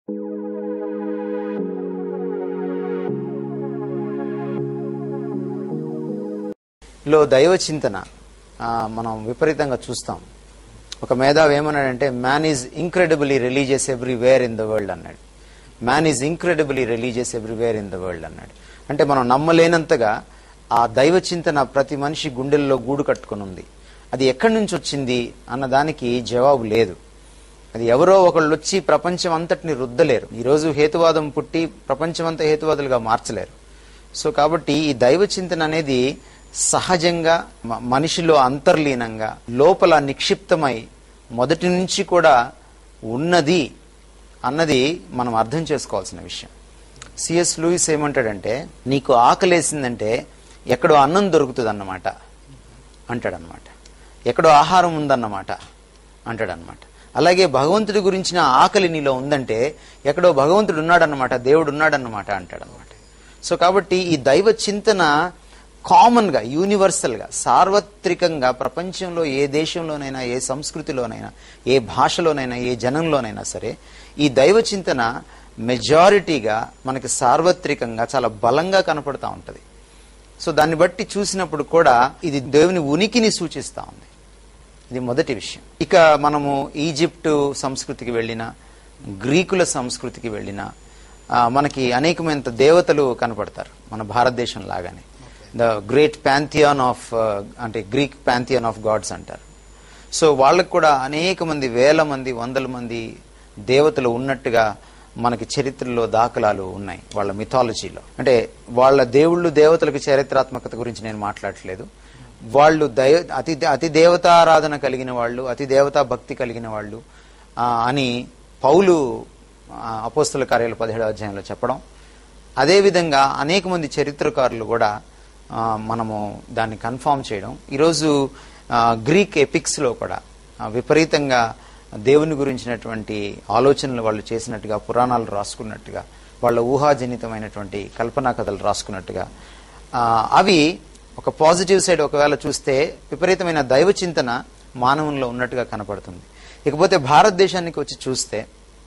లో దైవ చింతన ఆ, మనం విపరీతంగా చూస్తాం ఒక మేధావి ఏమన్నాడంటే man is incredibly religious everywhere in the world అన్నాడు man is incredibly religious everywhere in the world అన్నాడు అంటే మనం నమ్మలేనంతగా ఆ దైవ చింతన ప్రతి మనిషి గుండెల్లో గూడు కట్టుకుని ఉంది అది ఎక్కడి నుంచి వచ్చింది అన్న దానికి జవాబు లేదు అది ఎవరో ఒకళ్ళు వచ్చి ప్రపంచం అంతటిని రుద్దలేరు ఈరోజు హేతువాదం పుట్టి ప్రపంచమంతా హేతువాదులుగా మార్చలేరు సో కాబట్టి ఈ దైవ చింతన అనేది సహజంగా మ- మనిషిలో అంతర్లీనంగా లోపల నిక్షిప్తమై మొదటి నుంచి కూడా ఉన్నది అన్నది మనం అర్థం చేసుకోవాల్సిన విషయం సిఎస్ లూయిస్ ఏమంటాడంటే నీకు ఆకలేసిందంటే ఎక్కడో అన్నం దొరుకుతుంది అన్నమాట అంటాడనమాట ఎక్కడో ఆహారం ఉందన్నమాట అంటాడనమాట అలాగే భగవంతుడి గురించిన ఆకలి నీలో ఉందంటే ఎక్కడో భగవంతుడు ఉన్నాడన్నమాట దేవుడు ఉన్నాడన్నమాట అంటాడనమాట సో కాబట్టి ఈ దైవ చింతన కామన్ గా యూనివర్సల్ గా సార్వత్రికంగా ప్రపంచంలో ఏ దేశంలోనైనా ఏ సంస్కృతిలోనైనా ఏ భాషలోనైనా ఏ జనంలోనైనా సరే ఈ దైవ చింతన మెజారిటీగా మనకి సార్వత్రికంగా చాలా బలంగా కనపడతా ఉంటది సో దాన్ని బట్టి చూసినప్పుడు కూడా ఇది దేవుని ఉనికిని సూచిస్తా ఉంది ఇది మొదటి విషయం ఇక మనము ఈజిప్టు సంస్కృతికి వెళ్ళిన గ్రీకుల సంస్కృతికి వెళ్ళిన ఆ, మనకి అనేకమైన దేవతలు కనపడతారు మన భారతదేశం లాగానే ద గ్రేట్ ప్యాంథియాన్ ఆఫ్ అంటే గ్రీక్ ప్యాంథియాన్ ఆఫ్ గాడ్స్ అంటారు సో వాళ్ళకు కూడా అనేక మంది వేల మంది వందల మంది దేవతలు ఉన్నట్టుగా మనకి చరిత్రలో దాఖలాలు ఉన్నాయి వాళ్ళ మిథాలజీలో అంటే వాళ్ళ దేవుళ్ళు దేవతలకు చరిత్రాత్మకత గురించి నేను మాట్లాడట్లేదు వాళ్ళు దైవ అతి అతి దేవతారాధన కలిగిన వాళ్ళు అతి దేవతా భక్తి కలిగిన వాళ్ళు ఆ, అని పౌలు ఆ, అపోస్తల కార్యాలు పదిహేడవ అధ్యాయంలో చెప్పడం అదేవిధంగా అనేక మంది చరిత్రకారులు కూడా ఆ, మనము దాన్ని కన్ఫామ్ చేయడం ఈరోజు ఆ, గ్రీక్ ఎపిక్స్లో కూడా ఆ, విపరీతంగా దేవుని గురించినటువంటి ఆలోచనలు వాళ్ళు చేసినట్టుగా పురాణాలు రాసుకున్నట్టుగా వాళ్ళ ఊహాజనితమైనటువంటి కల్పనా కథలు రాసుకున్నట్టుగా ఆ, అవి ఒక పాజిటివ్ సైడ్ ఒకవేళ చూస్తే విపరీతమైన దైవ చింతన మానవుల్లో ఉన్నట్టుగా కనపడుతుంది ఇకపోతే భారతదేశానికి వచ్చి చూస్తే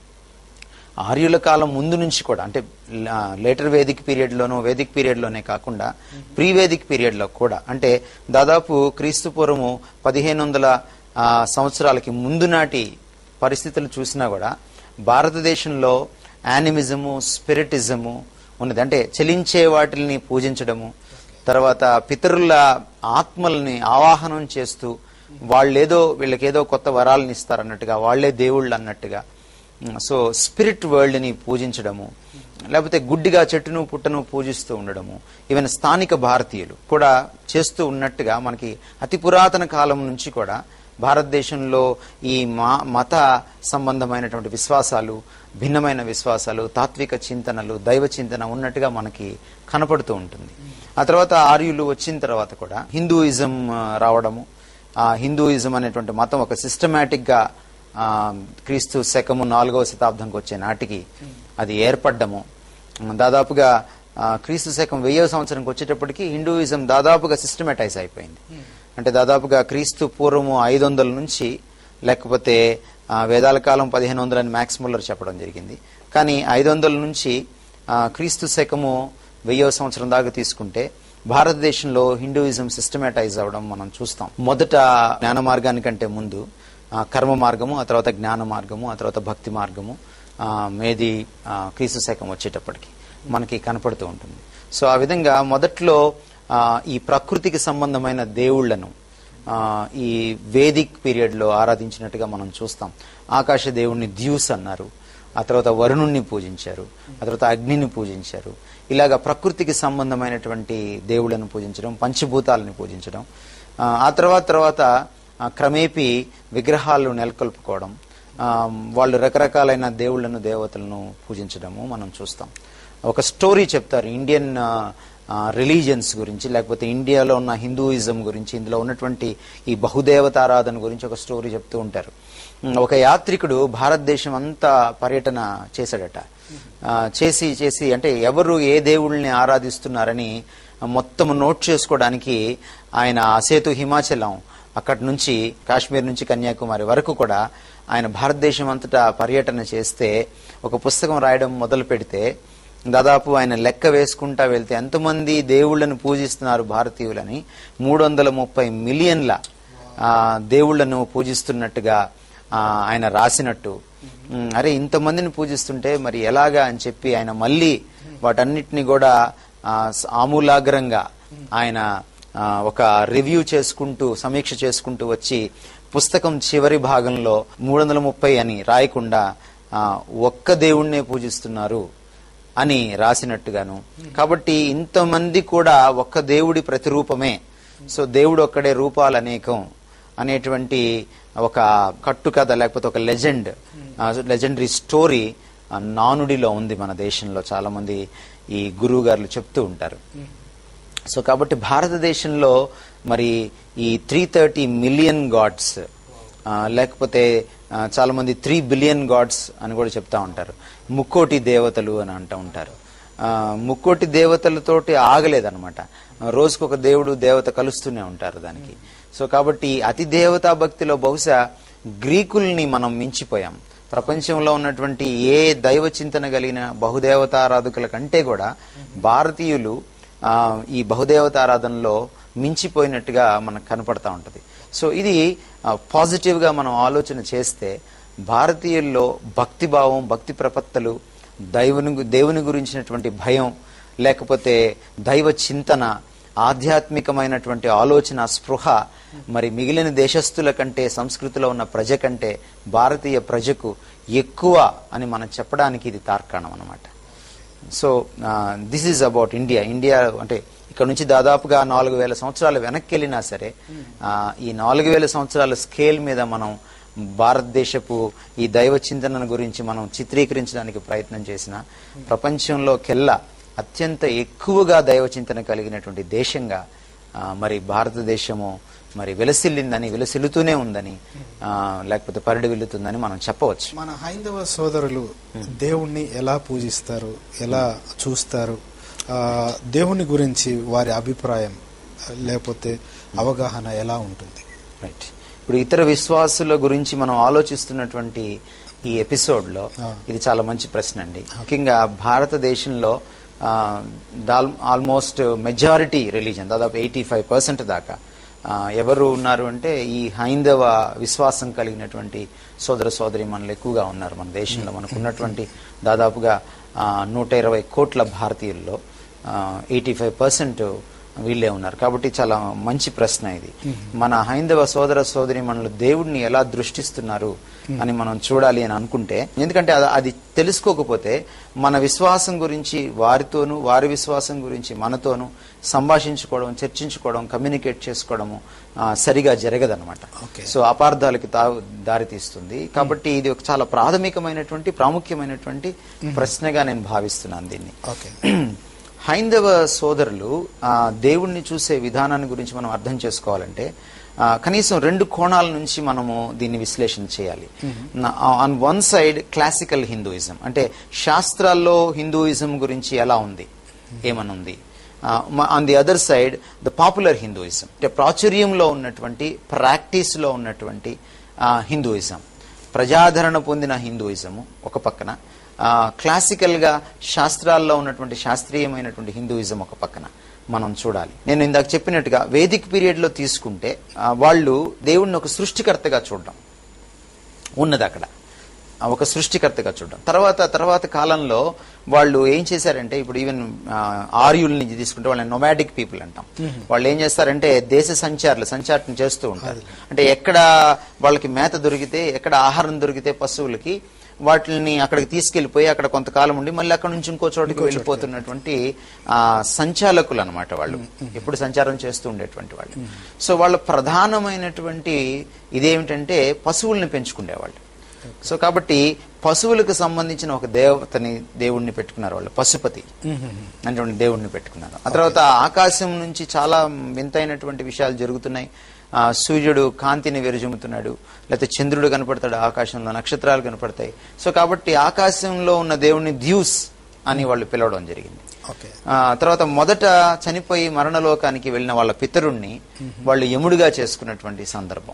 ఆర్యుల కాలం ముందు నుంచి కూడా అంటే లేటర్ వేదిక్ పీరియడ్లోనూ వేదిక్ పీరియడ్లోనే కాకుండా ప్రీ వేదిక్ పీరియడ్లో కూడా అంటే దాదాపు క్రీస్తు పూర్వము పదిహేను వందల ఆ, సంవత్సరాలకి ముందు నాటి పరిస్థితులు చూసినా కూడా భారతదేశంలో యానిమిజము స్పిరిటిజము ఉన్నది అంటే చలించే వాటిని పూజించడము తర్వాత పితరుల ఆత్మల్ని ఆవాహనం చేస్తూ వాళ్ళేదో వీళ్ళకేదో కొత్త వరాలను ఇస్తారన్నట్టుగా వాళ్లే దేవుళ్ళు అన్నట్టుగా సో స్పిరిట్ వరల్డ్ని పూజించడము లేకపోతే గుడ్డిగా చెట్టును పుట్టను పూజిస్తూ ఉండడము ఈవెన్ స్థానిక భారతీయులు కూడా చేస్తూ ఉన్నట్టుగా మనకి అతి పురాతన కాలం నుంచి కూడా భారతదేశంలో ఈ మా మత సంబంధమైనటువంటి విశ్వాసాలు భిన్నమైన విశ్వాసాలు తాత్విక చింతనలు దైవ చింతన ఉన్నట్టుగా మనకి కనపడుతూ ఉంటుంది ఆ తర్వాత ఆర్యులు వచ్చిన తర్వాత కూడా హిందూయిజం ఆ, రావడము ఆ హిందూయిజం అనేటువంటి మతం ఒక సిస్టమేటిక్ గా ఆ, క్రీస్తు శకము నాలుగవ శతాబ్దంకి వచ్చే నాటికి అది ఏర్పడ్డము దాదాపుగా ఆ, క్రీస్తు శకం వెయ్యవ సంవత్సరంకి వచ్చేటప్పటికి హిందూయిజం దాదాపుగా సిస్టమేటైజ్ అయిపోయింది అంటే దాదాపుగా క్రీస్తు పూర్వము ఐదు వందల నుంచి లేకపోతే ఆ, వేదాల కాలం పదిహేను వందలని మ్యాక్స్ ముల్లర్ చెప్పడం జరిగింది కానీ ఐదు వందల నుంచి ఆ, క్రీస్తు శకము వెయ్యవ సంవత్సరం దాకా తీసుకుంటే భారతదేశంలో హిందూయిజం సిస్టమేటైజ్ అవ్వడం మనం చూస్తాం మొదట జ్ఞాన మార్గానికంటే ముందు ఆ, కర్మ మార్గము ఆ తర్వాత జ్ఞాన మార్గము ఆ తర్వాత భక్తి మార్గము ఆ, మేది ఆ, క్రీస్తు శకం వచ్చేటప్పటికి మనకి కనపడుతూ ఉంటుంది సో ఆ విధంగా మొదట్లో ఆ, ఈ ప్రకృతికి సంబంధమైన దేవుళ్లను ఆ, ఈ వేదిక్ పీరియడ్ లో ఆరాధించినట్టుగా మనం చూస్తాం ఆకాశ దేవుణ్ణి ద్యూస్ అన్నారు ఆ తర్వాత వరుణుణ్ణి పూజించారు ఆ తర్వాత అగ్నిని పూజించారు ఇలాగా ప్రకృతికి సంబంధమైనటువంటి దేవుళ్ళను పూజించడం పంచభూతాలను పూజించడం ఆ, ఆ తర్వాత తర్వాత ఆ, క్రమేపీ విగ్రహాలు నెలకొల్పుకోవడం ఆ, వాళ్ళు రకరకాలైన దేవుళ్ళను దేవతలను పూజించడము మనం చూస్తాం ఒక స్టోరీ చెప్తారు ఇండియన్ రిలీజియన్స్ గురించి లేకపోతే ఇండియాలో ఉన్న హిందూయిజం గురించి ఇందులో ఉన్నటువంటి ఈ బహుదేవతారాధన గురించి ఒక స్టోరీ చెప్తూ ఉంటారు ఉమ్, ఒక యాత్రికుడు భారతదేశం అంతా పర్యటన చేశాడట ఆ, చేసి చేసి అంటే ఎవరు ఏ దేవుళ్ళని ఆరాధిస్తున్నారని మొత్తం నోట్ చేసుకోవడానికి ఆయన అసేతు హిమాచలం అక్కడి నుంచి కాశ్మీర్ నుంచి కన్యాకుమారి వరకు కూడా ఆయన భారతదేశం అంతటా పర్యటన చేస్తే ఒక పుస్తకం రాయడం మొదలు పెడితే దాదాపు ఆయన లెక్క వేసుకుంటా వెళ్తే ఎంతమంది దేవుళ్ళను పూజిస్తున్నారు భారతీయులని మూడు వందల ముప్పై మిలియన్ల ఆ, దేవుళ్ళను పూజిస్తున్నట్టుగా ఆ, ఆయన రాసినట్టు ఉమ్, అరే ఇంతమందిని పూజిస్తుంటే మరి ఎలాగా అని చెప్పి ఆయన మళ్ళీ వాటన్నిటిని కూడా ఆ, స- ఆమూలాగ్రంగా ఆయన ఆ, ఒక రివ్యూ చేసుకుంటూ సమీక్ష చేసుకుంటూ వచ్చి పుస్తకం చివరి భాగంలో మూడు వందల ముప్పై అని రాయకుండా ఆ, ఒక్క దేవుణ్ణే పూజిస్తున్నారు అని రాసినట్టుగాను కాబట్టి ఇంతమంది కూడా ఒక్క దేవుడి ప్రతిరూపమే సో దేవుడు ఒక్కడే రూపాలు అనేకం అనేటువంటి ఒక కట్టుకథ లేకపోతే ఒక లెజెండ్ లెజెండరీ స్టోరీ నానుడిలో ఉంది మన దేశంలో చాలా మంది ఈ గురువు గారులు చెప్తూ ఉంటారు సో కాబట్టి భారతదేశంలో మరి ఈ త్రీ థర్టీ మిలియన్ గాడ్స్ లేకపోతే ఆ, చాలా మంది త్రీ బిలియన్ గాడ్స్ అని కూడా చెప్తా ఉంటారు ముక్కోటి దేవతలు అని అంటూ ఉంటారు ఆ, ముక్కోటి దేవతలతోటి ఆగలేదన్నమాట రోజుకొక దేవుడు దేవత కలుస్తూనే ఉంటారు దానికి సో కాబట్టి అతి దేవతా భక్తిలో బహుశా గ్రీకుల్ని మనం మించిపోయాం ప్రపంచంలో ఉన్నటువంటి ఏ దైవ చింతన కలిగిన బహుదేవతారాధకుల కంటే కూడా భారతీయులు ఆ, ఈ బహుదేవతారాధనలో మించిపోయినట్టుగా మనకు కనపడతా ఉంటది సో ఇది పాజిటివ్ గా మనం ఆలోచన చేస్తే భారతీయుల్లో భక్తిభావం భక్తి ప్రపత్తలు దైవుని గు- దేవుని గురించినటువంటి భయం లేకపోతే దైవ చింతన ఆధ్యాత్మికమైనటువంటి ఆలోచన స్పృహ మరి మిగిలిన దేశస్థుల కంటే సంస్కృతిలో ఉన్న ప్రజ కంటే భారతీయ ప్రజకు ఎక్కువ అని మనం చెప్పడానికి ఇది తార్కాణం అన్నమాట so this is about India India అంటే ఇక్కడ నుంచి దాదాపుగా నాలుగు వేల సంవత్సరాలు వెనక్కి వెళ్ళినా సరే ఆ, ఈ నాలుగు వేల సంవత్సరాల స్కేల్ మీద మనం భారతదేశపు ఈ దైవ చింతన గురించి మనం చిత్రీకరించడానికి ప్రయత్నం చేసిన ప్రపంచంలోకెల్లా అత్యంత ఎక్కువగా దైవ చింతన కలిగినటువంటి దేశంగా ఆ, మరి భారతదేశము మరి విలసిల్లిందని విలసిల్లుతూనే ఉందని ఆ, లేకపోతే పరిడి వెళ్తుందని మనం చెప్పవచ్చు మన హైందవ సోదరులు దేవుణ్ణి ఎలా పూజిస్తారు ఎలా చూస్తారు ఆ, దేవుని గురించి వారి అభిప్రాయం లేకపోతే అవగాహన ఎలా ఉంటుంది రైట్ ఇప్పుడు ఇతర విశ్వాసుల గురించి మనం ఆలోచిస్తున్నటువంటి ఈ ఎపిసోడ్ లో ఆ. ఇది చాలా మంచి ప్రశ్న అండి ముఖ్యంగా భారతదేశంలో ఆల్మోస్ట్ మెజారిటీ రిలీజన్ దాదాపు ఎయిటీ ఫైవ్ పర్సెంట్ దాకా ఆ, ఎవరు ఉన్నారు అంటే ఈ హైందవ విశ్వాసం కలిగినటువంటి సోదర సోదరి మనలు ఎక్కువగా ఉన్నారు మన దేశంలో మనకు ఉన్నటువంటి దాదాపుగా ఆ, నూట ఇరవై కోట్ల భారతీయుల్లో ఎయిటీ ఫైవ్ పర్సెంట్ వీళ్ళే ఉన్నారు కాబట్టి చాలా మంచి ప్రశ్న ఇది మన హైందవ సోదర సోదరి మనలు దేవుడిని ఎలా దృష్టిస్తున్నారు అని మనం చూడాలి అని అనుకుంటే ఎందుకంటే అది- అది తెలుసుకోకపోతే మన విశ్వాసం గురించి వారితోనూ వారి విశ్వాసం గురించి మనతోనూ సంభాషించుకోవడం చర్చించుకోవడం కమ్యూనికేట్ చేసుకోవడము ఆ, సరిగా జరగదన్నమాట Okay. సో అపార్థాలకి తా- దారితీస్తుంది కాబట్టి ఇది ఒక చాలా ప్రాథమికమైనటువంటి ప్రాముఖ్యమైనటువంటి ప్రశ్నగా నేను భావిస్తున్నాను దీన్ని ఓకే హైందవ సోదరులు ఆ, దేవుణ్ణి చూసే విధానాన్ని గురించి మనం అర్థం చేసుకోవాలంటే ఆ, కనీసం రెండు కోణాల నుంచి మనము దీన్ని విశ్లేషణ చేయాలి on one side classical Hinduism అంటే శాస్త్రాల్లో హిందూయిజం గురించి ఎలా ఉంది ఏమనుంది on the other side the popular Hinduism అంటే ప్రాచుర్యంలో ఉన్నటువంటి ప్రాక్టీస్లో ఉన్నటువంటి హిందూయిజం ప్రజాదరణ పొందిన హిందూయిజము ఒక పక్కన ఆ, క్లాసికల్ గా శాస్త్రాల్లో ఉన్నటువంటి శాస్త్రీయమైనటువంటి హిందూయిజం ఒక పక్కన మనం చూడాలి నేను ఇందాక చెప్పినట్టుగా వేదిక్ పీరియడ్ లో తీసుకుంటే ఆ, వాళ్ళు దేవుణ్ణి ఒక సృష్టికర్తగా చూడడం ఉన్నది అక్కడ ఆ, ఒక సృష్టికర్తగా చూడడం తర్వాత తర్వాత కాలంలో వాళ్ళు ఏం చేశారంటే ఇప్పుడు ఈవెన్ ఆర్యుల్ని తీసుకుంటే వాళ్ళని నొమాడిక్ పీపుల్ అంటాం వాళ్ళు ఏం చేస్తారంటే దేశ సంచారులు సంచారం చేస్తూ ఉంటారు అంటే ఎక్కడ వాళ్ళకి మేత దొరికితే ఎక్కడ ఆహారం దొరికితే పశువులకి వాటిని అక్కడికి తీసుకెళ్లిపోయి అక్కడ కొంతకాలం ఉండి మళ్ళీ అక్కడ నుంచి ఇంకో చోటుకి వెళ్ళిపోతున్నటువంటి ఆ సంచాలకులు అనమాట వాళ్ళు ఎప్పుడు సంచారం చేస్తూ ఉండేటువంటి వాళ్ళు సో వాళ్ళ ప్రధానమైనటువంటి ఇదేమిటంటే పశువుల్ని పెంచుకునేవాళ్ళు సో కాబట్టి పశువులకు సంబంధించిన ఒక దేవతని దేవుణ్ణి పెట్టుకున్నారు వాళ్ళు పశుపతి అనేటువంటి దేవుణ్ణి పెట్టుకున్నారు ఆ తర్వాత ఆకాశం నుంచి చాలా వింతైనటువంటి విషయాలు జరుగుతున్నాయి ఆ సూర్యుడు కాంతిని వెరుజుముతున్నాడు లేకపోతే చంద్రుడు కనపడతాడు ఆకాశంలో నక్షత్రాలు కనపడతాయి సో కాబట్టి ఆకాశంలో ఉన్న దేవుణ్ణి ద్యూస్ అని వాళ్ళు పిలవడం జరిగింది ఓకే ఆ తర్వాత మొదట చనిపోయి మరణలోకానికి వెళ్ళిన వాళ్ళ పితరుణ్ణి వాళ్ళు యముడిగా చేసుకున్నటువంటి సందర్భం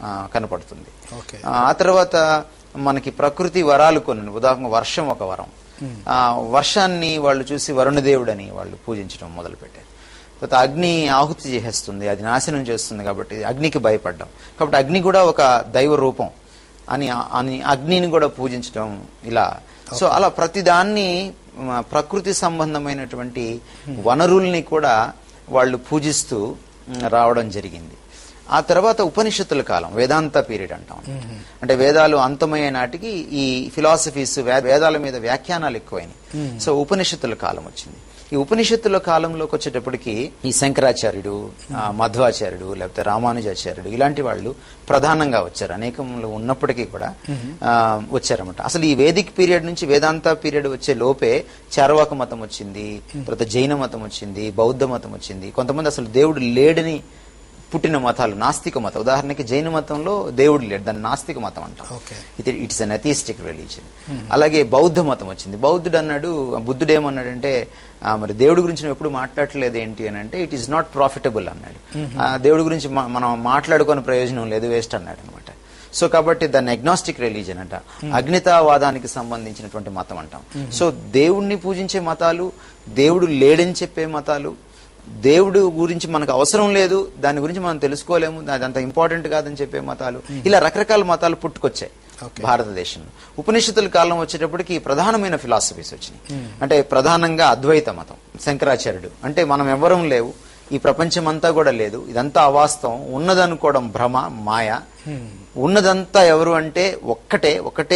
ఆ, కనపడుతుంది ఓకే ఆ ఆ తర్వాత మనకి ప్రకృతి వరాలు కొన్ని ఉదాహరణ వర్షం ఒక వరం ఆ వర్షాన్ని వాళ్ళు చూసి వరుణదేవుడని వాళ్ళు పూజించడం మొదలు పెట్టారు తర్వాత అగ్ని ఆహుతి చేసేస్తుంది అది నాశనం చేస్తుంది కాబట్టి అగ్నికి భయపడ్డం కాబట్టి అగ్ని కూడా ఒక దైవ రూపం అని అని అగ్నిని కూడా పూజించడం ఇలా సో అలా ప్రతిదాన్ని మ, ప్రకృతి సంబంధమైనటువంటి వనరుల్ని కూడా వాళ్ళు పూజిస్తూ మ్, రావడం జరిగింది ఆ తర్వాత ఉపనిషత్తుల కాలం వేదాంత పీరియడ్ అంటాం అంటే వేదాలు అంతమయ్యే నాటికి ఈ ఫిలాసఫీస్ వేదాల మీద వ్యాఖ్యానాలు ఎక్కువైనాయి సో ఉపనిషత్తుల కాలం వచ్చింది ఈ ఉపనిషత్తుల కాలంలోకి వచ్చేటప్పటికి ఈ శంకరాచార్యుడు ఆ, మధ్వాచార్యుడు లేకపోతే రామానుజాచార్యుడు ఇలాంటి వాళ్ళు ప్రధానంగా వచ్చారు అనేకంలో ఉన్నప్పటికీ కూడా ఆ, వచ్చారన్నమాట అసలు ఈ వేదిక్ పీరియడ్ నుంచి వేదాంత పీరియడ్ వచ్చే లోపే చార్వాక మతం వచ్చింది తర్వాత జైన మతం వచ్చింది బౌద్ధ మతం వచ్చింది కొంతమంది అసలు దేవుడు లేడని పుట్టిన మతాలు నాస్తిక మతం ఉదాహరణకి జైన మతంలో దేవుడు లేడు దాన్ని నాస్తిక మతం అంటాం ఓకే ఇది ఇట్స్ అన్ అథిస్టిక్ రిలీజియన్ అలాగే బౌద్ధ మతం వచ్చింది బౌద్ధుడు అన్నాడు బుద్ధుడు ఏమన్నాడంటే ఆ, మరి దేవుడి గురించి నువ్వు ఎప్పుడు మాట్లాడట్లేదు ఏంటి అని అంటే ఇట్ ఈస్ నాట్ ప్రాఫిటబుల్ అన్నాడు ఆ, దేవుడి గురించి మ- మనం మాట్లాడుకునే ప్రయోజనం లేదు వేస్ట్ అన్నాడు అనమాట సో కాబట్టి దాన్ని అగ్నాస్టిక్ రిలీజన్ అంట అగ్నితావాదానికి సంబంధించినటువంటి మతం అంటాం సో దేవుణ్ణి పూజించే మతాలు దేవుడు లేడని చెప్పే మతాలు దేవుడు గురించి మనకు అవసరం లేదు దాని గురించి మనం తెలుసుకోలేము అది అంత ఇంపార్టెంట్ కాదని చెప్పే మతాలు ఇలా రకరకాల మతాలు పుట్టుకొచ్చాయి Okay. భారతదేశంలో ఉపనిషత్తుల కాలం వచ్చేటప్పటికి ప్రధానమైన ఫిలాసఫీస్ వచ్చినాయి అంటే ప్రధానంగా అద్వైత మతం శంకరాచార్యుడు అంటే మనం ఎవ్వరం లేవు ఈ ప్రపంచం అంతా కూడా లేదు ఇదంతా అవాస్తవం ఉన్నదనుకోవడం భ్రమ మాయ ఉన్నదంతా ఎవరు అంటే ఒక్కటే ఒకటే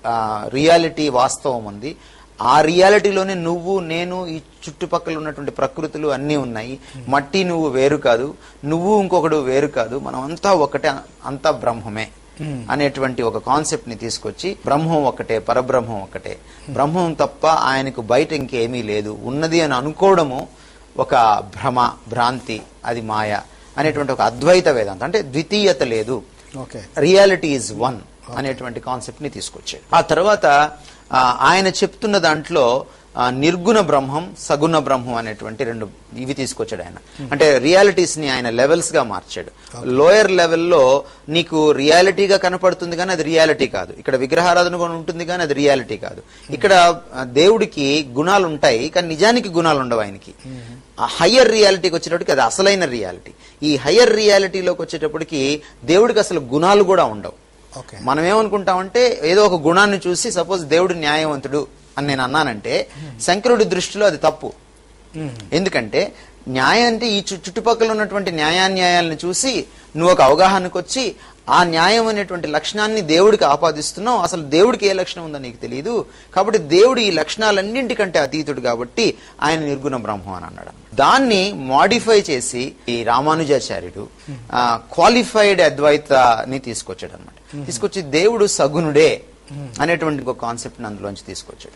రియాలిటీ వాస్తవం ఉంది ఆ రియాలిటీలోనే నువ్వు నేను ఈ చుట్టుపక్కల ఉన్నటువంటి ప్రకృతులు అన్నీ ఉన్నాయి మట్టి నువ్వు వేరు కాదు నువ్వు ఇంకొకడు వేరు కాదు మనం అంతా ఒకటే అంతా బ్రహ్మమే అనేటువంటి ఒక కాన్సెప్ట్ ని తీసుకొచ్చి బ్రహ్మం ఒకటే పరబ్రహ్మం ఒకటే బ్రహ్మం తప్ప ఆయనకు బయట ఇంకేమీ లేదు ఉన్నది అని అనుకోవడము ఒక భ్రమ భ్రాంతి అది మాయ అనేటువంటి ఒక అద్వైత వేదాంతం అంటే ద్వితీయత లేదు ఓకే రియాలిటీ ఈజ్ వన్ అనేటువంటి కాన్సెప్ట్ ని తీసుకొచ్చాడు ఆ తర్వాత ఆ, ఆయన చెప్తున్న దాంట్లో ఆ, నిర్గుణ బ్రహ్మం సగుణ బ్రహ్మం అనేటువంటి రెండు ఇవి తీసుకొచ్చాడు ఆయన అంటే రియాలిటీస్ ని ఆయన లెవెల్స్ గా మార్చాడు లోయర్ లెవెల్లో నీకు రియాలిటీగా కనపడుతుంది కానీ అది రియాలిటీ కాదు ఇక్కడ విగ్రహారాధన కూడా ఉంటుంది కానీ అది రియాలిటీ కాదు ఇక్కడ ఆ, దేవుడికి గుణాలు ఉంటాయి కానీ నిజానికి గుణాలు ఉండవు ఆయనకి ఆ హయ్యర్ రియాలిటీకి వచ్చేటప్పటికి అది అసలైన రియాలిటీ ఈ హయ్యర్ రియాలిటీలోకి వచ్చేటప్పటికి దేవుడికి అసలు గుణాలు కూడా ఉండవు ఓకే మనం ఏమనుకుంటామంటే ఏదో ఒక గుణాన్ని చూసి సపోజ్ దేవుడు న్యాయవంతుడు అని నేను అన్నానంటే శంకరుడి దృష్టిలో అది తప్పు ఎందుకంటే న్యాయం అంటే ఈ చు- చుట్టుపక్కల ఉన్నటువంటి న్యాయాన్యాయాలను చూసి నువ్వు ఒక అవగాహనకు వచ్చి ఆ న్యాయం అనేటువంటి లక్షణాన్ని దేవుడికి ఆపాదిస్తున్నావు అసలు దేవుడికి ఏ లక్షణం ఉందో నీకు తెలియదు కాబట్టి దేవుడు ఈ లక్షణాలన్నింటికంటే అతీతుడు కాబట్టి ఆయన నిర్గుణ బ్రహ్మం అని అన్నాడు దాన్ని మాడిఫై చేసి ఈ రామానుజాచార్యుడు క్వాలిఫైడ్ అద్వైతని తీసుకొచ్చాడు అనమాట తీసుకొచ్చి దేవుడు సగుణుడే అనేటువంటి ఒక కాన్సెప్ట్ అందులోంచి తీసుకొచ్చాడు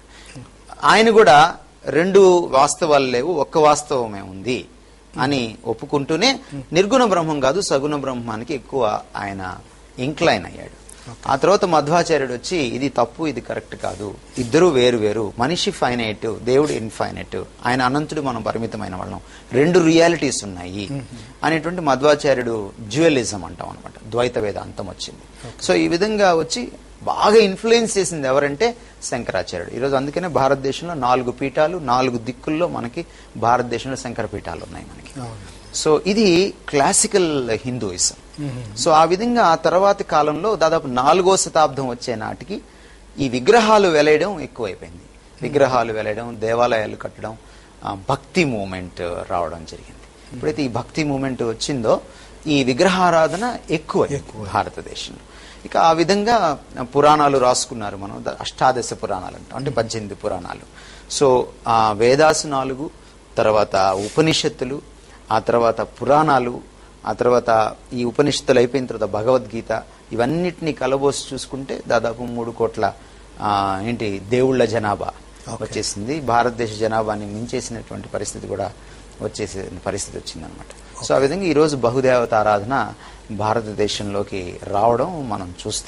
ఆయన కూడా రెండు వాస్తవాలు లేవు ఒక్క వాస్తవమే ఉంది అని ఒప్పుకుంటూనే నిర్గుణ బ్రహ్మం కాదు సగుణ బ్రహ్మానికి ఎక్కువ ఆయన ఇంక్లైన్ అయ్యాడు ఆ తర్వాత మధ్వాచార్యుడు వచ్చి ఇది తప్పు ఇది కరెక్ట్ కాదు ఇద్దరు వేరు వేరు మనిషి ఫైనైట్ దేవుడు ఇన్ఫైనైట్ ఆయన అనంతుడు మనం పరిమితమైన వాళ్ళం రెండు రియాలిటీస్ ఉన్నాయి అనేటువంటి మధ్వాచార్యుడు జ్యువలిజం అంటాం అనమాట ద్వైత వేదాంతం వచ్చింది సో ఈ విధంగా వచ్చి బాగా ఇన్ఫ్లుయెన్స్ చేసింది ఎవరంటే శంకరాచార్యుడు ఈరోజు అందుకనే భారతదేశంలో నాలుగు పీఠాలు నాలుగు దిక్కుల్లో మనకి భారతదేశంలో శంకర పీఠాలు ఉన్నాయి మనకి అవును సో ఇది క్లాసికల్ హిందూయిజం సో ఆ విధంగా ఆ తర్వాతి కాలంలో దాదాపు నాలుగో శతాబ్దం వచ్చే నాటికి ఈ విగ్రహాలు వెలయడం ఎక్కువైపోయింది విగ్రహాలు వెలయడం దేవాలయాలు కట్టడం ఆ, భక్తి మూమెంట్ రావడం జరిగింది ఎప్పుడైతే ఈ భక్తి మూమెంట్ వచ్చిందో ఈ విగ్రహారాధన ఎక్కువ ఎక్కువ. భారతదేశంలో ఇక ఆ విధంగా పురాణాలు రాసుకున్నారు మనం ద- అష్టాదశ పురాణాలు అంటాం అంటే పద్దెనిమిది పురాణాలు సో ఆ వేదాసు నాలుగు తర్వాత ఉపనిషత్తులు ఆ తర్వాత పురాణాలు ఆ తర్వాత ఈ ఉపనిషత్తులు అయిపోయిన తర్వాత భగవద్గీత ఇవన్నిటిని కలబోసి చూసుకుంటే దాదాపు మూడు కోట్ల ఆ, ఏంటి దేవుళ్ళ జనాభా వచ్చేసింది భారతదేశ జనాభాని మించేసినటువంటి పరిస్థితి కూడా వచ్చేసే పరిస్థితి వచ్చిందనమాట సో ఆ విధంగా ఈరోజు బహుదేవత ఆరాధన భారతదేశంలోకి రావడం మనం చూస్తాం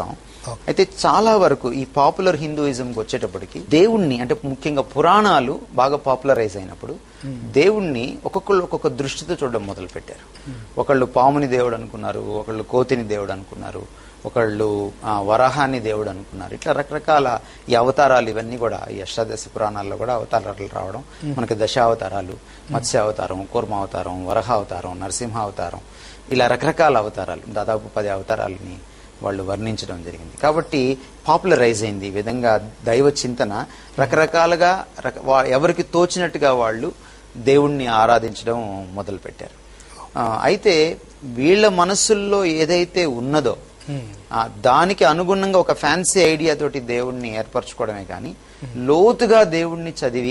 అయితే చాలా వరకు ఈ పాపులర్ హిందూయిజంకి వచ్చేటప్పటికి దేవుణ్ణి అంటే ముఖ్యంగా పురాణాలు బాగా పాపులరైజ్ అయినప్పుడు దేవుణ్ణి ఒక్కొక్కళ్ళు ఒక్కొక్క దృష్టితో చూడడం మొదలు పెట్టారు ఒకళ్ళు పాముని దేవుడు అనుకున్నారు ఒకళ్ళు కోతిని దేవుడు అనుకున్నారు ఒకళ్ళు ఆ, వరాహాన్ని దేవుడు అనుకున్నారు ఇట్లా రకరకాల ఈ అవతారాలు ఇవన్నీ కూడా ఈ అష్టాదశ పురాణాల్లో కూడా అవతారాలు రావడం మనకి దశావతారాలు మత్స్యావతారం కూర్మావతారం వరహావతారం నరసింహావతారం ఇలా రకరకాల అవతారాలు దాదాపు పది అవతారాలని వాళ్ళు వర్ణించడం జరిగింది కాబట్టి పాపులరైజ్ అయింది ఈ విధంగా దైవ చింతన రకరకాలుగా రక- వా- ఎవరికి తోచినట్టుగా వాళ్ళు దేవుణ్ణి ఆరాధించడం మొదలు పెట్టారు ఆ, అయితే వీళ్ళ మనస్సుల్లో ఏదైతే ఉన్నదో ఆ, దానికి అనుగుణంగా ఒక ఫ్యాన్సీ ఐడియా తోటి దేవుణ్ణి ఏర్పరచుకోవడమే కానీ లోతుగా దేవుణ్ణి చదివి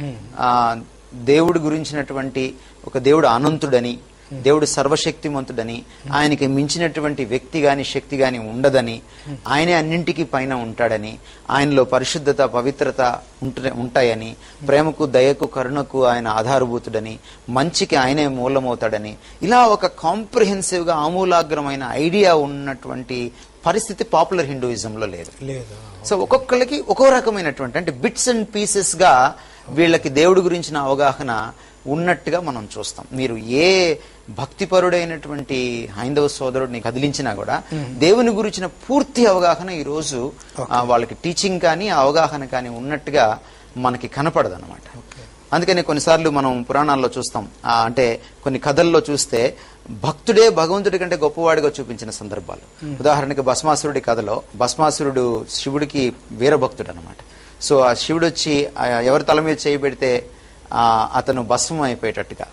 ఆ దేవుడి గురించినటువంటి ఒక దేవుడు అనంతుడని దేవుడు సర్వశక్తిమంతుడని ఆయనకి మించినటువంటి వ్యక్తి గాని శక్తి గాని ఉండదని ఆయనే అన్నింటికి పైన ఉంటాడని ఆయనలో పరిశుద్ధత పవిత్రత ఉంట- ఉంటాయని ప్రేమకు దయకు కరుణకు ఆయన ఆధారభూతుడని మంచికి ఆయనే మూలమవుతాడని ఇలా ఒక కాంప్రిహెన్సివ్ గా ఆమూలాగ్రమైన ఐడియా ఉన్నటువంటి పరిస్థితి పాపులర్ హిందూయిజంలో లేదు లేదా సో ఒక్కొక్కరికి ఒక్కో రకమైనటువంటి అంటే బిట్స్ అండ్ పీసెస్ గా వీళ్ళకి దేవుడి గురించిన అవగాహన ఉన్నట్టుగా మనం చూస్తాం మీరు ఏ భక్తిపరుడైనటువంటి హైందవ సోదరుడిని కదిలించినా కూడా దేవుని గురించిన పూర్తి అవగాహన ఈ రోజు ఆ, వాళ్ళకి టీచింగ్ కానీ ఆ అవగాహన కానీ ఉన్నట్టుగా మనకి కనపడదు అనమాట అందుకని కొన్నిసార్లు మనం పురాణాల్లో చూస్తాం ఆ, అంటే కొన్ని కథల్లో చూస్తే భక్తుడే భగవంతుడి కంటే గొప్పవాడిగా చూపించిన సందర్భాలు ఉదాహరణకి భస్మాసురుడి కథలో భస్మాసురుడు శివుడికి వీరభక్తుడు అనమాట సో ఆ శివుడు వచ్చి ఆ, ఎవరి తల మీద చేయబెడితే ఆ, అతను భస్మం అయిపోయేటట్టుగా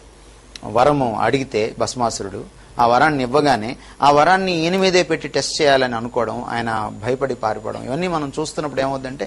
వరము అడిగితే భస్మాసురుడు ఆ వరాన్ని ఇవ్వగానే ఆ వరాన్ని ఈయన మీదే పెట్టి టెస్ట్ చేయాలని అనుకోవడం ఆయన భయపడి పారిపోవడం ఇవన్నీ మనం చూస్తున్నప్పుడు ఏమవుతుందంటే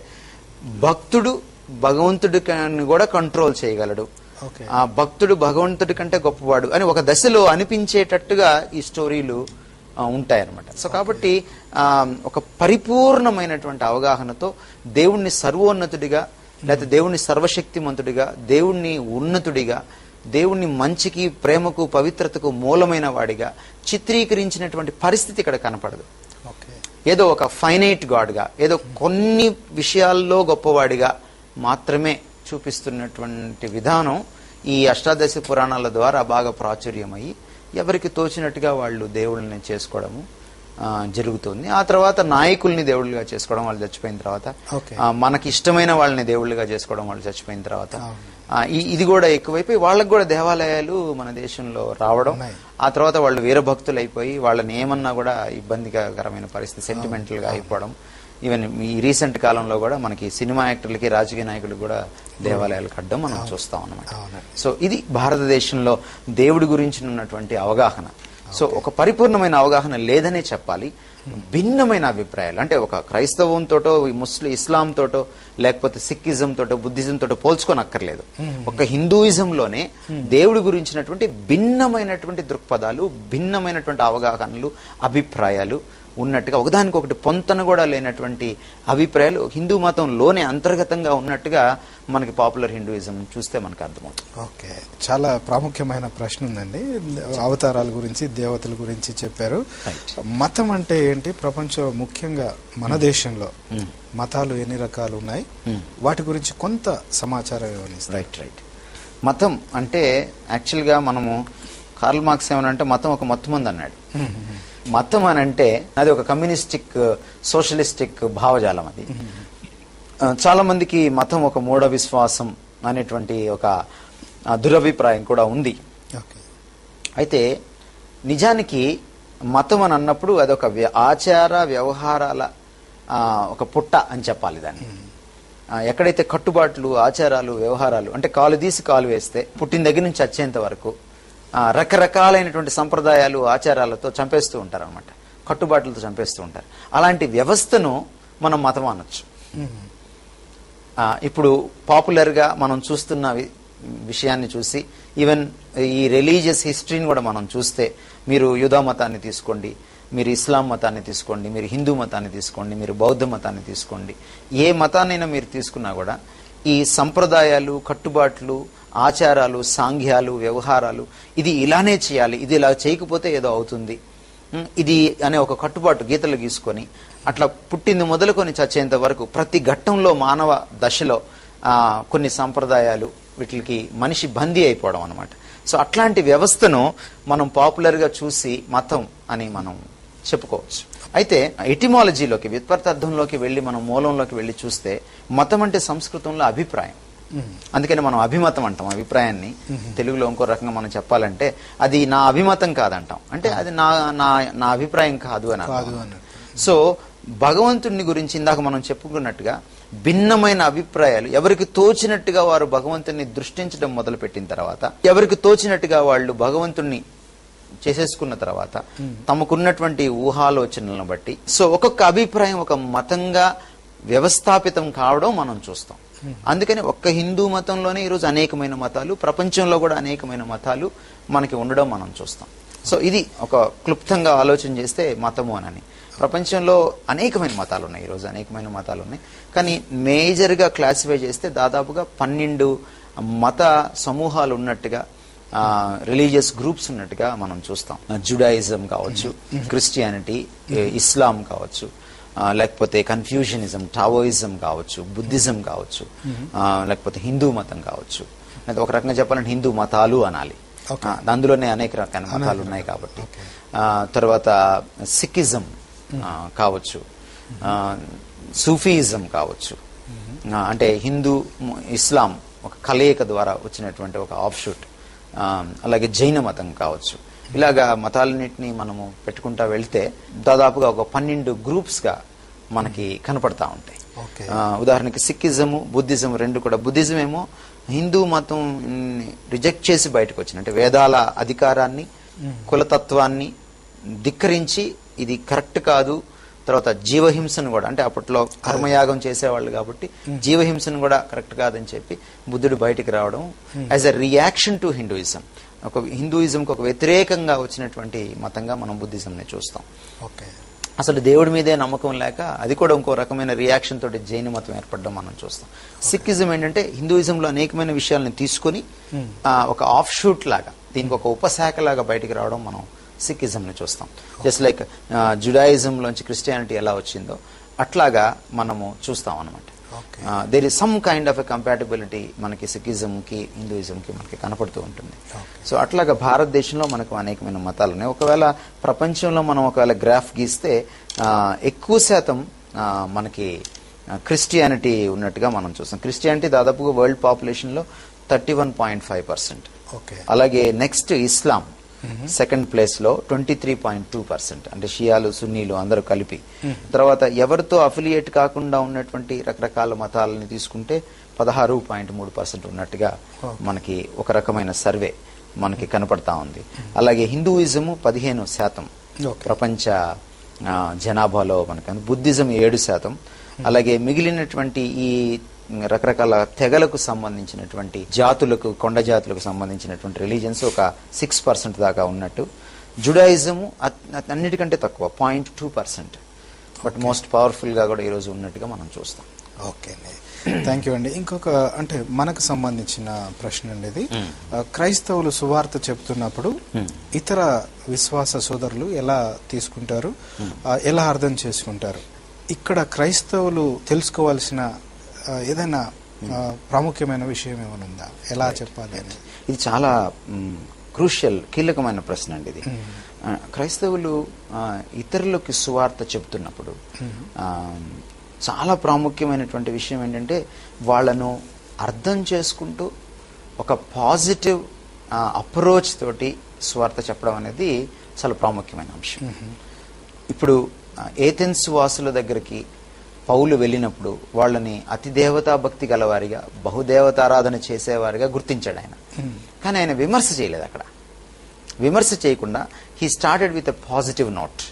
భక్తుడు భగవంతుడి కూడా కంట్రోల్ చేయగలడు ఓకే ఆ భక్తుడు భగవంతుడి కంటే గొప్పవాడు అని ఒక దశలో అనిపించేటట్టుగా ఈ స్టోరీలు ఆ, ఉంటాయన్నమాట సో కాబట్టి ఆ, ఒక పరిపూర్ణమైనటువంటి అవగాహనతో దేవుణ్ణి సర్వోన్నతుడిగా లేకపోతే దేవుణ్ణి సర్వశక్తిమంతుడిగా దేవుణ్ణి ఉన్నతుడిగా దేవుణ్ణి మంచికి ప్రేమకు పవిత్రతకు మూలమైన వాడిగా చిత్రీకరించినటువంటి పరిస్థితి ఇక్కడ కనపడదు ఓకే ఏదో ఒక ఫైనైట్ గాడ్గా ఏదో కొన్ని విషయాల్లో గొప్పవాడిగా మాత్రమే చూపిస్తున్నటువంటి విధానం ఈ అష్టాదశ పురాణాల ద్వారా బాగా ప్రాచుర్యమయ్యి ఎవరికి తోచినట్టుగా వాళ్ళు దేవుళ్ళని చేసుకోవడము ఆ, జరుగుతుంది ఆ తర్వాత నాయకుల్ని దేవుళ్ళుగా చేసుకోవడం వాళ్ళు చచ్చిపోయిన తర్వాత ఓకే. ఆ, మనకి ఇష్టమైన వాళ్ళని దేవుళ్ళుగా చేసుకోవడం వాళ్ళు చచ్చిపోయిన తర్వాత ఆ, ఈ- ఇది కూడా ఎక్కువైపోయి వాళ్ళకి కూడా దేవాలయాలు మన దేశంలో రావడం ఉన్నాయి. ఆ తర్వాత వాళ్ళు వీరభక్తులు అయిపోయి వాళ్ళని ఏమన్నా కూడా ఇబ్బందికరమైన పరిస్థితి సెంటిమెంటల్ గా అయిపోవడం ఈవెన్ ఈ రీసెంట్ కాలంలో కూడా మనకి సినిమా యాక్టర్లకి రాజకీయ నాయకులకు కూడా దేవాలయాలు కట్టడం మనం చూస్తాం అన్నమాట అవునండి. సో ఇది భారతదేశంలో దేవుడి గురించి ఉన్నటువంటి అవగాహన సో ఒక పరిపూర్ణమైన అవగాహన లేదనే చెప్పాలి భిన్నమైన అభిప్రాయాలు అంటే ఒక క్రైస్తవంతోటో ఈ ముస్లిం ఇస్లాం తోటో లేకపోతే సిక్కిజం తోటో బుద్ధిజం తోటో పోల్చుకోనక్కర్లేదు ఒక హిందూయిజంలోనే దేవుడి గురించినటువంటి భిన్నమైనటువంటి దృక్పథాలు భిన్నమైనటువంటి అవగాహనలు అభిప్రాయాలు ఉన్నట్టుగా ఒకదానికొకటి పొంతన కూడా లేనటువంటి అభిప్రాయాలు హిందూ మతంలోనే అంతర్గతంగా ఉన్నట్టుగా మనకి పాపులర్ హిందూయిజం చూస్తే మనకు అర్థమవుతుంది ఓకే చాలా ప్రాముఖ్యమైన ప్రశ్న ఉందండి అవతారాల గురించి దేవతల గురించి చెప్పారు మతం అంటే ఏంటి ప్రపంచం ముఖ్యంగా మన దేశంలో మతాలు ఎన్ని రకాలు ఉన్నాయి వాటి గురించి కొంత సమాచారం ఇవ్వనిస్తారు రైట్ రైట్ మతం అంటే యాక్చువల్గా మనము కార్ల్ మార్క్స్ ఏమనంటే మతం ఒక మత్తుమంది అన్నాడు మతం అని అంటే అది ఒక కమ్యూనిస్టిక్ సోషలిస్టిక్ భావజాలం అది ఆ, చాలా మందికి మతం ఒక మూఢ విశ్వాసం అనేటువంటి ఒక ఆ, దురభిప్రాయం కూడా ఉంది ఓకే అయితే నిజానికి మతం అని అన్నప్పుడు అదొక వ్య- ఆచార వ్యవహారాల ఆ, ఒక పుట్ట అని చెప్పాలి దాన్ని ఆ, ఎక్కడైతే కట్టుబాట్లు ఆచారాలు వ్యవహారాలు అంటే కాలు తీసి కాలు వేస్తే పుట్టిన దగ్గర నుంచి వచ్చేంత వరకు ఆ, రకరకాలైనటువంటి సంప్రదాయాలు ఆచారాలతో చంపేస్తూ ఉంటారు అనమాట కట్టుబాట్లతో చంపేస్తూ ఉంటారు అలాంటి వ్యవస్థను మనం మతం అనొచ్చు ఆ, ఇప్పుడు పాపులర్గా మనం చూస్తున్న వి- విషయాన్ని చూసి ఈవెన్ ఈ రిలీజియస్ హిస్టరీని కూడా మనం చూస్తే మీరు యుధా మతాన్ని తీసుకోండి మీరు ఇస్లాం మతాన్ని తీసుకోండి మీరు హిందూ మతాన్ని తీసుకోండి మీరు బౌద్ధ మతాన్ని తీసుకోండి ఏ మతాన్నైనా మీరు తీసుకున్నా కూడా ఈ సంప్రదాయాలు కట్టుబాట్లు ఆచారాలు సాంఘ్యాలు వ్యవహారాలు ఇది ఇలానే చేయాలి ఇది ఇలా చేయకపోతే ఏదో అవుతుంది ఉమ్, ఇది అనే ఒక కట్టుబాటు గీతలు గీసుకొని అట్లా పుట్టింది మొదలుకొని చచ్చేంత వరకు ప్రతి ఘట్టంలో మానవ దశలో ఆ, కొన్ని సంప్రదాయాలు వీటికి మనిషి బందీ అయిపోవడం అనమాట సో అట్లాంటి వ్యవస్థను మనం పాపులర్ గా చూసి మతం అని మనం చెప్పుకోవచ్చు అయితే ఎటిమాలజీలోకి వ్యుత్పత్తార్థంలోకి వెళ్ళి మనం మూలంలోకి వెళ్ళి చూస్తే మతం అంటే సంస్కృతంలో అభిప్రాయం అందుకని మనం అభిమతం అంటాం అభిప్రాయాన్ని తెలుగులో ఇంకో రకంగా మనం చెప్పాలంటే అది నా అభిమతం కాదంటాం అంటే అది నా నా నా అభిప్రాయం కాదు అని అర్థం. కాదు అన్నట్టు. సో భగవంతుని గురించి ఇందాక మనం చెప్పుకున్నట్టుగా భిన్నమైన అభిప్రాయాలు ఎవరికి తోచినట్టుగా వారు భగవంతుని దృష్టించడం మొదలుపెట్టిన తర్వాత ఎవరికి తోచినట్టుగా వాళ్ళు భగవంతుణ్ణి చేసేసుకున్న తర్వాత తమకున్నటువంటి ఊహాలోచనలను బట్టి సో ఒక్కొక్క అభిప్రాయం ఒక మతంగా వ్యవస్థాపితం కావడం మనం చూస్తాం అందుకని ఒక్క హిందూ మతంలోనే ఈరోజు అనేకమైన మతాలు ప్రపంచంలో కూడా అనేకమైన మతాలు మనకి ఉండడం మనం చూస్తాం సో ఇది ఒక క్లుప్తంగా ఆలోచన చేస్తే మతము అనని ప్రపంచంలో అనేకమైన మతాలు ఉన్నాయి ఈరోజు అనేకమైన మతాలు ఉన్నాయి కానీ మేజర్గా క్లాసిఫై చేస్తే దాదాపుగా పన్నెండు మత సమూహాలు ఉన్నట్టుగా రిలీజియస్ గ్రూప్స్ ఉన్నట్టుగా మనం చూస్తాం జుడాయిజం కావచ్చు క్రిస్టియానిటీ ఇస్లాం కావచ్చు ఆ, లేకపోతే కన్ఫ్యూజనిజం టావోయిజం కావచ్చు బుద్ధిజం కావచ్చు ఆ, లేకపోతే హిందూ మతం కావచ్చు లేదా ఒక రకంగా చెప్పాలంటే హిందూ మతాలు అనాలి Okay. ఆ, అందులోనే అనేక రకాల మతాలు ఉన్నాయి కాబట్టి ఆ, తర్వాత సిక్కిజం ఆ, కావచ్చు ఆ, సూఫీయిజం కావచ్చు ఆ, అంటే హిందూ ము- ఇస్లాం ఒక కలయిక ద్వారా వచ్చినటువంటి ఒక ఆఫ్షూట్ అలాగే జైన మతం కావచ్చు ఇలాగా మతాలన్నింటినీ మనము పెట్టుకుంటా వెళ్తే దాదాపుగా ఒక పన్నెండు గ్రూప్స్ గా మనకి కనపడతా ఉంటాయి ఓకే. ఆ, ఉదాహరణకి సిక్కిజము బుద్ధిజం రెండు కూడా బుద్ధిజం ఏమో హిందూ మతం రిజెక్ట్ చేసి బయటకు వచ్చిన అంటే వేదాల అధికారాన్ని కులతత్వాన్ని ధిక్కరించి ఇది కరెక్ట్ కాదు తర్వాత జీవహింసను కూడా అంటే అప్పట్లో కర్మయాగం చేసేవాళ్ళు కాబట్టి జీవహింసను కూడా కరెక్ట్ కాదని చెప్పి బుద్ధుడు బయటికి రావడం as a reaction to Hinduism ఒక హిందూయిజంకి ఒక వ్యతిరేకంగా వచ్చినటువంటి మతంగా మనం బుద్ధిజంని చూస్తాం ఓకే అసలు దేవుడి మీదే నమ్మకం లేక అది కూడా ఇంకో రకమైన రియాక్షన్ తోటి జైన మతం ఏర్పడడం మనం చూస్తాం సిక్కిజం ఏంటంటే హిందూయిజంలో అనేకమైన విషయాలను తీసుకొని ఆ, ఒక ఆఫ్ షూట్ లాగా దీనికి ఒక ఉపశాఖ లాగా బయటికి రావడం మనం సిక్కిజం ని చూస్తాం జస్ట్ లైక్ జుడాయిజం లోంచి క్రిస్టియానిటీ ఎలా వచ్చిందో అట్లాగా మనము చూస్తాం అనమాట Okay. There is some kind of a compatibility మనకి సిక్కిజం కి హిందూయిజం కి మనకి కనపడుతూ ఉంటుంది సో అట్లాగా భారతదేశంలో మనకు అనేకమైన మతాలు ఉన్నాయి ఒకవేళ ప్రపంచంలో మనం ఒకవేళ గ్రాఫ్ గీస్తే ఆ, ఎక్కువ శాతం ఆ, మనకి క్రిస్టియానిటీ ఉన్నట్టుగా మనం చూస్తాం క్రిస్టియానిటీ దాదాపుగా వరల్డ్ పాపులేషన్ లో thirty one point five percent okay అలాగే నెక్స్ట్ ఇస్లాం సెకండ్ ప్లేస్ లో twenty three point two percent అంటే షియాలు సున్నీలు అందరూ కలిపి తర్వాత ఎవరితో అఫిలియేట్ కాకుండా ఉన్నటువంటి రకరకాల మతాలని తీసుకుంటే పదహారు పాయింట్ మూడు పర్సెంట్ ఉన్నట్టుగా మనకి ఒక రకమైన సర్వే మనకి కనపడతా ఉంది అలాగే హిందూయిజము పదిహేను శాతం Okay. ప్రపంచ ఆ, జనాభాలో మనకి బుద్ధిజం ఏడు శాతం అలాగే మిగిలినటువంటి ఈ రకరకాల తెగలకు సంబంధించినటువంటి జాతులకు కొండ జాతులకు సంబంధించినటువంటి రిలీజియన్స్ ఒక సిక్స్ పర్సెంట్ దాకా ఉన్నట్టు జుడాయిజము అత్- అత్- అన్నిటికంటే తక్కువ point two percent but most powerful గా కూడా ఈరోజు ఉన్నట్టుగా మనం చూస్తాం ఓకే అండి థ్యాంక్ యూ అండి ఇంకొక అంటే మనకు సంబంధించిన ప్రశ్న అండి ఇది ఆ, క్రైస్తవులు సువార్త చెప్తున్నప్పుడు ఇతర విశ్వాస సోదరులు ఎలా తీసుకుంటారు ఆ, ఎలా అర్థం చేసుకుంటారు ఇక్కడ క్రైస్తవులు తెలుసుకోవాల్సిన ఆ, ఏదైనా ఆ, ప్రాముఖ్యమైన విషయం ఏమైనా ఉందా ఎలా చెప్పాలి అని ఇది చాలా క్రూషియల్ కీలకమైన ప్రశ్న అండి ఇది ఆ, క్రైస్తవులు ఆ, ఇతరులకు సువార్త చెప్తున్నప్పుడు ఆ, చాలా ప్రాముఖ్యమైనటువంటి విషయం ఏంటంటే వాళ్ళను అర్థం చేసుకుంటూ ఒక పాజిటివ్ అప్రోచ్ తోటి సువార్త చెప్పడం అనేది చాలా ప్రాముఖ్యమైన అంశం ఇప్పుడు ఆ, ఏథెన్స్ వాసుల దగ్గరికి పౌలు వెళ్ళినప్పుడు వాళ్ళని అతి దేవతా భక్తి గలవారిగా బహుదేవతారాధన చేసేవారిగా గుర్తించాడు ఆయన కానీ ఆయన విమర్శ చేయలేదు అక్కడ విమర్శ చేయకుండా he started with a positive note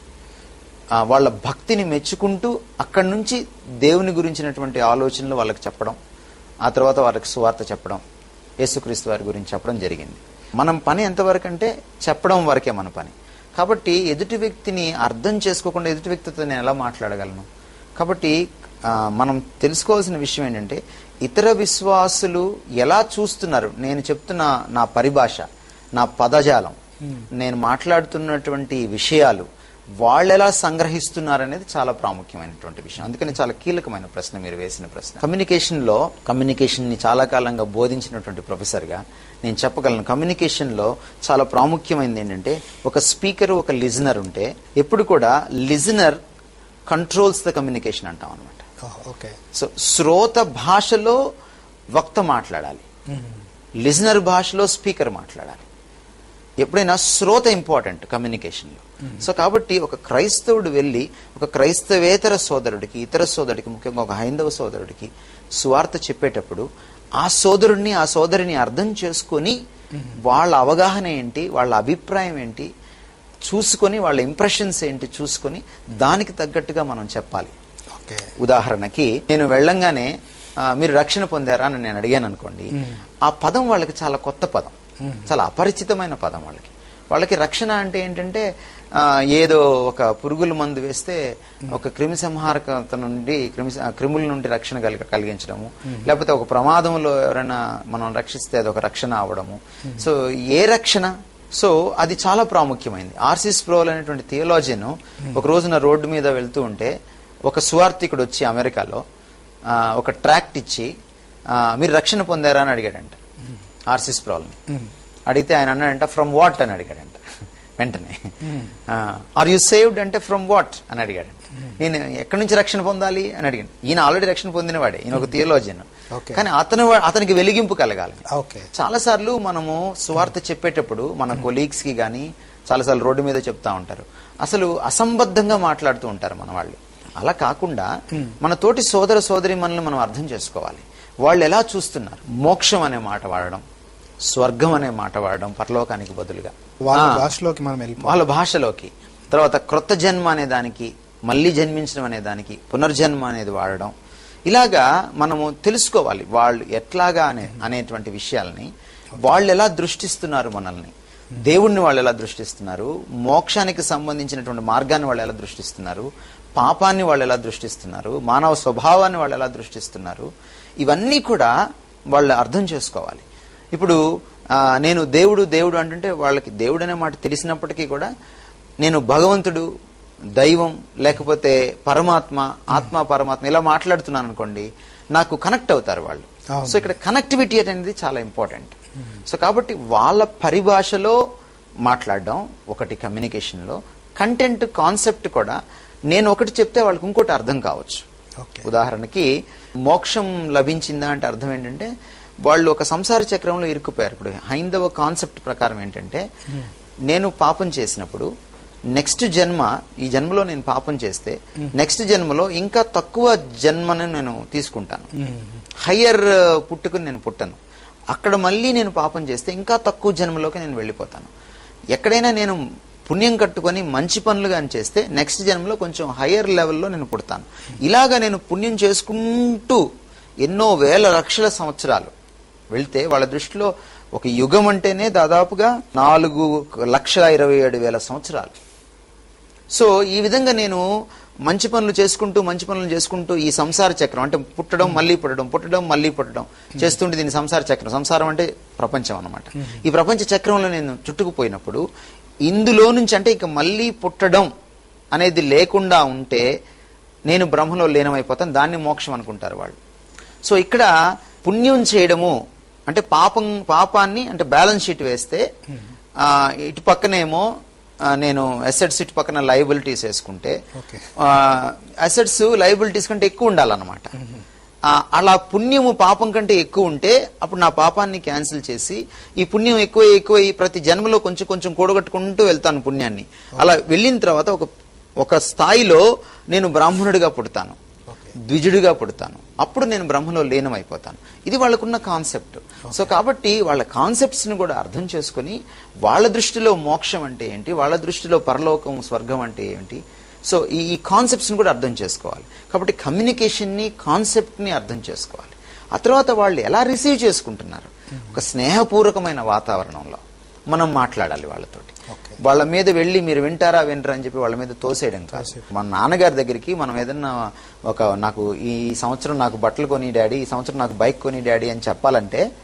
వాళ్ళ భక్తిని మెచ్చుకుంటూ అక్కడి నుంచి దేవుని గురించినటువంటి ఆలోచనలు వాళ్ళకి చెప్పడం ఆ తర్వాత వాళ్ళకి సువార్త చెప్పడం యేసుక్రీస్తు వారి గురించి చెప్పడం జరిగింది మనం పని ఎంతవరకు అంటే చెప్పడం వరకే మన పని కాబట్టి ఎదుటి వ్యక్తిని అర్థం చేసుకోకుండా ఎదుటి వ్యక్తితో నేను ఎలా మాట్లాడగలను కాబట్టి ఆ, మనం తెలుసుకోవాల్సిన విషయం ఏంటంటే ఇతర విశ్వాసులు ఎలా చూస్తున్నారు నేను చెప్తున్న నా పరిభాష నా పదజాలం నేను మాట్లాడుతున్నటువంటి విషయాలు వాళ్ళు ఎలా సంగ్రహిస్తున్నారు అనేది చాలా ప్రాముఖ్యమైనటువంటి విషయం అందుకని చాలా కీలకమైన ప్రశ్న మీరు వేసిన ప్రశ్న కమ్యూనికేషన్ లో కమ్యూనికేషన్ ని చాలా కాలంగా బోధించినటువంటి ప్రొఫెసర్ గా నేను చెప్పగలను కమ్యూనికేషన్ లో చాలా ప్రాముఖ్యమైనది ఏంటంటే ఒక స్పీకర్ ఒక లిజనర్ ఉంటే ఎప్పుడు కూడా లిజనర్ కంట్రోల్స్ ద కమ్యూనికేషన్ అంటాం అనమాట ఓకే సో శ్రోత భాషలో వక్త మాట్లాడాలి లిజనర్ భాషలో స్పీకర్ మాట్లాడాలి ఎప్పుడైనా శ్రోత ఇంపార్టెంట్ కమ్యూనికేషన్లో సో కాబట్టి ఒక క్రైస్తవుడు వెళ్ళి ఒక క్రైస్తవేతర సోదరుడికి ఇతర సోదరుడికి ముఖ్యంగా ఒక హైందవ సోదరుడికి సువార్త చెప్పేటప్పుడు ఆ సోదరుడిని ఆ సోదరిని అర్థం చేసుకొని వాళ్ళ అవగాహన ఏంటి వాళ్ళ అభిప్రాయం ఏంటి చూసుకొని వాళ్ళ ఇంప్రెషన్స్ ఏంటి చూసుకొని దానికి తగ్గట్టుగా మనం చెప్పాలి ఓకే ఉదాహరణకి నేను వెళ్ళంగానే ఆ, మీరు రక్షణ పొందారా అని నేను అడిగాను అనుకోండి ఆ పదం వాళ్ళకి చాలా కొత్త పదం చాలా అపరిచితమైన పదం వాళ్ళకి వాళ్ళకి రక్షణ అంటే ఏంటంటే ఆ, ఏదో ఒక పురుగుల మందు వేస్తే ఒక క్రిమి సంహారకత నుండి క్రిమి క్రిముల నుండి రక్షణ కలిగ కలిగించడము లేకపోతే ఒక ప్రమాదంలో ఎవరైనా మనం రక్షిస్తే అది ఒక రక్షణ అవడము సో ఏ రక్షణ సో అది చాలా ప్రాముఖ్యమైంది ఆర్సిస్ ప్రోల్ అనేటువంటి థియోలాజియన్ ఒక రోజున రోడ్డు మీద వెళ్తూ ఉంటే ఒక సువార్థికుడు వచ్చి అమెరికాలో ఆ, ఒక ట్రాక్ట్ ఇచ్చి ఆ, మీరు రక్షణ పొందారా అని అడిగాడంట ఆర్సిస్ ప్రాల్ని అడిగితే ఆయన అన్నాడంట ఫ్రమ్ వాట్ అని అడిగాడంట వెంటనే ఆర్ యు సేవ్డ్ అంటే ఫ్రమ్ వాట్ అని అడిగాడంట నేను ఎక్కడి నుంచి రక్షణ పొందాలి అని అడిగాను ఈయన ఆల్రెడీ రక్షణ పొందినవాడే ఈయన ఒక థియోలాజియన్ Okay. కానీ అతను అతనికి వెలిగింపు కలగాలి ఓకే చాలాసార్లు మనము సువార్త చెప్పేటప్పుడు మన కొలీగ్స్ కి కానీ చాలాసార్లు రోడ్డు మీద చెప్తా ఉంటారు అసలు అసంబద్ధంగా మాట్లాడుతూ ఉంటారు మన వాళ్ళు అలా కాకుండా మన తోటి సోదర సోదరి మనల్ని మనం అర్థం చేసుకోవాలి వాళ్ళు ఎలా చూస్తున్నారు మోక్షం అనే మాట వాడడం స్వర్గం అనే మాట వాడడం పరలోకానికి బదులుగా వాళ్ళ ఆ, భాషలోకి మనం వెళ్ళిపో వాళ్ళ భాషలోకి తర్వాత క్రొత్త జన్మ అనే దానికి మళ్ళీ జన్మించడం అనే దానికి పునర్జన్మ అనేది వాడడం ఇలాగా మనము తెలుసుకోవాలి వాళ్ళు ఎట్లాగా అనే అనేటువంటి విషయాల్ని వాళ్ళు ఎలా దృష్టిస్తున్నారు మనల్ని దేవుణ్ణి వాళ్ళు ఎలా దృష్టిస్తున్నారు మోక్షానికి సంబంధించినటువంటి మార్గాన్ని వాళ్ళు ఎలా దృష్టిస్తున్నారు పాపాన్ని వాళ్ళు ఎలా దృష్టిస్తున్నారు మానవ స్వభావాన్ని వాళ్ళు ఎలా దృష్టిస్తున్నారు ఇవన్నీ కూడా వాళ్ళు అర్థం చేసుకోవాలి ఇప్పుడు ఆ, నేను దేవుడు దేవుడు అంటుంటే వాళ్ళకి దేవుడు అనే మాట తెలిసినప్పటికీ కూడా నేను భగవంతుడు దైవం లేకపోతే పరమాత్మ ఆత్మ పరమాత్మ ఇలా మాట్లాడుతున్నాను అనుకోండి నాకు కనెక్ట్ అవుతారు వాళ్ళు అవును. సో ఇక్కడ కనెక్టివిటీ అనేది చాలా ఇంపార్టెంట్ సో కాబట్టి వాళ్ళ పరిభాషలో మాట్లాడడం ఒకటి కమ్యూనికేషన్లో కంటెంట్ కాన్సెప్ట్ కూడా నేను ఒకటి చెప్తే వాళ్ళకి ఇంకోటి అర్థం కావచ్చు ఓకే ఉదాహరణకి మోక్షం లభించిందా అంటే అర్థం ఏంటంటే వాళ్ళు ఒక సంసార చక్రంలో ఇరుక్కుపోయారు ఇప్పుడు హైందవ కాన్సెప్ట్ ప్రకారం ఏంటంటే నేను పాపం చేసినప్పుడు నెక్స్ట్ జన్మ ఈ జన్మలో నేను పాపం చేస్తే నెక్స్ట్ జన్మలో ఇంకా తక్కువ జన్మను నేను తీసుకుంటాను హయ్యర్ పుట్టుకుని నేను పుట్టను అక్కడ మళ్ళీ నేను పాపం చేస్తే ఇంకా తక్కువ జన్మలోకి నేను వెళ్ళిపోతాను ఎక్కడైనా నేను పుణ్యం కట్టుకొని మంచి పనులు కానీ చేస్తే నెక్స్ట్ జన్మలో కొంచెం హయ్యర్ లెవెల్లో నేను పుడతాను ఇలాగా నేను పుణ్యం చేసుకుంటూ ఎన్నో వేల లక్షల సంవత్సరాలు వెళ్తే వాళ్ళ దృష్టిలో ఒక యుగం అంటేనే దాదాపుగా నాలుగు లక్షల ఇరవై ఏడు వేల సంవత్సరాలు సో ఈ విధంగా నేను మంచి పనులు చేసుకుంటూ మంచి పనులు చేసుకుంటూ ఈ సంసార చక్రం అంటే పుట్టడం మళ్ళీ పుట్టడం పుట్టడం మళ్ళీ పుట్టడం చేస్తుంటే దీని సంసార చక్రం సంసారం అంటే ప్రపంచం అన్నమాట ఈ ప్రపంచ చక్రంలో నేను చుట్టుకుపోయినప్పుడు ఇందులో నుంచి అంటే ఇక మళ్ళీ పుట్టడం అనేది లేకుండా ఉంటే నేను బ్రహ్మలో లీనమైపోతాను దాన్ని మోక్షం అనుకుంటారు వాళ్ళు సో ఇక్కడ పుణ్యం చేయడము అంటే పాపం పాపాన్ని అంటే బ్యాలెన్స్ షీట్ వేస్తే ఆ, ఇటు పక్కనేమో ఆ, నేను అసెట్స్ ఇటు పక్కన లయబిలిటీస్ వేసుకుంటే ఓకే అసెట్స్ లయబిలిటీస్ కంటే ఎక్కువ ఉండాలన్నమాట ఆ, అలా పుణ్యము పాపం కంటే ఎక్కువ ఉంటే అప్పుడు నా పాపాన్ని క్యాన్సిల్ చేసి ఈ పుణ్యం ఎక్కువ ఎక్కువ ఈ ప్రతి జన్మలో కొంచెం కొంచెం కూడగట్టుకుంటూ వెళ్తాను పుణ్యాన్ని అలా వెళ్ళిన తర్వాత ఒక ఒక స్థాయిలో నేను బ్రాహ్మణుడిగా పుడతాను ఓకే ద్విజుడిగా పుడతాను అప్పుడు నేను బ్రహ్మలో లీనమైపోతాను ఇది వాళ్ళకున్న కాన్సెప్ట్ సో కాబట్టి వాళ్ళ కాన్సెప్ట్స్ ని కూడా అర్థం చేసుకుని వాళ్ళ దృష్టిలో మోక్షం అంటే ఏంటి వాళ్ళ దృష్టిలో పరలోకం స్వర్గం అంటే ఏంటి సో ఈ ఈ కాన్సెప్ట్స్ ని కూడా అర్థం చేసుకోవాలి కాబట్టి కమ్యూనికేషన్ ని కాన్సెప్ట్ ని అర్థం చేసుకోవాలి ఆ తర్వాత వాళ్ళు ఎలా రిసీవ్ చేసుకుంటున్నారు ఒక స్నేహపూర్వకమైన వాతావరణంలో మనం మాట్లాడాలి వాళ్ళతోటి ఓకే వాళ్ళ మీద వెళ్ళి మీరు వింటారా వినరా అని చెప్పి వాళ్ళ మీద తోసేయడం కాదు మన నాన్నగారి దగ్గరికి మనం ఏదన్నా ఒక నాకు ఈ సంవత్సరం నాకు బట్టలు కొని డాడీ ఈ సంవత్సరం నాకు బైక్ కొని డాడీ అని చెప్పాలంటే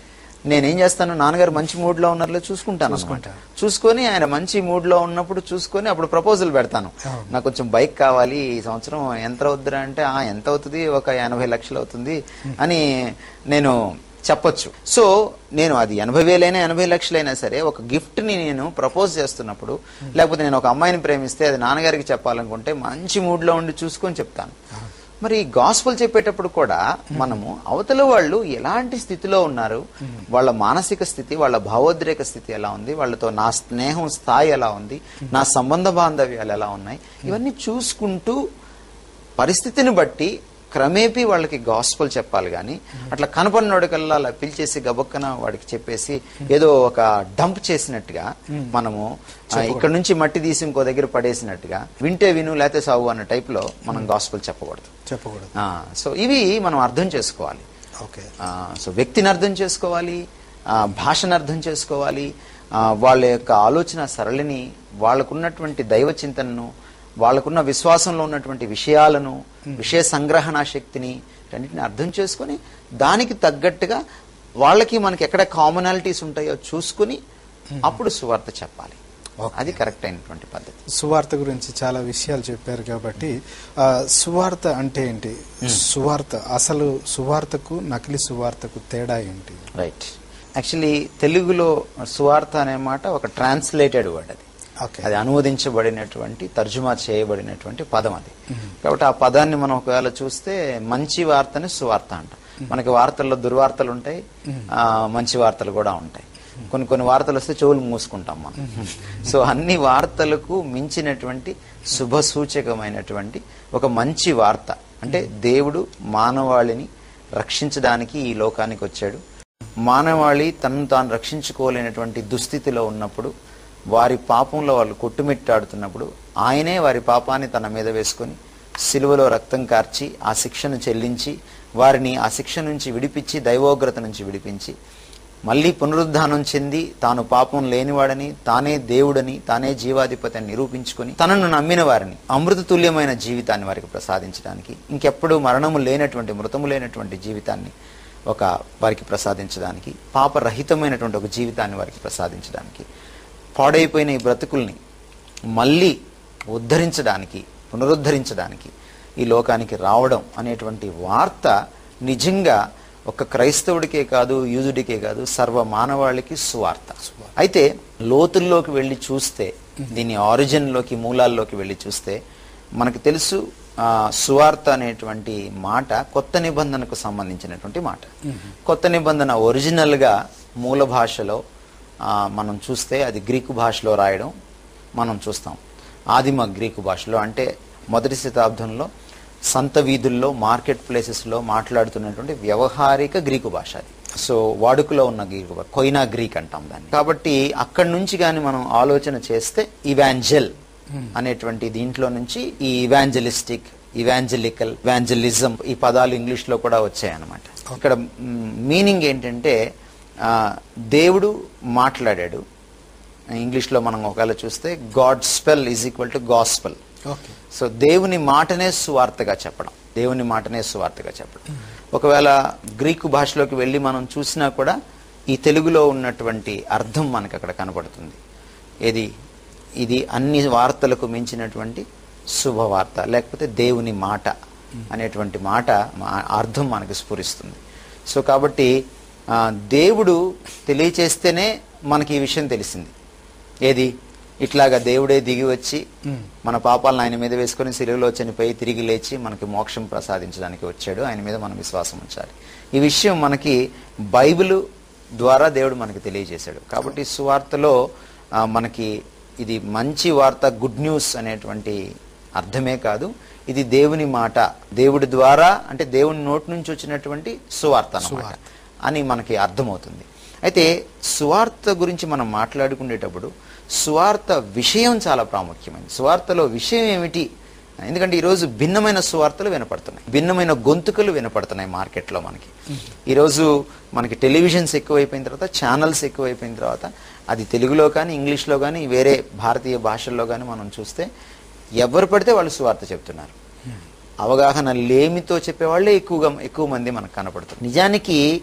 నేనేం చేస్తాను నాన్నగారు మంచి మూడ్ లో ఉన్నారో చూసుకుంటాను అన్నమాట. చూసుకుంటారు. చూసుకొని ఆయన మంచి మూడ్ లో ఉన్నప్పుడు చూసుకొని అప్పుడు ప్రపోజల్ పెడతాను అవును. నాకు కొంచెం బైక్ కావాలి ఈ సంవత్సరం ఎంత అవుద్దిరా అంటే ఆ ఎంత అవుతుంది ఒక ఎనభై లక్షలు అవుతుంది అని నేను చెప్పొచ్చు సో నేను అది ఎనభై వేలైనా ఎనభై లక్షలైనా సరే ఒక గిఫ్ట్ ని నేను ప్రపోజ్ చేస్తున్నప్పుడు లేకపోతే నేను ఒక అమ్మాయిని ప్రేమిస్తే అది నాన్నగారికి చెప్పాలనుకుంటే మంచి మూడ్ లో ఉండి చూసుకొని చెప్తాను మరి గాస్పుల్ చెప్పేటప్పుడు కూడా మనము అవతల వాళ్ళు ఎలాంటి స్థితిలో ఉన్నారు వాళ్ళ మానసిక స్థితి వాళ్ళ భావోద్రేక స్థితి ఎలా ఉంది వాళ్ళతో నా స్నేహం స్థాయి ఎలా ఉంది నా సంబంధ బాంధవ్యాలు ఎలా ఉన్నాయి ఇవన్నీ చూసుకుంటూ పరిస్థితిని బట్టి క్రమేపీ వాళ్ళకి గాస్పల్ చెప్పాలి కానీ అట్లా కనపడినోడికల్లా అలా పిలిచేసి గబక్కన వాడికి చెప్పేసి ఏదో ఒక డంప్ చేసినట్టుగా మనము ఆ, ఇక్కడ నుంచి మట్టి తీసి ఇంకో దగ్గర పడేసినట్టుగా వింటే విను లేతే సాగు అన్న టైప్ లో మనం గాస్పల్ చెప్పకూడదు చెప్పకూడదు ఆ, సో ఇవి మనం అర్థం చేసుకోవాలి ఓకే ఆ, సో వ్యక్తిని అర్థం చేసుకోవాలి ఆ, భాషను అర్థం చేసుకోవాలి ఆ, వాళ్ళ యొక్క ఆలోచన సరళిని వాళ్ళకున్నటువంటి దైవ చింతనను వాళ్ళకున్న విశ్వాసంలో ఉన్నటువంటి విషయాలను విషయ సంగ్రహణ శక్తిని రెండింటిని అర్థం చేసుకొని దానికి తగ్గట్టుగా వాళ్ళకి మనకి ఎక్కడ కామనాలిటీస్ ఉంటాయో చూసుకుని అప్పుడు సువార్త చెప్పాలి Okay. అది కరెక్ట్ అయినటువంటి పద్ధతి సువార్త గురించి చాలా విషయాలు చెప్పారు కాబట్టి ఆ, సువార్త అంటే ఏంటి సువార్త అసలు సువార్తకు నకిలీ సువార్తకు తేడా ఏంటి రైట్ యాక్చువల్లీ తెలుగులో సువార్త అనే మాట ఒక ట్రాన్స్లేటెడ్ వర్డ్ అది ఓకే అది అనువదించబడినటువంటి తర్జుమా చేయబడినటువంటి పదం అది కాబట్టి ఆ పదాన్ని మనం ఒకవేళ చూస్తే మంచి వార్తని సువార్త అంట మనకి వార్తల్లో దుర్వార్తలు ఉంటాయి ఆ, మంచి వార్తలు కూడా ఉంటాయి కొన్ని కొన్ని వార్తలు వస్తే చెవులు మూసుకుంటాం మనం సో అన్ని వార్తలకు మించినటువంటి శుభ సూచకమైనటువంటి ఒక మంచి వార్త అంటే దేవుడు మానవాళిని రక్షించడానికి ఈ లోకానికి వచ్చాడు మానవాళి తనను తాను రక్షించుకోలేనటువంటి దుస్థితిలో ఉన్నప్పుడు వారి పాపంలో వాళ్ళు కొట్టుమిట్టాడుతున్నప్పుడు ఆయనే వారి పాపాన్ని తన మీద వేసుకొని సిలువలో రక్తం కార్చి ఆ శిక్షను చెల్లించి వారిని ఆ శిక్ష నుంచి విడిపించి దైవోగ్రత నుంచి విడిపించి మళ్ళీ పునరుద్ధానం చెంది తాను పాపం లేనివాడని తానే దేవుడని తానే జీవాధిపతి అని నిరూపించుకొని తనను నమ్మిన వారిని అమృత తుల్యమైన జీవితాన్ని వారికి ప్రసాదించడానికి ఇంకెప్పుడు మరణము లేనటువంటి మృతము లేనటువంటి జీవితాన్ని ఒక వారికి ప్రసాదించడానికి పాపరహితమైనటువంటి ఒక జీవితాన్ని వారికి ప్రసాదించడానికి పాడైపోయిన ఈ బ్రతుకుల్ని మళ్ళీ ఉద్ధరించడానికి పునరుద్ధరించడానికి ఈ లోకానికి రావడం అనేటువంటి వార్త నిజంగా ఒక క్రైస్తవుడికే కాదు యూదుడికే కాదు సర్వ మానవాళికి సువార్త అయితే లోతుల్లోకి వెళ్ళి చూస్తే దీని ఆరిజిన్లోకి మూలాల్లోకి వెళ్ళి చూస్తే మనకు తెలుసు ఆ, సువార్త అనేటువంటి మాట కొత్త నిబంధనకు సంబంధించినటువంటి మాట కొత్త నిబంధన ఒరిజినల్ గా మూల భాషలో ఆ, మనం చూస్తే అది గ్రీకు భాషలో రాయడం మనం చూస్తాం ఆదిమ గ్రీకు భాషలో అంటే మొదటి శతాబ్దంలో సంత వీధుల్లో మార్కెట్ ప్లేసెస్లో మాట్లాడుతున్నటువంటి వ్యవహారిక గ్రీకు భాష అది సో వాడుకలో ఉన్న గ్రీకు భాష కొయినా గ్రీక్ అంటాం దాన్ని కాబట్టి అక్కడి నుంచి కానీ మనం ఆలోచన చేస్తే ఇవాంజెల్ అనేటువంటి దీంట్లో నుంచి ఈ ఇవాంజలిస్టిక్ ఇవాంజలికల్ ఇవాంజలిజం ఈ పదాలు ఇంగ్లీష్ లో కూడా వచ్చాయన్నమాట ఇక్కడ మీనింగ్ ఏంటంటే ఆ, దేవుడు మాట్లాడాడు ఇంగ్లీష్ లో మనం ఒకవేళ చూస్తే God spell is equal to gospel okay so దేవుని మాటనే సువార్తగా చెప్పడం దేవుని మాటనే సువార్తగా చెప్పడం ఒకవేళ గ్రీకు భాషలోకి వెళ్ళి మనం చూసినా కూడా ఈ తెలుగులో ఉన్నటువంటి అర్థం మనకు అక్కడ కనపడుతుంది ఏది ఇది అన్ని వార్తలకు మించినటువంటి శుభవార్త లేకపోతే దేవుని మాట అనేటువంటి మాట మా- అర్థం మనకి స్ఫురిస్తుంది సో కాబట్టి ఆ, దేవుడు తెలియచేస్తేనే మనకి ఈ విషయం తెలిసింది ఏది ఇట్లాగా దేవుడే దిగి వచ్చి మన పాపాలను ఆయన మీద వేసుకొని సిలువలో చనిపోయి తిరిగి లేచి మనకి మోక్షం ప్రసాదించడానికి వచ్చాడు ఆయన మీద మనం విశ్వాసం ఉంచాలి ఈ విషయం మనకి బైబిల్ ద్వారా దేవుడు మనకి తెలియజేశాడు కాబట్టి సువార్తలో ఆ, మనకి ఇది మంచి వార్త గుడ్ న్యూస్ అనేటువంటి అర్థమే కాదు ఇది దేవుని మాట దేవుడి ద్వారా అంటే దేవుని నోటి నుంచి వచ్చినటువంటి సువార్త అన్నమాట అని మనకి అర్థమవుతుంది అయితే సువార్త గురించి మనం మాట్లాడుకునేటప్పుడు సువార్త విషయం చాలా ప్రాముఖ్యమైనది సువార్తలో విషయం ఏమిటి ఎందుకంటే ఈరోజు భిన్నమైన సువార్తలు వినపడుతున్నాయి భిన్నమైన గొంతుకలు వినపడుతున్నాయి మార్కెట్లో మనకి ఈరోజు మనకి టెలివిజన్స్ ఎక్కువైపోయిన తర్వాత ఛానల్స్ ఎక్కువైపోయిన తర్వాత అది తెలుగులో కానీ ఇంగ్లీష్లో కానీ వేరే భారతీయ భాషల్లో కానీ మనం చూస్తే ఎవరు పడితే వాళ్ళు సువార్త చెప్తున్నారు అవగాహన లేమితో చెప్పేవాళ్ళే ఎక్కువగా ఎక్కువ మంది మనకు కనపడుతుంది నిజానికి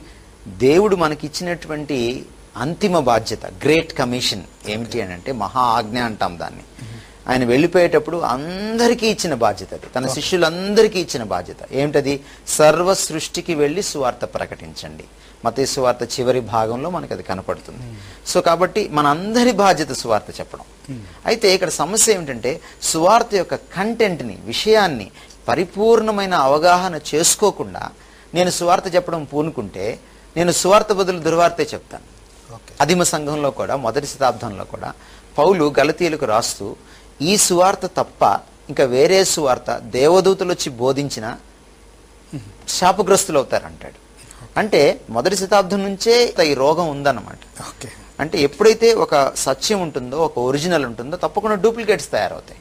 దేవుడు మనకిచ్చినటువంటి అంతిమ బాధ్యత గ్రేట్ కమిషన్ ఏమిటి అని అంటే మహా ఆజ్ఞ అంటాం దాన్ని ఆయన వెళ్ళిపోయేటప్పుడు అందరికీ ఇచ్చిన బాధ్యత అది తన శిష్యులందరికీ ఇచ్చిన బాధ్యత ఏమిటది సర్వ సృష్టికి వెళ్ళి సువార్త ప్రకటించండి మత సువార్త చివరి భాగంలో మనకు అది కనపడుతుంది సో కాబట్టి మన అందరి బాధ్యత సువార్త చెప్పడం అయితే ఇక్కడ సమస్య ఏమిటంటే సువార్త యొక్క కంటెంట్ని విషయాన్ని పరిపూర్ణమైన అవగాహన చేసుకోకుండా నేను సువార్త చెప్పడం పూనుకుంటే నేను సువార్త బదులు దుర్వార్తే చెప్తాను ఓకే అదిమ సంఘంలో కూడా మొదటి శతాబ్దంలో కూడా పౌలు గలతీయులకు రాస్తూ ఈ సువార్త తప్ప ఇంకా వేరే సువార్త దేవదూతలు వచ్చి బోధించిన శాపగ్రస్తులు అవుతారంటాడు అంటే మొదటి శతాబ్దం నుంచే ఈ రోగం ఉందన్నమాట ఓకే అంటే ఎప్పుడైతే ఒక సత్యం ఉంటుందో ఒక ఒరిజినల్ ఉంటుందో తప్పకుండా డూప్లికేట్స్ తయారవుతాయి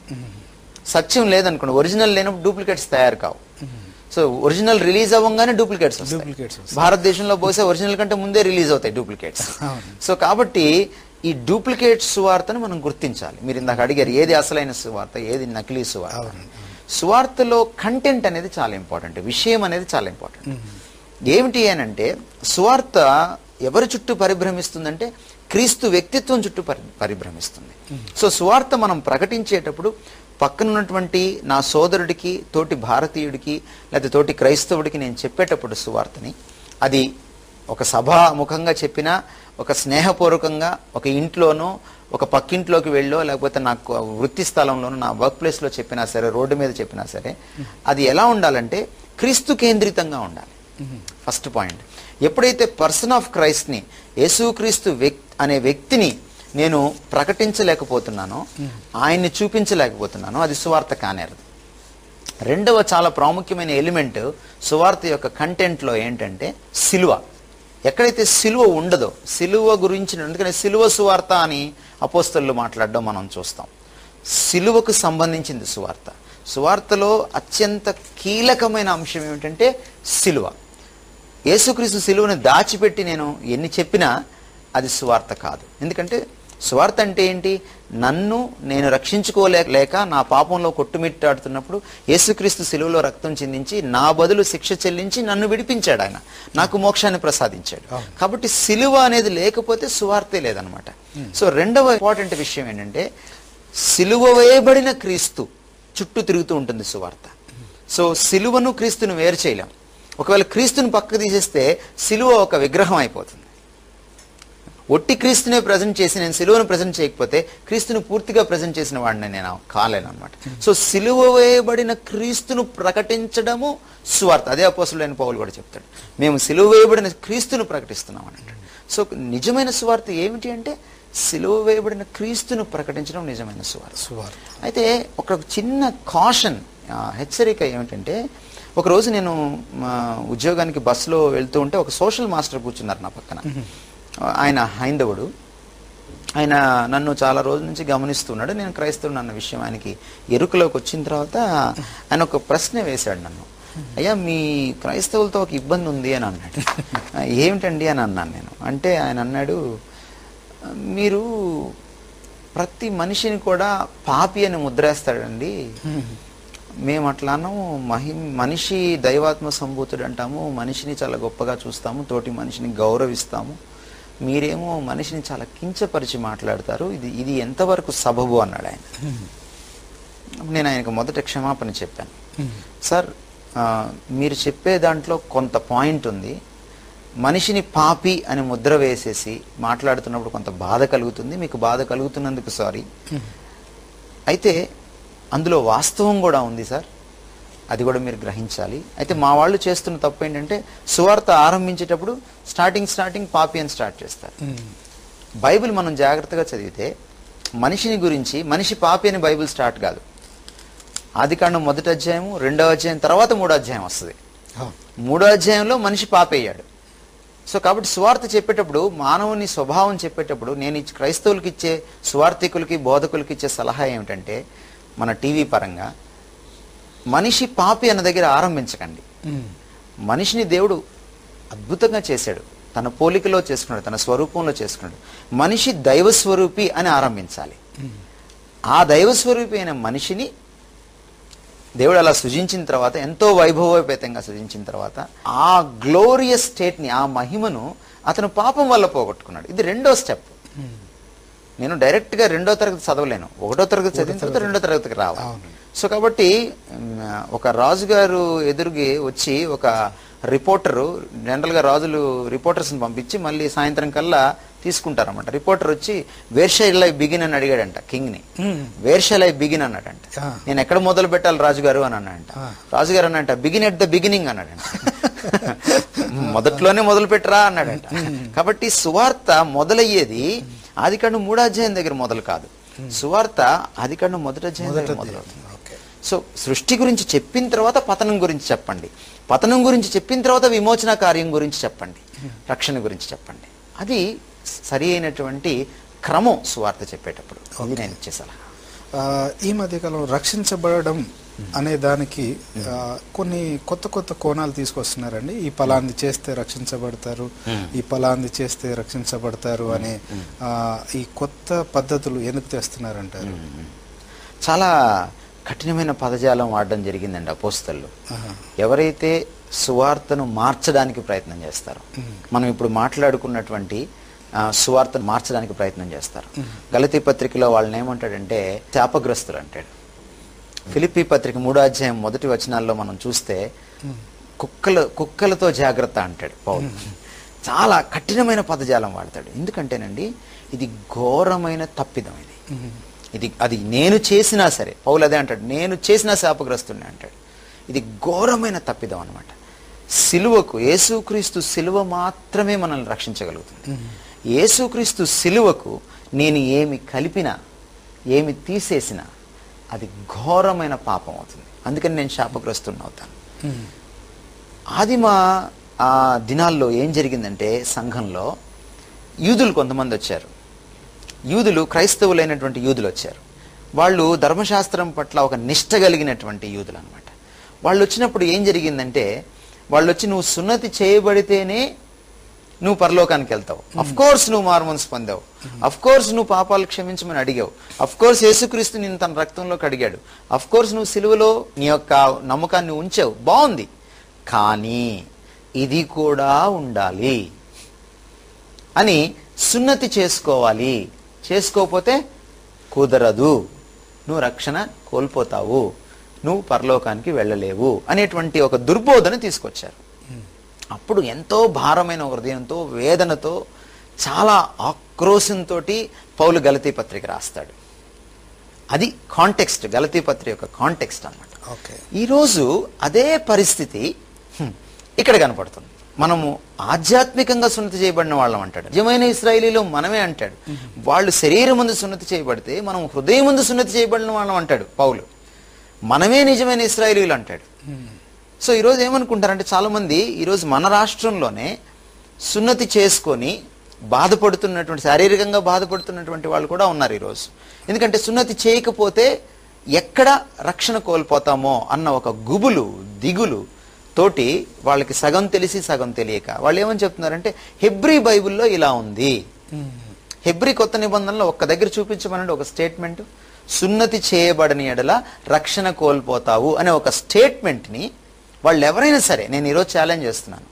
సత్యం లేదనుకోండి ఒరిజినల్ లేనప్పుడు డూప్లికేట్స్ తయారు కావు సో ఒరిజినల్ రిలీజ్ అవ్వగానే డూప్లికేట్స్ Duplicates వస్తాయి వస్తాయి. భారతదేశంలో బహుశా ఒరిజినల్ కంటే ముందే రిలీజ్ అవుతాయి డూప్లికేట్స్ అవును. సో కాబట్టి ఈ డూప్లికేట్ సువార్తను మనం గుర్తించాలి మీరు ఇందాక అడిగారు ఏది అసలైన సువార్త ఏది నకిలీ సువార్త అవును, సువార్తలో కంటెంట్ అనేది చాలా ఇంపార్టెంట్ విషయం అనేది చాలా ఇంపార్టెంట్ ఏమిటి అని అంటే సువార్త ఎవరి చుట్టూ పరిభ్రమిస్తుందంటే క్రీస్తు వ్యక్తిత్వం చుట్టూ పరి పరిభ్రమిస్తుంది సో సువార్త మనం ప్రకటించేటప్పుడు పక్కన ఉన్నటువంటి నా సోదరుడికి తోటి భారతీయుడికి లేదా తోటి క్రైస్తవుడికి నేను చెప్పేటప్పుడు సువార్తని అది ఒక సభాముఖంగా చెప్పినా ఒక స్నేహపూర్వకంగా ఒక ఇంట్లోనో ఒక పక్కింట్లోకి వెళ్ళో లేకపోతే నాకు వృత్తి స్థలంలోనో నా వర్క్ ప్లేస్లో చెప్పినా సరే రోడ్డు మీద చెప్పినా సరే అది ఎలా ఉండాలంటే క్రీస్తు కేంద్రితంగా ఉండాలి ఫస్ట్ పాయింట్ ఎప్పుడైతే పర్సన్ ఆఫ్ క్రైస్ట్ని యేసుక్రీస్తు వ్యక్ అనే వ్యక్తిని నేను ప్రకటించలేకపోతున్నానో ఆయన్ని చూపించలేకపోతున్నానో అది సువార్త కానేరదు రెండవ చాలా ప్రాముఖ్యమైన ఎలిమెంట్ సువార్త యొక్క కంటెంట్లో ఏంటంటే సిలువ ఎక్కడైతే సిలువ ఉండదో సిలువ గురించి ఎందుకంటే సిలువ సువార్త అని అపోస్తలు మాట్లాడడం మనం చూస్తాం సిలువకు సంబంధించింది సువార్త సువార్తలో అత్యంత కీలకమైన అంశం ఏమిటంటే సిలువ యేసుక్రీస్తు సిలువను దాచిపెట్టి నేను ఎన్ని చెప్పినా అది సువార్త కాదు ఎందుకంటే సువార్త అంటే ఏంటి నన్ను నేను రక్షించుకోలేక లేక నా పాపంలో కొట్టుమిట్టాడుతున్నప్పుడు యేసుక్రీస్తు సిలువలో రక్తం చిందించి నా బదులు శిక్ష చెల్లించి నన్ను విడిపించాడు ఆయన నాకు మోక్షాన్ని ప్రసాదించాడు కాబట్టి సిలువ అనేది లేకపోతే సువార్తే లేదనమాట సో రెండవ ఇంపార్టెంట్ విషయం ఏంటంటే సిలువ వేయబడిన క్రీస్తు చుట్టూ తిరుగుతూ ఉంటుంది సువార్త సో సిలువను క్రీస్తును వేరు చేయలేం ఒకవేళ క్రీస్తుని పక్కకు తీసేస్తే సిలువ ఒక విగ్రహం అయిపోతుంది ఒట్టి క్రీస్తునే ప్రజెంట్ చేసి నేను సిలువను ప్రజెంట్ చేయకపోతే క్రీస్తుని పూర్తిగా ప్రజెంట్ చేసిన వాడిని నేను కాలేను అనమాట సో సిలువ వేయబడిన క్రీస్తును ప్రకటించడము సువార్త అదే అపోసులైన పౌలు కూడా చెప్తాడు మేము సిలువ వేయబడిన క్రీస్తును ప్రకటిస్తున్నాం అని అంటాడు సో నిజమైన సువార్త ఏమిటి అంటే సిలువ వేయబడిన క్రీస్తును ప్రకటించడం నిజమైన సువార్త సువార్త అయితే ఒక చిన్న కాషన్ హెచ్చరిక ఏమిటంటే ఒకరోజు నేను మా ఉద్యోగానికి బస్సులో వెళ్తూ ఉంటే ఒక సోషల్ మాస్టర్ కూర్చున్నారు నా పక్కన ఆయన హైందవుడు ఆయన నన్ను చాలా రోజుల నుంచి గమనిస్తున్నాడు నేను క్రైస్తవుడు అన్న విషయం ఆయనకి ఎరుకలోకి వచ్చిన తర్వాత ఆయన ఒక ప్రశ్న వేశాడు నన్ను అయ్యా మీ క్రైస్తవులతో ఒక ఇబ్బంది ఉంది అని అన్నాడు ఏమిటండి అని అన్నాను నేను అంటే ఆయన అన్నాడు మీరు ప్రతి మనిషిని కూడా పాపి అని ముద్రేస్తాడండి మేము అట్లాను మహి మనిషి దైవాత్మ సంభూతుడు అంటాము మనిషిని చాలా గొప్పగా చూస్తాము తోటి మనిషిని గౌరవిస్తాము మీరేమో మనిషిని చాలా కించపరిచి మాట్లాడతారు ఇది ఇది ఎంతవరకు సబబు అన్నాడు ఆయన నేను ఆయనకు మొదట క్షమాపణ చెప్పాను సార్ ఆ, మీరు చెప్పే దాంట్లో కొంత పాయింట్ ఉంది మనిషిని పాపి అని ముద్ర వేసేసి మాట్లాడుతున్నప్పుడు కొంత బాధ కలుగుతుంది మీకు బాధ కలుగుతున్నందుకు సారీ అయితే అందులో వాస్తవం కూడా ఉంది సార్ అది కూడా మీరు గ్రహించాలి అయితే మా వాళ్ళు చేస్తున్న తప్పు ఏంటంటే సువార్త ఆరంభించేటప్పుడు స్టార్టింగ్ స్టార్టింగ్ పాపి అని స్టార్ట్ చేస్తారు బైబిల్ మనం జాగ్రత్తగా చదివితే మనిషిని గురించి మనిషి పాపి అని బైబిల్ స్టార్ట్ కాదు ఆదికాండం మొదటి అధ్యాయం రెండో అధ్యాయం తర్వాత మూడో అధ్యాయం వస్తుంది మూడో అధ్యాయంలో మనిషి పాపయ్యాడు సో కాబట్టి సువార్త చెప్పేటప్పుడు మానవుని స్వభావం చెప్పేటప్పుడు నేను ఇచ్చే క్రైస్తవులకి ఇచ్చే సువార్థికులకి బోధకులకి ఇచ్చే సలహా ఏమిటంటే మన టీవీ పరంగా మనిషి పాపి అన్న దగ్గర ఆరంభించకండి మనిషిని దేవుడు అద్భుతంగా చేశాడు తన పోలికలో చేసుకున్నాడు తన స్వరూపంలో చేసుకున్నాడు మనిషి దైవ స్వరూపి అని ఆరంభించాలి ఆ దైవ స్వరూపి అయిన మనిషిని దేవుడు అలా సృజించిన తర్వాత ఎంతో వైభవోపేతంగా సృజించిన తర్వాత ఆ గ్లోరియస్ స్టేట్ని ఆ మహిమను అతను పాపం వల్ల పోగొట్టుకున్నాడు ఇది రెండో స్టెప్ నేను డైరెక్ట్ గా రెండో తరగతి చదవలేను ఒకటో తరగతి చదివిన తర్వాత రెండో తరగతికి రావాలి అవును. సో కాబట్టి మ్, ఒక రాజుగారు ఎదురుగి వచ్చి ఒక రిపోర్టరు జనరల్ గా రాజులు రిపోర్టర్స్ పంపించి మళ్ళీ సాయంత్రం కల్లా తీసుకుంటారన్నమాట రిపోర్టర్ వచ్చి వేర్ షైల్ ఐ బిగిన్ అని అడిగాడంట కింగ్ ని వేర్ షైల్ ఐ బిగిన్ అన్నాడంట ఆ. నేను ఎక్కడ మొదలు పెట్టాలి రాజుగారు అని అన్నాడంట ఆ. రాజుగారు అన్నంట బిగిన్ ఎట్ ద బిగినింగ్ అన్నాడంట మొదట్లోనే మొదలు పెట్టరా అన్నాడంట కాబట్టి సువార్త మొదలయ్యేది ఆదికాండం మూడో అధ్యాయం దగ్గర మొదలు కాదు సువార్త ఆదికాండం మొదటి అధ్యాయం దగ్గర మొదట మొదలవుతుంది ఓకే సో సృష్టి గురించి చెప్పిన తర్వాత పతనం గురించి చెప్పండి పతనం గురించి చెప్పిన తర్వాత విమోచన కార్యం గురించి చెప్పండి రక్షణ గురించి చెప్పండి అది సరి అయినటువంటి క్రమం సువార్త చెప్పేటప్పుడు ఇది నేను ఇచ్చే సలహా ఆ, ఈ మధ్యకాలం రక్షించబడడం అనే దానికి ఆ, కొన్ని కొత్త కొత్త కోణాలు తీసుకొస్తున్నారండి ఈ పలాంది చేస్తే రక్షించబడతారు ఈ పలాంది చేస్తే రక్షించబడతారు అనే ఆ, ఈ కొత్త పద్ధతులు ఎందుకు తెస్తున్నారంటారు చాలా కఠినమైన పదజాలం వాడడం జరిగిందండి అపోస్తలు ఆహా. ఎవరైతే సువార్తను మార్చడానికి ప్రయత్నం చేస్తారో మనం ఇప్పుడు మాట్లాడుకున్నటువంటి ఆ, సువార్తను మార్చడానికి ప్రయత్నం చేస్తారు గలతీ పత్రికలో వాళ్ళని ఏమంటాడంటే శాపగ్రస్తులు అంటాడు ఫిలిప్పి పత్రిక మూడో అధ్యాయం మొదటి వచనాల్లో మనం చూస్తే కుక్కలు కుక్కలతో జాగ్రత్త అంటాడు పౌలు చాలా కఠినమైన పదజాలం వాడతాడు ఎందుకంటేనండి ఇది ఘోరమైన తప్పిదం ఇది ఇది అది నేను చేసినా సరే పౌలు అదే అంటాడు నేను చేసినా శాపగ్రస్తుడిని అంటాడు ఇది ఘోరమైన తప్పిదం అనమాట సిలువకు యేసుక్రీస్తు సిలువ మాత్రమే మనల్ని రక్షించగలుగుతుంది యేసుక్రీస్తు సిలువకు నేను ఏమి కలిపినా ఏమి తీసేసినా అది ఘోరమైన పాపం అవుతుంది అందుకని నేను శాపగ్రస్తుడిని అవుతాను ఉమ్. ఆదిమ ఆ దినాల్లో ఏం జరిగిందంటే సంఘంలో యూదులు కొంతమంది వచ్చారు యూదులు క్రైస్తవులైనటువంటి యూదులు వచ్చారు వాళ్ళు ధర్మశాస్త్రం పట్ల ఒక నిష్ట కలిగినటువంటి యూదులు అనమాట వాళ్ళు వచ్చినప్పుడు ఏం జరిగిందంటే వాళ్ళు వచ్చి నువ్వు సున్నతి చేయబడితేనే నువ్వు పరలోకానికి వెళ్తావు అఫ్ కోర్స్ నువ్వు మార్మన్స్ పొందావు అఫ్ కోర్స్ నువ్వు పాపాలు క్షమించమని అడిగావు అఫ్ కోర్స్ యేసుక్రీస్తు నేను తన రక్తంలోకి అడిగాడు అఫ్ కోర్స్ నువ్వు సిలువలో నీ యొక్క నమ్మకాన్ని ఉంచావు బాగుంది కానీ ఇది కూడా ఉండాలి అని సున్నతి చేసుకోవాలి చేసుకోకపోతే కుదరదు నువ్వు రక్షణ కోల్పోతావు నువ్వు పరలోకానికి వెళ్ళలేవు అనేటువంటి ఒక దుర్బోధన తీసుకొచ్చారు అప్పుడు ఎంతో భారమైన హృదయంతో వేదనతో చాలా ఆక్రోశంతో పౌలు గలతీ పత్రిక రాస్తాడు అది కాంటెక్స్ట్ గలతీ పత్రిక యొక్క కాంటెక్స్ట్ అన్నమాట ఓకే ఈరోజు అదే పరిస్థితి హ్మ్, ఇక్కడ కనపడుతుంది మనము ఆధ్యాత్మికంగా సున్నతి చేయబడిన వాళ్ళం అంటాడు నిజమైన ఇస్రాయేలీలో మనమే అంటాడు వాళ్ళు శరీరం ముందు సున్నతి చేయబడితే మనం హృదయం ముందు సున్నతి చేయబడిన వాళ్ళం అంటాడు పౌలు మనమే నిజమైన ఇస్రాయేలీలు అంటాడు సో ఈరోజు ఏమనుకుంటారంటే చాలా మంది ఈరోజు మన రాష్ట్రంలోనే సున్నతి చేసుకొని బాధపడుతున్నటువంటి శారీరకంగా బాధపడుతున్నటువంటి వాళ్ళు కూడా ఉన్నారు ఈరోజు ఎందుకంటే సున్నతి చేయకపోతే ఎక్కడ రక్షణ కోల్పోతామో అన్న ఒక గుబులు దిగులు తోటి వాళ్ళకి సగం తెలిసి సగం తెలియక వాళ్ళు ఏమని చెప్తున్నారంటే హెబ్రీ బైబిల్లో ఇలా ఉంది హెబ్రి కొత్త నిబంధనలో ఒక్క దగ్గర చూపించమనండి ఒక స్టేట్మెంట్ సున్నతి చేయబడని ఎడల రక్షణ కోల్పోతావు అనే ఒక స్టేట్మెంట్ ని వాళ్ళు ఎవరైనా సరే నేను ఈరోజు ఛాలెంజ్ చేస్తున్నాను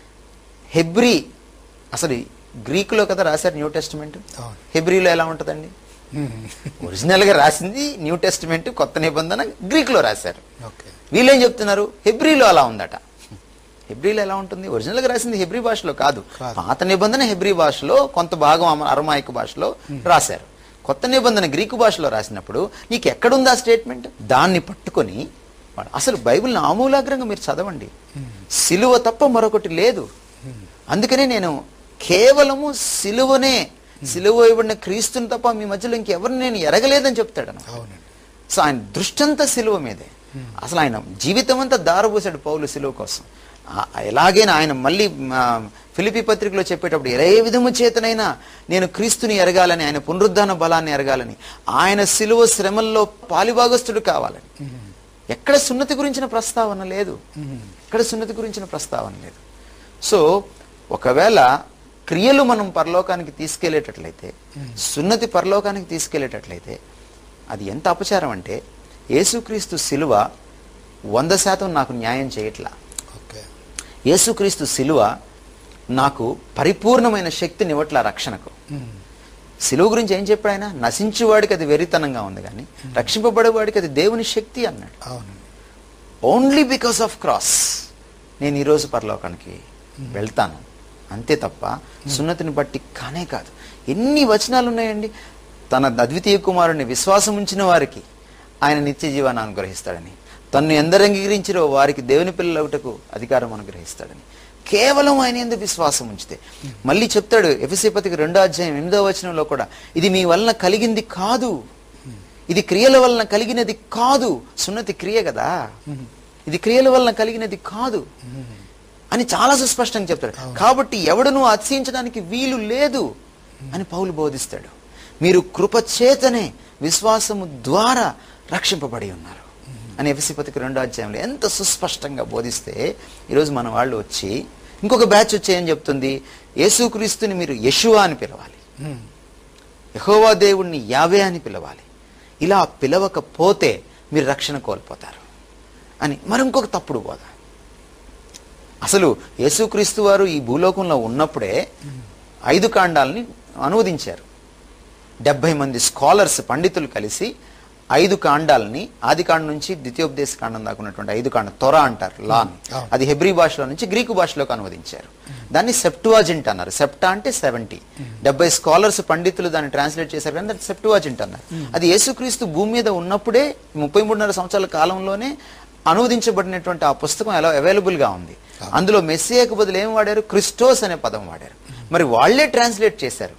హెబ్రీ అసలు గ్రీకులో కదా రాశారు న్యూ టెస్టిమెంట్ అవును. హెబ్రీలో ఎలా ఉంటుందండి ఉమ్. ఒరిజినల్ గా రాసింది న్యూ టెస్టిమెంట్ కొత్త నిబంధన గ్రీకులో రాశారు ఓకే వీళ్ళేం చెప్తున్నారు హెబ్రీలో అలా ఉందట హెబ్రీలో ఎలా ఉంటుంది ఒరిజినల్ గా రాసింది హెబ్రీ భాషలో కాదు కాదు. పాత నిబంధన హెబ్రీ భాషలో కొంత భాగం అమ- అరమాయిక భాషలో రాశారు కొత్త నిబంధన గ్రీకు భాషలో రాసినప్పుడు నీకు ఎక్కడుంది ఆ స్టేట్మెంట్ దాన్ని పట్టుకొని వాడు- అసలు బైబిల్ ఆమూలాగ్రంగా మీరు చదవండి సిలువ తప్ప మరొకటి లేదు అందుకనే నేను కేవలము సిలువనే సిలువ ఇవ్వబడిన క్రీస్తుని తప్ప మీ మధ్యలో ఇంకెవరిని నేను ఎరగలేదని చెప్తాడు అన్నమాట. అవునండి సో ఆయన దృష్టంతా సిలువ మీదే అసలు ఆయన జీవితం అంతా దారపోసాడు పౌలు సిలువ కోసం ఆ- ఎలాగైనా ఆయన మళ్ళీ ఆ, ఫిలిపి పత్రికలో చెప్పేటప్పుడు ఏ విధము చేతనైనా నేను క్రీస్తుని ఎరగాలని ఆయన పునరుద్ధాన బలాన్ని ఎరగాలని ఆయన సిలువ శ్రమల్లో పాలిభాగస్తుడు కావాలని ఎక్కడ సున్నతి గురించిన ప్రస్తావన లేదు ఎక్కడ సున్నతి గురించిన ప్రస్తావన లేదు సో ఒకవేళ క్రియలు మనం పరలోకానికి తీసుకెళ్లేటట్లయితే సున్నతి పరలోకానికి తీసుకెళ్లేటట్లయితే అది ఎంత అపచారం అంటే యేసుక్రీస్తు శిలువ వంద శాతం నాకు న్యాయం చేయట్లా ఓకే యేసుక్రీస్తు శిలువ నాకు పరిపూర్ణమైన శక్తిని ఇవ్వట్లా రక్షణకు శిలువ గురించి ఏం చెప్పాడు ఆయన నశించేవాడికి అది వెరితనంగా ఉంది కానీ రక్షింపబడేవాడికి అది దేవుని శక్తి అన్నాడు అవునండి ఓన్లీ బికాస్ ఆఫ్ క్రాస్ నేను ఈరోజు పరలోకానికి వెళ్తాను అంతే తప్ప సున్నతిని బట్టి కానే కాదు ఎన్ని వచనాలు ఉన్నాయండి తన అద్వితీయ కుమారుని విశ్వాసం ఉంచిన వారికి ఆయన నిత్య జీవాన్ని అనుగ్రహిస్తాడని తన్ను ఎందరు అంగీకరించిరో వారికి దేవుని పిల్లలవుటకు అధికారం అనుగ్రహిస్తాడని కేవలం ఆయన ఎందుకు విశ్వాసం ఉంచితే మళ్ళీ చెప్తాడు ఎఫ్ఎస్సిపతికి రెండో అధ్యాయం ఎనిమిదో వచనంలో కూడా ఇది మీ వలన కలిగింది కాదు ఇది క్రియల వలన కలిగినది కాదు సున్నతి క్రియ కదా ఇది క్రియల వలన కలిగినది కాదు అని చాలా సుస్పష్టంగా చెప్తాడు కాబట్టి ఎవడను అతిశయించడానికి వీలు లేదు అని పౌలు బోధిస్తాడు మీరు కృప చేతనే విశ్వాసము ద్వారా రక్షింపబడి ఉన్నారు అని ఎఫ్సిపతికి రెండో అధ్యాయంలో ఎంత సుస్పష్టంగా బోధిస్తే ఈరోజు మన వాళ్ళు వచ్చి ఇంకొక బ్యాచ్ వచ్చి ఏం చెప్తుంది యేసుక్రీస్తుని మీరు యశువా అని పిలవాలి యహోవా దేవుణ్ణి యావే అని పిలవాలి ఇలా పిలవకపోతే మీరు రక్షణ కోల్పోతారు అని మరి ఇంకొక తప్పుడు బోధ అసలు యేసుక్రీస్తు వారు ఈ భూలోకంలో ఉన్నప్పుడే ఐదు కాండాలని అనువదించారు డెబ్బై మంది స్కాలర్స్ పండితులు కలిసి ఐదు కాండాలని ఆది కాండం నుంచి ద్వితీయోపదేశ కాండం దాకా ఉన్నటువంటి ఐదు కాండం త్వర అంటారు లాన్ అవును. అది హెబ్రీ భాషలో నుంచి గ్రీకు భాషలోకి అనువదించారు దాన్ని సెప్టువాజింట్ అన్నారు సెప్టా అంటే సెవెంటీ డెబ్బై స్కాలర్స్ పండితులు దాన్ని ట్రాన్స్లేట్ చేశారు కానీ దాన్ని సెప్టువాజింట్ అన్నారు అది యేసుక్రీస్తు భూమి మీద ఉన్నప్పుడే ముప్పై మూడున్నర సంవత్సరాల కాలంలోనే అనువదించబడినటువంటి ఆ పుస్తకం ఎలా అవైలబుల్ గా ఉంది అందులో మెస్సియాకు బదులు ఏం వాడారు క్రిస్టోస్ అనే పదం వాడారు మరి వాళ్ళే ట్రాన్స్లేట్ చేశారు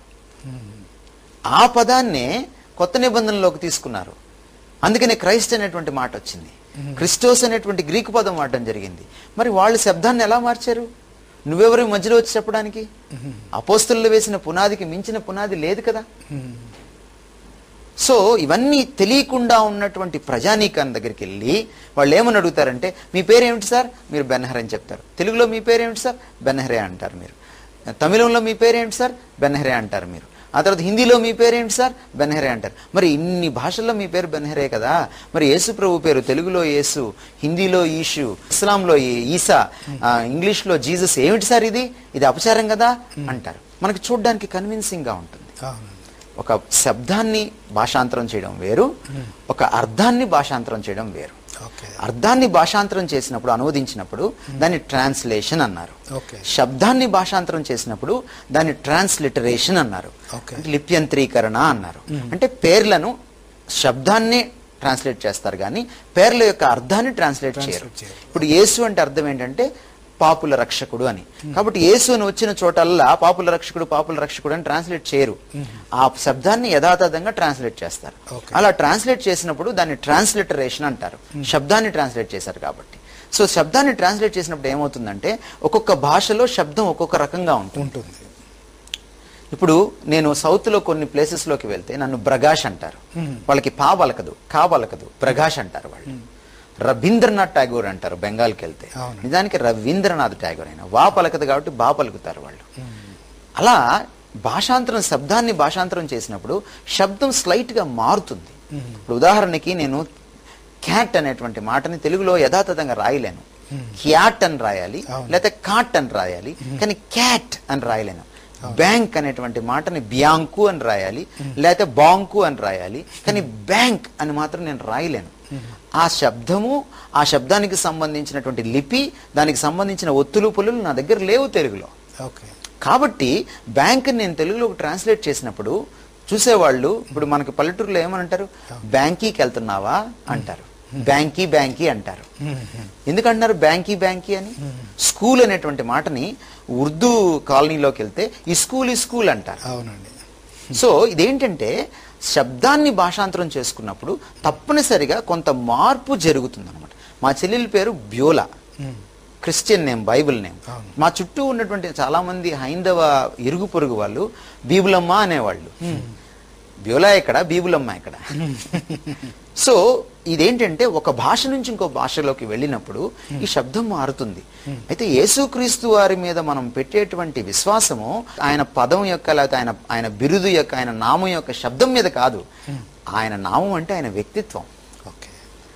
ఆ పదాన్నే కొత్త నిబంధనలోకి తీసుకున్నారు అందుకనే క్రైస్ట్ అనేటువంటి మాట వచ్చింది క్రిస్టోస్ అనేటువంటి గ్రీకు పదం వాడడం జరిగింది మరి వాళ్ళు శబ్దాన్ని ఎలా మార్చారు నువ్వెవరు ఈ మధ్యలో వచ్చి చెప్పడానికి అపోస్తులు వేసిన పునాదికి మించిన పునాది లేదు కదా సో ఇవన్నీ తెలియకుండా ఉన్నటువంటి ప్రజానీకాన్ని దగ్గరికి వెళ్ళి వాళ్ళు ఏమని అడుగుతారంటే మీ పేరేమిటి సార్ మీరు బెన్నహర్ అని చెప్తారు తెలుగులో మీ పేరేమిటి సార్ బెన్నహరే అంటారు మీరు తమిళంలో మీ పేరేమిటి సార్ బెన్నహరే అంటారు మీరు ఆ తర్వాత హిందీలో మీ పేరేంటి సార్ బెన్హరే అంటారు మరి ఇన్ని భాషల్లో మీ పేరు బెన్హరే కదా మరి యేసు ప్రభు పేరు తెలుగులో యేసు హిందీలో ఈషు ఇస్లాంలో ఈ- ఈసా ఆ, ఇంగ్లీష్లో జీసస్ ఏమిటి సార్ ఇది ఇది అపచారం కదా అంటారు మనకి చూడడానికి కన్విన్సింగ్ గా ఉంటుంది అవునండి ఒక శబ్దాన్ని భాషాంతరం చేయడం వేరు ఒక అర్థాన్ని భాషాంతరం చేయడం వేరు ఓకే అర్థాన్ని భాషాంతరం చేసినప్పుడు అనువదించినప్పుడు దాన్ని ట్రాన్స్లేషన్ అన్నారు ఓకే శబ్దాన్ని భాషాంతరం చేసినప్పుడు దాన్ని ట్రాన్స్లిటరేషన్ అన్నారు ఓకే. అంటే లిప్యంత్రీకరణ అన్నారు అంటే పేర్లను శబ్దాన్ని ట్రాన్స్లేట్ చేస్తారు కానీ పేర్ల యొక్క అర్థాన్ని ట్రాన్స్లేట్ చేయరు Translate చేయరు. ఇప్పుడు యేసు అంటే అర్థం ఏంటంటే పాపుల రక్షకుడు అని కాబట్టి యేసు అని వచ్చిన చోటల్లా పాపుల రక్షకుడు పాపుల రక్షకుడు అని ట్రాన్స్లేట్ చేయరు ఆ శబ్దాన్ని యథాతథంగా ట్రాన్స్లేట్ చేస్తారు Okay. అలా ట్రాన్స్లేట్ చేసినప్పుడు దాన్ని ట్రాన్స్లిటరేషన్ అంటారు శబ్దాన్ని ట్రాన్స్లేట్ చేశారు కాబట్టి సో శబ్దాన్ని ట్రాన్స్లేట్ చేసినప్పుడు ఏమవుతుందంటే ఒక్కొక్క భాషలో శబ్దం ఒక్కొక్క రకంగా ఉంటుంది ఉంటుంది ఇప్పుడు నేను సౌత్ లో కొన్ని ప్లేసెస్ లోకి వెళ్తే నన్ను బ్రగాష్ అంటారు వాళ్ళకి పా పలకదు కా పలకదు బ్రగాష్ అంటారు వాళ్ళు రవీంద్రనాథ్ ఠాగూర్ అంటారు బెంగాల్కి వెళ్తే అవును. నిజానికి రవీంద్రనాథ్ ఠాగూర్ అయినా వా పలకదు కాబట్టి బా పలుకుతారు వాళ్ళు అలా భాషాంతరం శబ్దాన్ని భాషాంతరం చేసినప్పుడు శబ్దం స్లైట్ గా మారుతుంది ఇప్పుడు ఉదాహరణకి నేను క్యాట్ అనేటువంటి మాటని తెలుగులో యథాతథంగా రాయలేను క్యాట్ అని రాయాలి అవును. లేకపోతే కాట్ అని రాయాలి కానీ క్యాట్ అని రాయలేను బ్యాంక్ అనేటువంటి మాటని బ్యాంకు అని రాయాలి లేకపోతే బాంకు అని రాయాలి కానీ బ్యాంక్ అని మాత్రం నేను రాయలేను ఆ శబ్దము ఆ శబ్దానికి సంబంధించినటువంటి లిపి దానికి సంబంధించిన ఒత్తులు పులులు నా దగ్గర లేవు తెలుగులో ఓకే కాబట్టి బ్యాంక్ నేను తెలుగులోకి ట్రాన్స్లేట్ చేసినప్పుడు చూసేవాళ్ళు ఇప్పుడు మనకి పల్లెటూరులో ఏమనంటారు బ్యాంకీకి వెళ్తున్నావా అంటారు బ్యాంకీ బ్యాంకీ అంటారు ఎందుకంటున్నారు బ్యాంకీ బ్యాంకీ అని స్కూల్ అనేటువంటి మాటని ఉర్దూ కాలనీలోకి వెళ్తే ఈ స్కూల్ ఈ స్కూల్ అంటారు అవునండి సో ఇదేంటంటే శబ్దాన్ని భాషాంతరం చేసుకున్నప్పుడు తప్పనిసరిగా కొంత మార్పు జరుగుతుంది అనమాట మా చెల్లెలి పేరు Beulah Christian name Bible name అవును. మా చుట్టూ ఉన్నటువంటి చాలా మంది హైందవ ఇరుగు పొరుగు వాళ్ళు బీబులమ్మ అనేవాళ్ళు బ్యోలా ఇక్కడ బీబులమ్మ ఇక్కడ సో ఇదేంటంటే ఒక భాష నుంచి ఇంకో భాషలోకి వెళ్ళినప్పుడు ఈ శబ్దం మారుతుంది అయితే యేసుక్రీస్తు వారి మీద మనం పెట్టేటువంటి విశ్వాసము ఆయన పదం యొక్క లేకపోతే ఆయన ఆయన బిరుదు యొక్క ఆయన నామం యొక్క శబ్దం మీద కాదు ఆయన నామం అంటే ఆయన వ్యక్తిత్వం ఓకే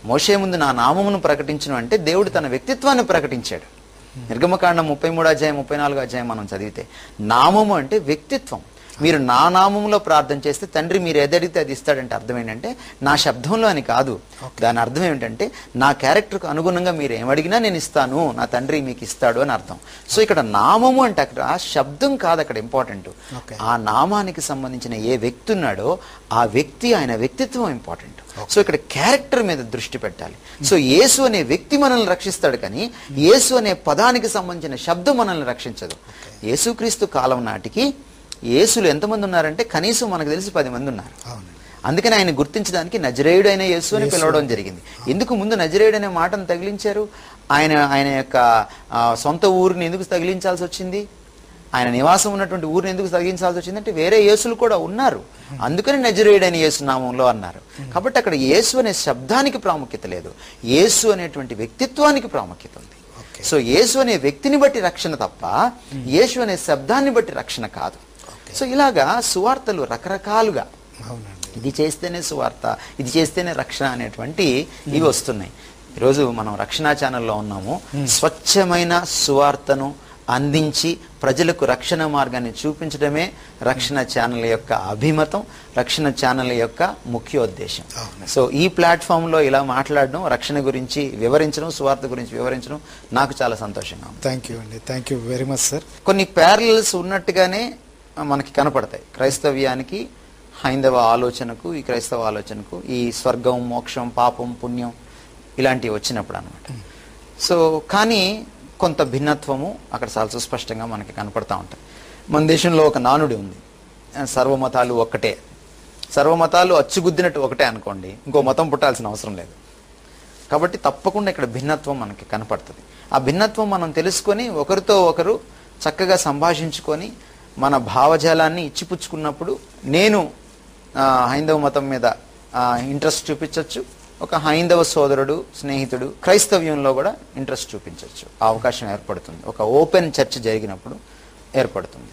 మోషే ముందు నా నామమును ప్రకటించను అంటే దేవుడు తన వ్యక్తిత్వాన్ని ప్రకటించాడు నిర్గమకాండం ముప్పై మూడు అధ్యాయం ముప్పై నాలుగు అధ్యాయం మనం చదివితే నామము అంటే వ్యక్తిత్వం మీరు నా నామములో ప్రార్థన చేస్తే తండ్రి మీరు ఏదడిగితే అది ఇస్తాడంటే అర్థం ఏంటంటే నా శబ్దంలో అని కాదు దాని అర్థం ఏమిటంటే నా క్యారెక్టర్కు అనుగుణంగా మీరు ఏమడిగినా నేను ఇస్తాను నా తండ్రి మీకు ఇస్తాడు అని అర్థం సో ఇక్కడ నామము అంటే అక్కడ ఆ శబ్దం కాదు అక్కడ ఇంపార్టెంట్ Okay. ఆ నామానికి సంబంధించిన ఏ వ్యక్తి ఉన్నాడో ఆ వ్యక్తి ఆయన వ్యక్తిత్వం ఇంపార్టెంట్ సో ఇక్కడ క్యారెక్టర్ మీద దృష్టి పెట్టాలి సో యేసు అనే వ్యక్తి మనల్ని రక్షిస్తాడు కానీ యేసు అనే పదానికి సంబంధించిన శబ్దం మనల్ని రక్షించదు యేసుక్రీస్తు కాలం నాటికి యేసులు ఎంతమంది ఉన్నారంటే కనీసం మనకు తెలిసి పది మంది ఉన్నారు అవునండి అందుకని ఆయన గుర్తించడానికి నజరేయుడు అయిన యేసు అని పిలవడం జరిగింది ఎందుకు ముందు నజరేయుడు అనే మాటను తగిలించారు ఆయన ఆయన యొక్క ఆ, సొంత ఊరిని ఎందుకు తగిలించాల్సి వచ్చింది ఆయన నివాసం ఉన్నటువంటి ఊరిని ఎందుకు తగిలించాల్సి వచ్చింది అంటే వేరే యేసులు కూడా ఉన్నారు అందుకని నజరేయుడు అని యేసు నామంలో అన్నారు కాబట్టి అక్కడ యేసు అనే శబ్దానికి ప్రాముఖ్యత లేదు యేసు అనేటువంటి వ్యక్తిత్వానికి ప్రాముఖ్యత ఉంది ఓకే సో యేసు అనే వ్యక్తిని బట్టి రక్షణ తప్ప యేసు అనే శబ్దాన్ని బట్టి రక్షణ కాదు ఓకే సో ఇలాగా సువార్తలు రకరకాలుగా అవునండి ఇది చేస్తేనే సువార్త ఇది చేస్తేనే రక్షణ అనేటువంటి ఇవి వస్తున్నాయి ఈరోజు మనం రక్షణ ఛానల్లో ఉన్నాము స్వచ్ఛమైన సువార్తను అందించి ప్రజలకు రక్షణ మార్గాన్ని చూపించడమే రక్షణ ఛానల్ యొక్క అభిమతం రక్షణ ఛానల్ యొక్క ముఖ్యోద్దేశం అవును. సో ఈ ప్లాట్ఫామ్ లో ఇలా మాట్లాడడం రక్షణ గురించి వివరించడం సువార్త గురించి వివరించడం నాకు చాలా సంతోషంగా ఉంది థ్యాంక్ యూ అండి thank you very much sir కొన్ని ప్యారలల్స్ ఉన్నట్టుగానే మనకి కనపడతాయి క్రైస్తవ్యానికి హైందవ ఆలోచనకు ఈ క్రైస్తవ ఆలోచనకు ఈ స్వర్గం మోక్షం పాపం పుణ్యం ఇలాంటివి వచ్చినప్పుడు అనమాట సో కానీ కొంత భిన్నత్వము అక్కడ చాలా సుస్పష్టంగా మనకి కనపడతా ఉంటాయి మన దేశంలో ఒక నానుడి ఉంది సర్వమతాలు ఒక్కటే సర్వమతాలు అచ్చుగుద్దినట్టు ఒకటే అనుకోండి ఇంకో మతం పుట్టాల్సిన అవసరం లేదు కాబట్టి తప్పకుండా ఇక్కడ భిన్నత్వం మనకి కనపడుతుంది ఆ భిన్నత్వం మనం తెలుసుకొని ఒకరితో ఒకరు చక్కగా సంభాషించుకొని మన భావజాలాన్ని ఇచ్చిపుచ్చుకున్నప్పుడు నేను ఆ, హైందవ మతం మీద ఇంట్రెస్ట్ చూపించవచ్చు ఒక హైందవ సోదరుడు స్నేహితుడు క్రైస్తవ్యంలో కూడా ఇంట్రెస్ట్ చూపించవచ్చు ఆ అవకాశం ఏర్పడుతుంది ఒక ఓపెన్ చర్చ్ జరిగినప్పుడు ఏర్పడుతుంది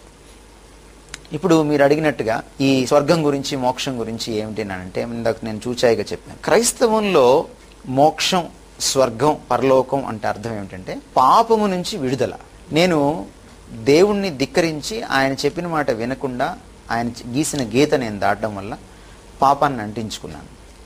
ఇప్పుడు మీరు అడిగినట్టుగా ఈ స్వర్గం గురించి మోక్షం గురించి ఏమిటి అని అంటే ఇందాక నేను చూచాయిగా చెప్పాను క్రైస్తవంలో మోక్షం స్వర్గం పరలోకం అంటే అర్థం ఏమిటంటే పాపము నుంచి విడుదల నేను దేవుణ్ణి ధిక్కరించి ఆయన చెప్పిన మాట వినకుండా ఆయన గీసిన గీత నేను దాటడం వల్ల పాపాన్ని అంటించుకున్నాను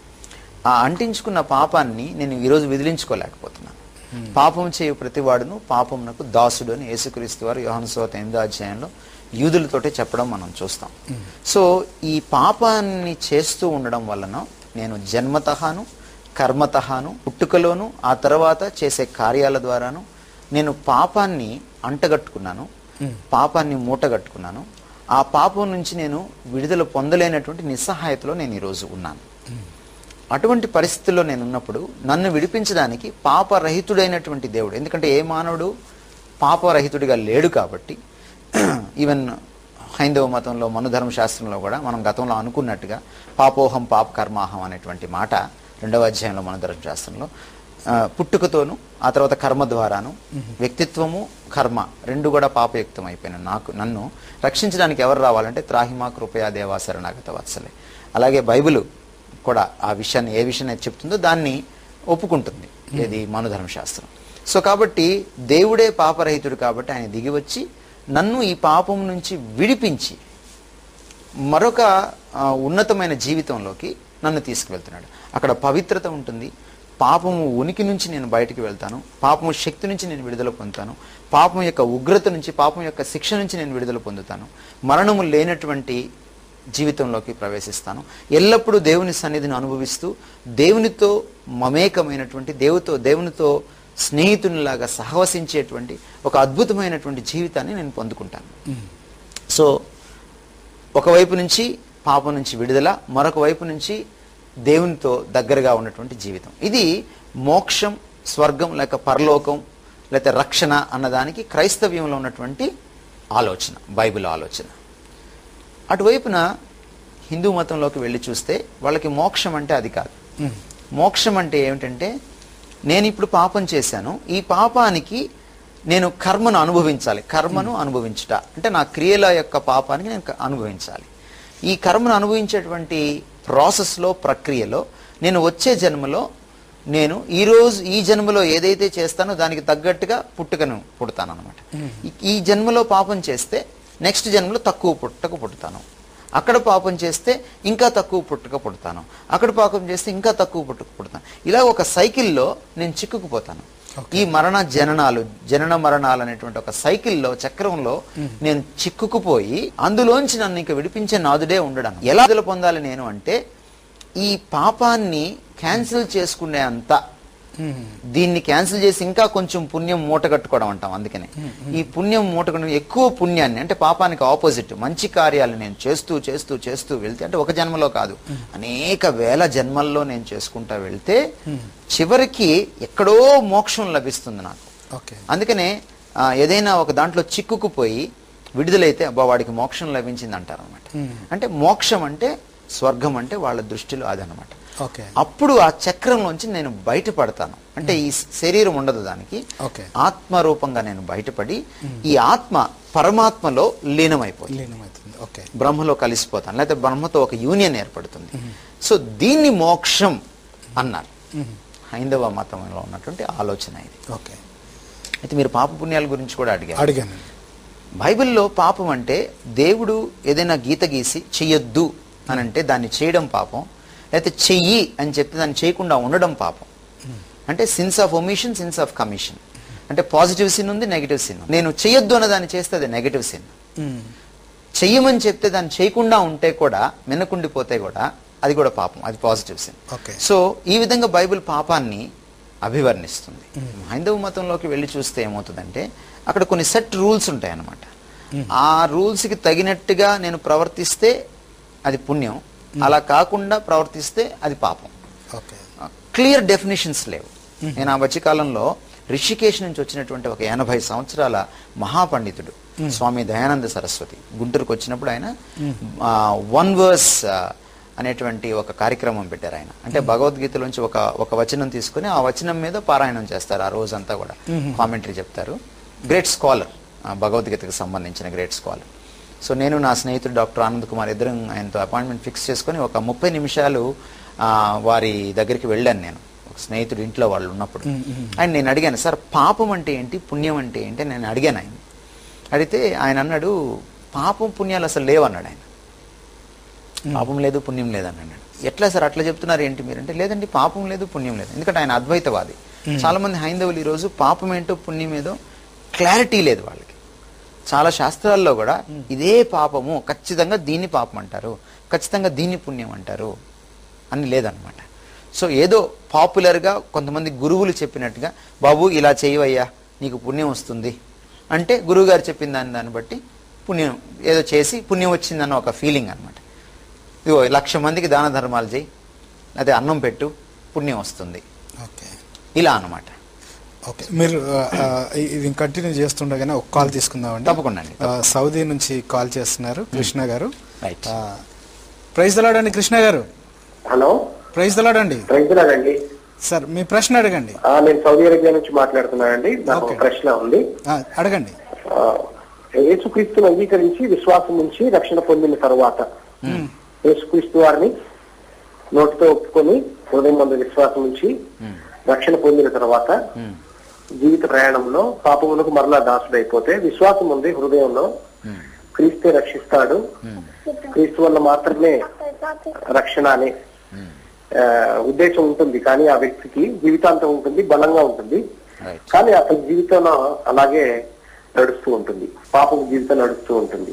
ఆ అంటించుకున్న పాపాన్ని నేను ఈరోజు విదిలించుకోలేకపోతున్నాను పాపం చేయు ప్రతివాడును పాపమునకు దాసుడు అని యేసుక్రీస్తు వారు యోహాను సువార్త ఎనిమిదో అధ్యాయంలో యూదులతోటే చెప్పడం మనం చూస్తాం సో ఈ పాపాన్ని చేస్తూ ఉండడం వలన నేను జన్మతహాను కర్మతహాను పుట్టుకలోను ఆ తర్వాత చేసే కార్యాల ద్వారాను నేను పాపాన్ని అంటగట్టుకున్నాను పాపాన్ని మూటగట్టుకున్నాను ఆ పాపం నుంచి నేను విడుదల పొందలేనటువంటి నిస్సహాయతలో నేను ఈరోజు ఉన్నాను అటువంటి పరిస్థితుల్లో నేను ఉన్నప్పుడు నన్ను విడిపించడానికి పాపరహితుడైనటువంటి దేవుడు ఎందుకంటే ఏ మానవుడు పాపరహితుడిగా లేడు కాబట్టి ఈవెన్ హైందవ మతంలో మనుధర్మ శాస్త్రంలో కూడా మనం గతంలో అనుకున్నట్టుగా పాపోహం పాప కర్మాహం అనేటువంటి మాట రెండవ అధ్యాయంలో మనధర్మ శాస్త్రంలో ఆ, పుట్టుకతోను ఆ తర్వాత కర్మ ద్వారాను వ్యక్తిత్వము కర్మ రెండు కూడా పాపయుక్తం అయిపోయిన నాకు నన్ను రక్షించడానికి ఎవరు రావాలంటే త్రాహిమా కృపయా దేవా శరణాగత వత్సలే అలాగే బైబిల్ కూడా ఆ విషయాన్ని ఏ విషయాన్ని అయితే చెప్తుందో దాన్ని ఒప్పుకుంటుంది ఏది మనుధర్మశాస్త్రం సో కాబట్టి దేవుడే పాపరహితుడు కాబట్టి ఆయన దిగి వచ్చి నన్ను ఈ పాపం నుంచి విడిపించి మరొక ఆ, ఉన్నతమైన జీవితంలోకి నన్ను తీసుకువెళ్తున్నాడు అక్కడ పవిత్రత ఉంటుంది పాపము ఉనికి నుంచి నేను బయటికి వెళ్తాను పాపము శక్తి నుంచి నేను విడుదల పొందుతాను పాపం యొక్క ఉగ్రత నుంచి పాపం యొక్క శిక్ష నుంచి నేను విడుదల పొందుతాను మరణము లేనటువంటి జీవితంలోకి ప్రవేశిస్తాను ఎల్లప్పుడూ దేవుని సన్నిధిని అనుభవిస్తూ దేవునితో మమేకమైనటువంటి దేవుతో దేవునితో స్నేహితునిలాగా సహవసించేటువంటి ఒక అద్భుతమైనటువంటి జీవితాన్ని నేను పొందుకుంటాను సో ఒకవైపు నుంచి పాపం నుంచి విడుదల మరొక వైపు నుంచి దేవునితో దగ్గరగా ఉన్నటువంటి జీవితం ఇది మోక్షం స్వర్గం లేక పరలోకం లేక రక్షణ అన్నదానికి క్రైస్తవ్యంలో ఉన్నటువంటి ఆలోచన బైబిల్ ఆలోచన అటువైపున హిందూ మతంలోకి వెళ్ళి చూస్తే వాళ్ళకి మోక్షం అంటే అది కాదు మోక్షం అంటే ఏమిటంటే నేను ఇప్పుడు పాపం చేశాను ఈ పాపానికి నేను కర్మను అనుభవించాలి కర్మను అనుభవించుట అంటే నా క్రియల యొక్క పాపానికి నేను క- అనుభవించాలి ఈ కర్మను అనుభవించేటువంటి ప్రాసెస్లో ప్రక్రియలో నేను వచ్చే జన్మలో నేను ఈ రోజు ఈ జన్మలో ఏదైతే చేస్తానో దానికి తగ్గట్టుగా పుట్టుకను పుడతాను అనమాట ఈ జన్మలో పాపం చేస్తే నెక్స్ట్ జన్మలో తక్కువ పుట్టక పుడతాను అక్కడ పాపం చేస్తే ఇంకా తక్కువ పుట్టుక పుడతాను అక్కడ పాపం చేస్తే ఇంకా తక్కువ పుట్టుక పుడతాను ఇలా ఒక సైకిల్లో నేను చిక్కుకుపోతాను ఈ మరణ జననాలు జనన మరణాలు అనేటువంటి ఒక సైకిల్లో చక్రంలో నేను చిక్కుకుపోయి అందులోంచి నన్ను ఇంకా విడిపించే నాదుడే ఉండడం ఎలా విడుదల పొందాలి నేను అంటే ఈ పాపాన్ని క్యాన్సిల్ చేసుకునే అంత దీన్ని క్యాన్సిల్ చేసి ఇంకా కొంచెం పుణ్యం మూట కట్టుకోవడం అంటాం అందుకనే ఈ పుణ్యం మూట కట్టు- ఎక్కువ పుణ్యాన్ని అంటే పాపానికి ఆపోజిట్ మంచి కార్యాలు నేను చేస్తూ చేస్తూ చేస్తూ వెళ్తే అంటే ఒక జన్మలో కాదు అనేక వేల జన్మల్లో నేను చేసుకుంటా వెళ్తే చివరికి ఎక్కడో మోక్షం లభిస్తుంది నాకు ఓకే అందుకనే ఆ, ఏదైనా ఒక దాంట్లో చిక్కుకుపోయి విడుదలైతే అబ్బా వాడికి మోక్షం లభించింది అంటారు అనమాట అంటే మోక్షం అంటే స్వర్గం అంటే వాళ్ళ దృష్టిలో అదనమాట ఓకే అప్పుడు ఆ చక్రంలోంచి నేను బయటపడతాను అంటే ఈ శరీరం ఉండదు దానికి ఓకే ఆత్మ రూపంగా నేను బయటపడి ఈ ఆత్మ పరమాత్మలో లీనమైపోతుంది లీనమవుతుంది ఓకే బ్రహ్మలో కలిసిపోతాను లేకపోతే బ్రహ్మతో ఒక యూనియన్ ఏర్పడుతుంది సో దీన్ని మోక్షం అన్నారు హైందవ మతంలో ఉన్నటువంటి ఆలోచన ఇది ఓకే అయితే మీరు పాప పుణ్యాల గురించి కూడా అడిగారు అడిగాను బైబిల్లో పాపం అంటే దేవుడు ఏదైనా గీత గీసి చెయ్యొద్దు అని అంటే దాన్ని చేయడం పాపం లేకపోతే చెయ్యి అని చెప్తే దాన్ని చేయకుండా ఉండడం పాపం అంటే sins of omission sins of commission అంటే పాజిటివ్ సిన్ ఉంది నెగిటివ్ సిన్ నేను చెయ్యొద్దు అన్న దాన్ని చేస్తే అది నెగిటివ్ సిన్ చెయ్యమని చెప్తే దాన్ని చేయకుండా ఉంటే కూడా మినకుండిపోతే కూడా అది కూడా పాపం అది పాజిటివ్ సిన్ ఓకే సో ఈ విధంగా బైబిల్ పాపాన్ని అభివర్ణిస్తుంది హైందవ మతంలోకి వెళ్ళి చూస్తే ఏమవుతుందంటే అక్కడ కొన్ని సెట్ రూల్స్ ఉంటాయి అన్నమాట ఆ రూల్స్ కి తగినట్టుగా నేను ప్రవర్తిస్తే అది పుణ్యం అలా కాకుండా ప్రవర్తిస్తే అది పాపం ఓకే క్లియర్ డెఫినేషన్స్ లేవు నేను ఆ మధ్యకాలంలో రిషికేశ్ నుంచి వచ్చినటువంటి ఒక ఎనభై సంవత్సరాల మహాపండితుడు స్వామి దయానంద సరస్వతి గుంటూరుకు వచ్చినప్పుడు ఆయన వన్ వర్స్ అనేటువంటి ఒక కార్యక్రమం పెట్టారు ఆయన అంటే భగవద్గీతలోంచి ఒక ఒక వచనం తీసుకుని ఆ వచనం మీద పారాయణం చేస్తారు ఆ రోజంతా కూడా కామెంటరీ చెప్తారు గ్రేట్ స్కాలర్ భగవద్గీతకు సంబంధించిన గ్రేట్ స్కాలర్ సో నేను నా స్నేహితుడు డాక్టర్ ఆనంద్ కుమార్ ఇద్దరం ఆయనతో అపాయింట్మెంట్ ఫిక్స్ చేసుకొని ఒక ముప్పై నిమిషాలు ఆ, వారి దగ్గరికి వెళ్ళాను నేను ఒక స్నేహితుడు ఇంట్లో వాళ్ళు ఉన్నప్పుడు ఆయన నేను అడిగాను సార్ పాపం అంటే ఏంటి పుణ్యం అంటే ఏంటి అని నేను అడిగాను ఆయన అడిగితే ఆయన అన్నాడు పాపం పుణ్యాలు అసలు లేవు అన్నాడు ఆయన పాపం లేదు పుణ్యం లేదు అని అన్నాడు ఎట్లా సార్ అట్లా చెప్తున్నారు ఏంటి మీరు అంటే లేదండి పాపం లేదు పుణ్యం లేదు ఎందుకంటే ఆయన అద్వైతవాది చాలా మంది హైందవులు ఈరోజు పాపం ఏంటో పుణ్యం ఏదో క్లారిటీ లేదు వాళ్ళకి చాలా శాస్త్రాల్లో కూడా ఇదే పాపము ఖచ్చితంగా దీన్ని పాపం అంటారు ఖచ్చితంగా దీన్ని పుణ్యం అంటారు అని లేదనమాట సో ఏదో పాపులర్గా కొంతమంది గురువులు చెప్పినట్టుగా బాబు ఇలా చేయవయ్యా నీకు పుణ్యం వస్తుంది అంటే గురువుగారు చెప్పిన దాన్ని దాన్ని బట్టి పుణ్యం ఏదో చేసి పుణ్యం వచ్చిందన్న ఒక ఫీలింగ్ అనమాట ఇదిగో లక్ష మందికి దాన ధర్మాలు చేయి అదే అన్నం పెట్టు పుణ్యం వస్తుంది ఓకే ఇలా అన్నమాట ఓకే మీరు ఆ, ఆ, ఇ- ఇది కంటిన్యూ చేస్తుండగానే ఒక కాల్ తీసుకుందామండి తప్పకుండా అండి. ఆ, సౌదీ నుంచి కాల్ చేస్తున్నారు కృష్ణ గారు రైట్ ఆ, ప్రైజ్ దలాడండి కృష్ణ గారు హలో ప్రైజ్ దలాడండి రైతులాగండి సార్ మీ ప్రశ్న అడగండి ఆ, నేను సౌదీ అరేబియా నుంచి మాట్లాడుతున్నానండి నాకు ఒక ఓకే. ప్రశ్న ఉంది ఆ, అడగండి ఆ, యేసుక్రీస్తును అంగీకరించి విశ్వాసం నుంచి రక్షణ పొందిన తరువాత యేసుక్రీస్తు వారిని నోటితో ఒప్పుకొని హృదయం మందు విశ్వాసం నుంచి రక్షణ పొందిన తర్వాత జీవిత ప్రయాణంలో పాపములకు మరలా దాసుడైపోతే విశ్వాసం ఉంది హృదయంలో క్రీస్తే రక్షిస్తాడు క్రీస్తు వల్ల మాత్రమే రక్షణ అనే ఆ, ఉద్దేశం ఉంటుంది కానీ ఆ వ్యక్తికి జీవితాంతం ఉంటుంది బలంగా ఉంటుంది రైట్ కానీ అతని జీవితం అలాగే నడుస్తూ ఉంటుంది పాపం జీవితం నడుస్తూ ఉంటుంది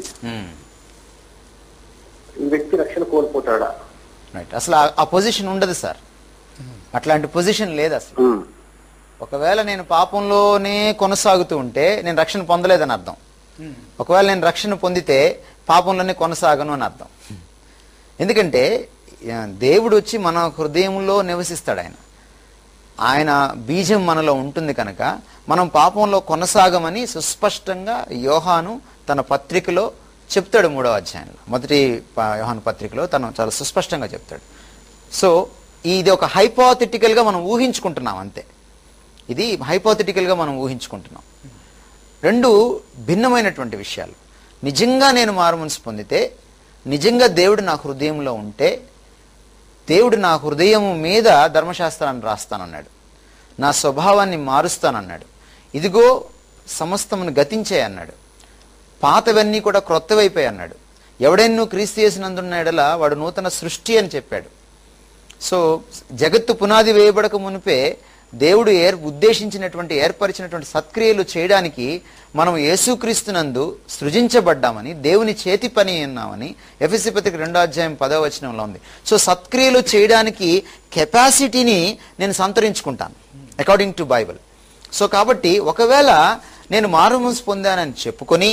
ఈ వ్యక్తి రక్షణ కోల్పోతాడా రైట్ అసలు ఆ- ఆ పొజిషన్ ఉండదు సార్ అట్లాంటి పొజిషన్ లేదు అసలు ఉమ్. ఒకవేళ నేను పాపంలోనే కొనసాగుతూ ఉంటే నేను రక్షణ పొందలేదని అర్థం ఒకవేళ నేను రక్షణ పొందితే పాపంలోనే కొనసాగను అని అర్థం ఎందుకంటే ఆ, దేవుడు వచ్చి మన హృదయంలో నివసిస్తాడు ఆయన ఆయన బీజం మనలో ఉంటుంది కనుక మనం పాపంలో కొనసాగమని సుస్పష్టంగా యోహాను తన పత్రికలో చెప్తాడు మూడవ అధ్యాయంలో మొదటి ప- యోహాను పత్రికలో తను చాలా సుస్పష్టంగా చెప్తాడు సో ఇది ఒక hypothetical గా మనం ఊహించుకుంటున్నాం అంతే ఇది hypothetical గా మనం ఊహించుకుంటున్నాం రెండు భిన్నమైనటువంటి విషయాలు నిజంగా నేను మారుమనసు పొందితే నిజంగా దేవుడు నా హృదయంలో ఉంటే దేవుడు నా హృదయం మీద ధర్మశాస్త్రాన్ని రాస్తానన్నాడు నా స్వభావాన్ని మారుస్తానన్నాడు ఇదిగో సమస్తమును గతించే అన్నాడు పాతవన్నీ కూడా క్రొత్తవైపోయి అన్నాడు ఎవడెన్నో క్రీస్తు చేసినందున్న ఎడల వాడు నూతన సృష్టి అని చెప్పాడు సో జగత్తు పునాది వేయబడక మునిపే దేవుడు ఏర్ ఉద్దేశించినటువంటి ఏర్పరిచినటువంటి సత్క్రియలు చేయడానికి మనం యేసుక్రీస్తునందు సృజించబడ్డామని దేవుని చేతి పని ఉన్నామని ఎఫ్ఎస్సి పత్రిక రెండో అధ్యాయం పదో వచనంలో ఉంది సో సత్క్రియలు చేయడానికి కెపాసిటీని నేను సంతరించుకుంటాను అకార్డింగ్ టు బైబిల్ సో కాబట్టి ఒకవేళ నేను మారుమనసు పొందానని చెప్పుకొని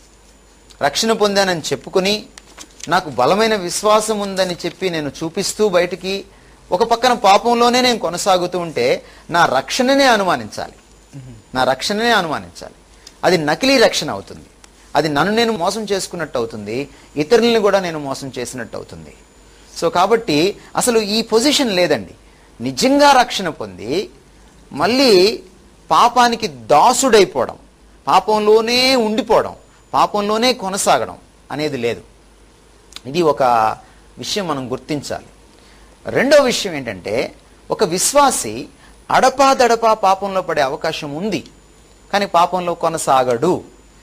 రక్షణ పొందానని చెప్పుకుని నాకు బలమైన విశ్వాసం ఉందని చెప్పి నేను చూపిస్తూ బయటికి ఒక పక్కన పాపంలోనే నేను కొనసాగుతూ ఉంటే నా రక్షణనే అనుమానించాలి నా రక్షణనే అనుమానించాలి అది నకిలీ రక్షణ అవుతుంది అది నన్ను నేను మోసం చేసుకున్నట్టు అవుతుంది ఇతరుల్ని కూడా నేను మోసం చేసినట్టు అవుతుంది సో కాబట్టి అసలు ఈ పొజిషన్ లేదండి నిజంగా రక్షణ పొంది మళ్ళీ పాపానికి దాసుడైపోవడం పాపంలోనే ఉండిపోవడం పాపంలోనే కొనసాగడం అనేది లేదు ఇది ఒక విషయం మనం గుర్తించాలి రెండో విషయం ఏంటంటే ఒక విశ్వాసి అడపాదడపా పాపంలో పడే అవకాశం ఉంది కానీ పాపంలో కొనసాగడు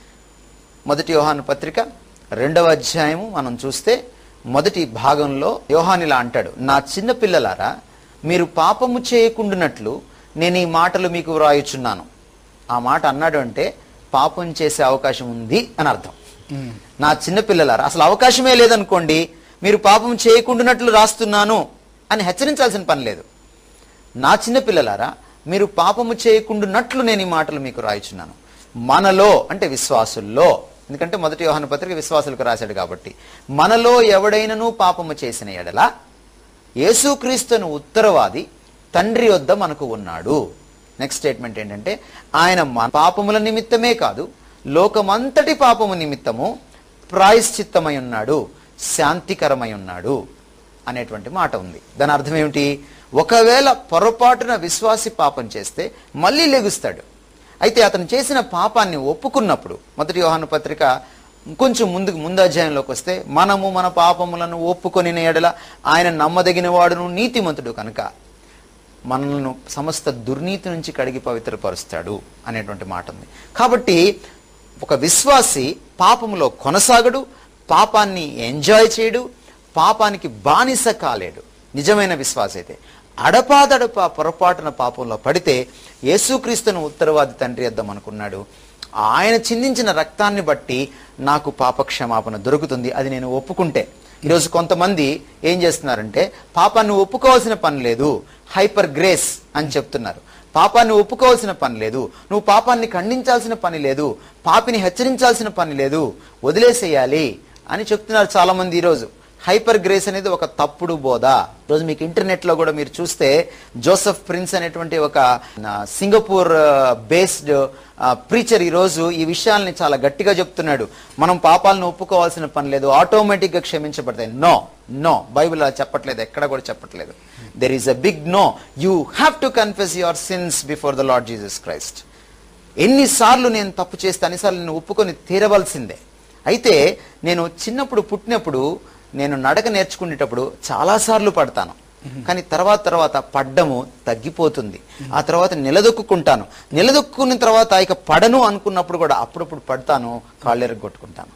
మొదటి యోహాను పత్రిక రెండవ అధ్యాయము మనం చూస్తే మొదటి భాగంలో యోహాన్ ఇలా అంటాడు నా చిన్న పిల్లలారా మీరు పాపము చేయకుండానట్లు నేను ఈ మాటలు మీకు వ్రాయుచున్నాను ఆ మాట అన్నాడు అంటే పాపం చేసే అవకాశం ఉంది అని అర్థం నా చిన్న పిల్లలారా అసలు అవకాశమే లేదనుకోండి మీరు పాపం చేయకుండానట్లు రాస్తున్నాను అని హెచ్చరించాల్సిన పని లేదు నా చిన్న పిల్లలారా మీరు పాపము చేయకుండానట్లు నేను ఈ మాటలు మీకు రాయిచున్నాను మనలో అంటే విశ్వాసుల్లో ఎందుకంటే మొదటి యోహాను పత్రిక విశ్వాసులకు రాశాడు కాబట్టి మనలో ఎవడైనను పాపము చేసిన ఎడల యేసుక్రీస్తును ఉత్తరవాది తండ్రి వద్ద మనకు ఉన్నాడు నెక్స్ట్ స్టేట్మెంట్ ఏంటంటే ఆయన మన పాపముల నిమిత్తమే కాదు లోకమంతటి పాపము నిమిత్తము ప్రాయశ్చిత్తమై ఉన్నాడు శాంతికరమై ఉన్నాడు అనేటువంటి మాట ఉంది దాని అర్థం ఏమిటి ఒకవేళ పొరపాటున విశ్వాసి పాపం చేస్తే మళ్ళీ లెగుస్తాడు అయితే అతను చేసిన పాపాన్ని ఒప్పుకున్నప్పుడు మొదటి యోహాను పత్రిక కొంచెం ముందుకు ముందు అధ్యాయంలోకి వస్తే మనము మన పాపములను ఒప్పుకొని ఎడల ఆయన నమ్మదగిన వాడును నీతిమంతుడు కనుక మనల్ని సమస్త దుర్నీతి నుంచి కడిగి పవిత్రపరుస్తాడు అనేటువంటి మాట ఉంది కాబట్టి ఒక విశ్వాసి పాపములో కొనసాగడు పాపాన్ని ఎంజాయ్ చేయడు పాపానికి బానిస కాలేడు నిజమైన విశ్వాస అయితే అడపాదడపా పొరపాటున పాపంలో పడితే యేసుక్రీస్తును ఉత్తరవాది తండ్రి వద్ద అనుకున్నాడు ఆయన చిందించిన రక్తాన్ని బట్టి నాకు పాప క్షమాపణ దొరుకుతుంది అది నేను ఒప్పుకుంటే ఈరోజు కొంతమంది ఏం చేస్తున్నారంటే పాపాన్ని ఒప్పుకోవాల్సిన పని లేదు హైపర్ గ్రేస్ అని చెప్తున్నారు పాపాన్ని ఒప్పుకోవాల్సిన పని లేదు నువ్వు పాపాన్ని ఖండించాల్సిన పని లేదు పాపిని హెచ్చరించాల్సిన పని లేదు వదిలేసేయాలి అని చెప్తున్నారు చాలా మంది ఈరోజు హైపర్ గ్రేస్ అనేది ఒక తప్పుడు బోధ ఈరోజు మీకు ఇంటర్నెట్ లో కూడా మీరు చూస్తే జోసెఫ్ ప్రిన్స్ అనేటువంటి ఒక ఆ, సింగపూర్ బేస్డ్ ప్రీచర్ ఈ రోజు ఈ విషయాల్ని చాలా గట్టిగా చెప్తున్నాడు మనం పాపాలను ఒప్పుకోవాల్సిన పని లేదు ఆటోమేటిక్ గా క్షమించబడతాయి నో నో బైబిల్ అలా చెప్పట్లేదు ఎక్కడ కూడా చెప్పట్లేదు there is a big no you have to confess your sins before the Lord Jesus Christ ఎన్నిసార్లు నేను తప్పు చేస్తే అన్నిసార్లు నేను ఒప్పుకొని తీరవలసిందే అయితే నేను చిన్నప్పుడు పుట్టినప్పుడు నేను నడక నేర్చుకునేటప్పుడు చాలాసార్లు పడతాను కానీ తర్వాత తర్వాత పడ్డము తగ్గిపోతుంది ఆ తర్వాత నిలదొక్కుంటాను నిలదొక్కున్న తర్వాత ఇక పడను అనుకున్నప్పుడు కూడా అప్పుడప్పుడు పడతాను కాళ్ళెరగ కొట్టుకుంటాను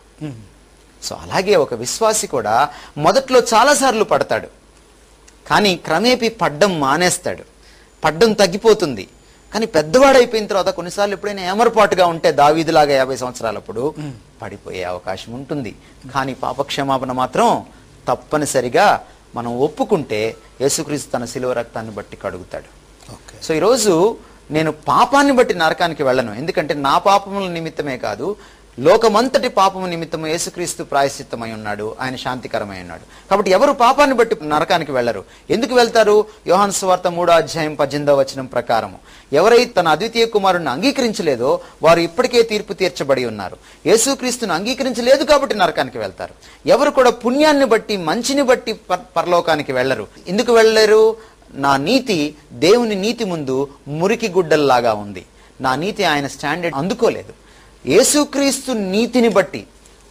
సో అలాగే ఒక విశ్వాసి కూడా మొదట్లో చాలాసార్లు పడతాడు కానీ క్రమేపీ పడ్డం మానేస్తాడు పడ్డం తగ్గిపోతుంది కానీ పెద్దవాడైపోయిన తర్వాత కొన్నిసార్లు ఎప్పుడైనా ఏమరపాటుగా ఉంటే దావీదులాగా యాభై సంవత్సరాలప్పుడు పడిపోయే అవకాశం ఉంటుంది కానీ పాపక్షమాపణ మాత్రం తప్పనిసరిగా మనం ఒప్పుకుంటే యేసుక్రీస్తు తన శిలువ రక్తాన్ని బట్టి కడుగుతాడు ఓకే సో ఈరోజు నేను పాపాన్ని బట్టి నరకానికి వెళ్ళను ఎందుకంటే నా పాపముల నిమిత్తమే కాదు లోకమంతటి పాపము నిమిత్తము యేసుక్రీస్తు ప్రాయశ్చిత్తమై ఉన్నాడు ఆయన శాంతికరమై ఉన్నాడు కాబట్టి ఎవరు పాపాన్ని బట్టి నరకానికి వెళ్ళరు ఎందుకు వెళ్తారు యోహాను సువార్త మూడో అధ్యాయం పద్దెనిమిదవ వచనం ప్రకారము ఎవరైతే తన అద్వితీయ కుమారుని అంగీకరించలేదో వారు ఇప్పటికే తీర్పు తీర్చబడి ఉన్నారు యేసుక్రీస్తును అంగీకరించలేదు కాబట్టి నరకానికి వెళ్తారు ఎవరు కూడా పుణ్యాన్ని బట్టి మంచిని బట్టి పర్- పరలోకానికి వెళ్ళరు ఎందుకు వెళ్ళలేరు నా నీతి దేవుని నీతి ముందు మురికి గుడ్డల్లాగా ఉంది నా నీతి ఆయన స్టాండర్డ్ అందుకోలేదు యేసుక్రీస్తు నీతిని బట్టి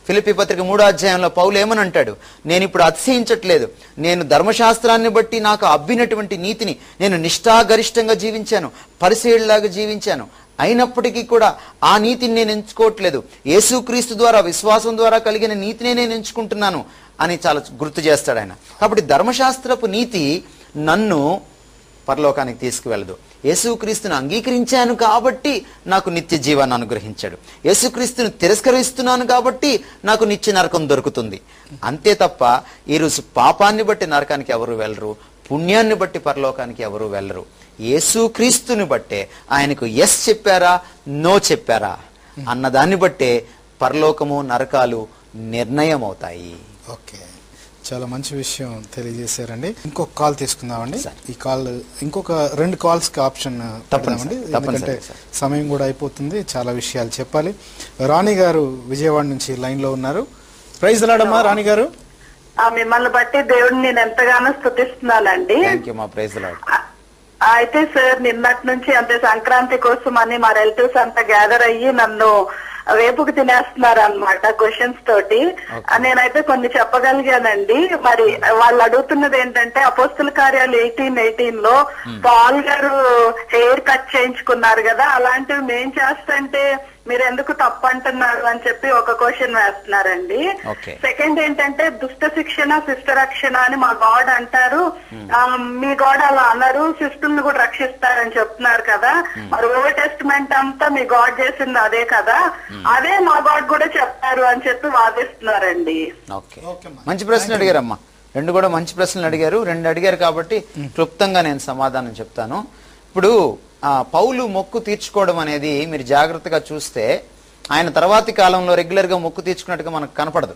ఫిలిపి పత్రిక మూడో అధ్యాయంలో పౌలు ఏమని అంటాడు నేను ఇప్పుడు అతిశయించట్లేదు నేను ధర్మశాస్త్రాన్ని బట్టి నాకు అబ్బినటువంటి నీతిని నేను నిష్ఠాగరిష్టంగా జీవించాను పరిశీలిలాగా జీవించాను అయినప్పటికీ కూడా ఆ నీతిని నేను ఎంచుకోవట్లేదు యేసుక్రీస్తు ద్వారా విశ్వాసం ద్వారా కలిగిన నీతినే నేను ఎంచుకుంటున్నాను అని చాలా గుర్తు చేస్తాడు ఆయన కాబట్టి ధర్మశాస్త్రపు నీతి నన్ను పరలోకానికి తీసుకువెళ్ళదు యేసుక్రీస్తును అంగీకరించాను కాబట్టి నాకు నిత్య జీవాన్ని అనుగ్రహించాడు యేసుక్రీస్తును తిరస్కరిస్తున్నాను కాబట్టి నాకు నిత్య నరకం దొరుకుతుంది అంతే తప్ప ఈరోజు పాపాన్ని బట్టి నరకానికి ఎవరు వెళ్ళరు పుణ్యాన్ని బట్టి పరలోకానికి ఎవరు వెళ్ళరు యేసుక్రీస్తుని బట్టే ఆయనకు ఎస్ చెప్పారా నో చెప్పారా అన్న దాన్ని బట్టే పరలోకము నరకాలు నిర్ణయం అవుతాయి ఓకే చాలా మంచి విషయం తెలియజేశారండి ఇంకొక కాల్ తీసుకుందామండి సరే. ఈ కాల్ ఇంకొక రెండు కాల్స్ కి ఆప్షన్ పెడదామండి తప్పనిసరి, ఎందుకంటే సార్. సమయం కూడా అయిపోతుంది చాలా విషయాలు చెప్పాలి రాణి గారు విజయవాడ నుంచి లైన్ లో ఉన్నారు ప్రైజ్ లాడమ్మా రాణి గారు ఆ మిమ్మల్ని బట్టి దేవుడిని నేను ఎంతగానో స్తుతిస్తున్నానండి థ్యాంక్ యూ మా ప్రైజ్ లాడ్ ఆ- అయితే సార్ నిన్నటి నుంచి అంటే సంక్రాంతి కోసం అని మా రిలేటివ్స్ అంతా గ్యాదర్ అయ్యి నన్ను వేపుకు తినేస్తున్నారు అనమాట క్వశ్చన్స్ తోటి ఆ, నేనైతే కొన్ని చెప్పగలిగానండి మరి వాళ్ళు అడుగుతున్నది ఏంటంటే అపోస్తుల కార్యాలు ఎయిటీన్ ఎయిటీన్ లో పాల్ గారు హెయిర్ కట్ చేయించుకున్నారు కదా అలాంటివి మేం చేస్తుంటే మీరు ఎందుకు తప్పు అంటున్నారు అని చెప్పి ఒక క్వశ్చన్ వేస్తున్నారండి Okay. సెకండ్ ఏంటంటే దుష్ట శిక్షణ శిష్ట రక్షణ అని మా గాడ్ అంటారు ఆ, మీ గాడ్ అలా అన్నారు శిష్టుల్ని కూడా రక్షిస్తారని చెప్తున్నారు కదా మరి ఓల్డ్ టెస్ట్మెంట్ అంతా మీ గాడ్ చేసింది అదే కదా అదే మా గాడ్ కూడా చెప్తారు అని చెప్పి వాదిస్తున్నారండి ఓకే ఓకే అమ్మా. మంచి ప్రశ్న అడిగారమ్మా రెండు కూడా మంచి ప్రశ్నలు అడిగారు రెండు అడిగారు కాబట్టి క్లుప్తంగా నేను సమాధానం చెప్తాను ఇప్పుడు ఆ, పౌలు మొక్కు తీర్చుకోవడం అనేది మీరు జాగ్రత్తగా చూస్తే ఆయన తర్వాతి కాలంలో రెగ్యులర్ గా మొక్కు తీర్చుకున్నట్టుగా మనకు కనపడదు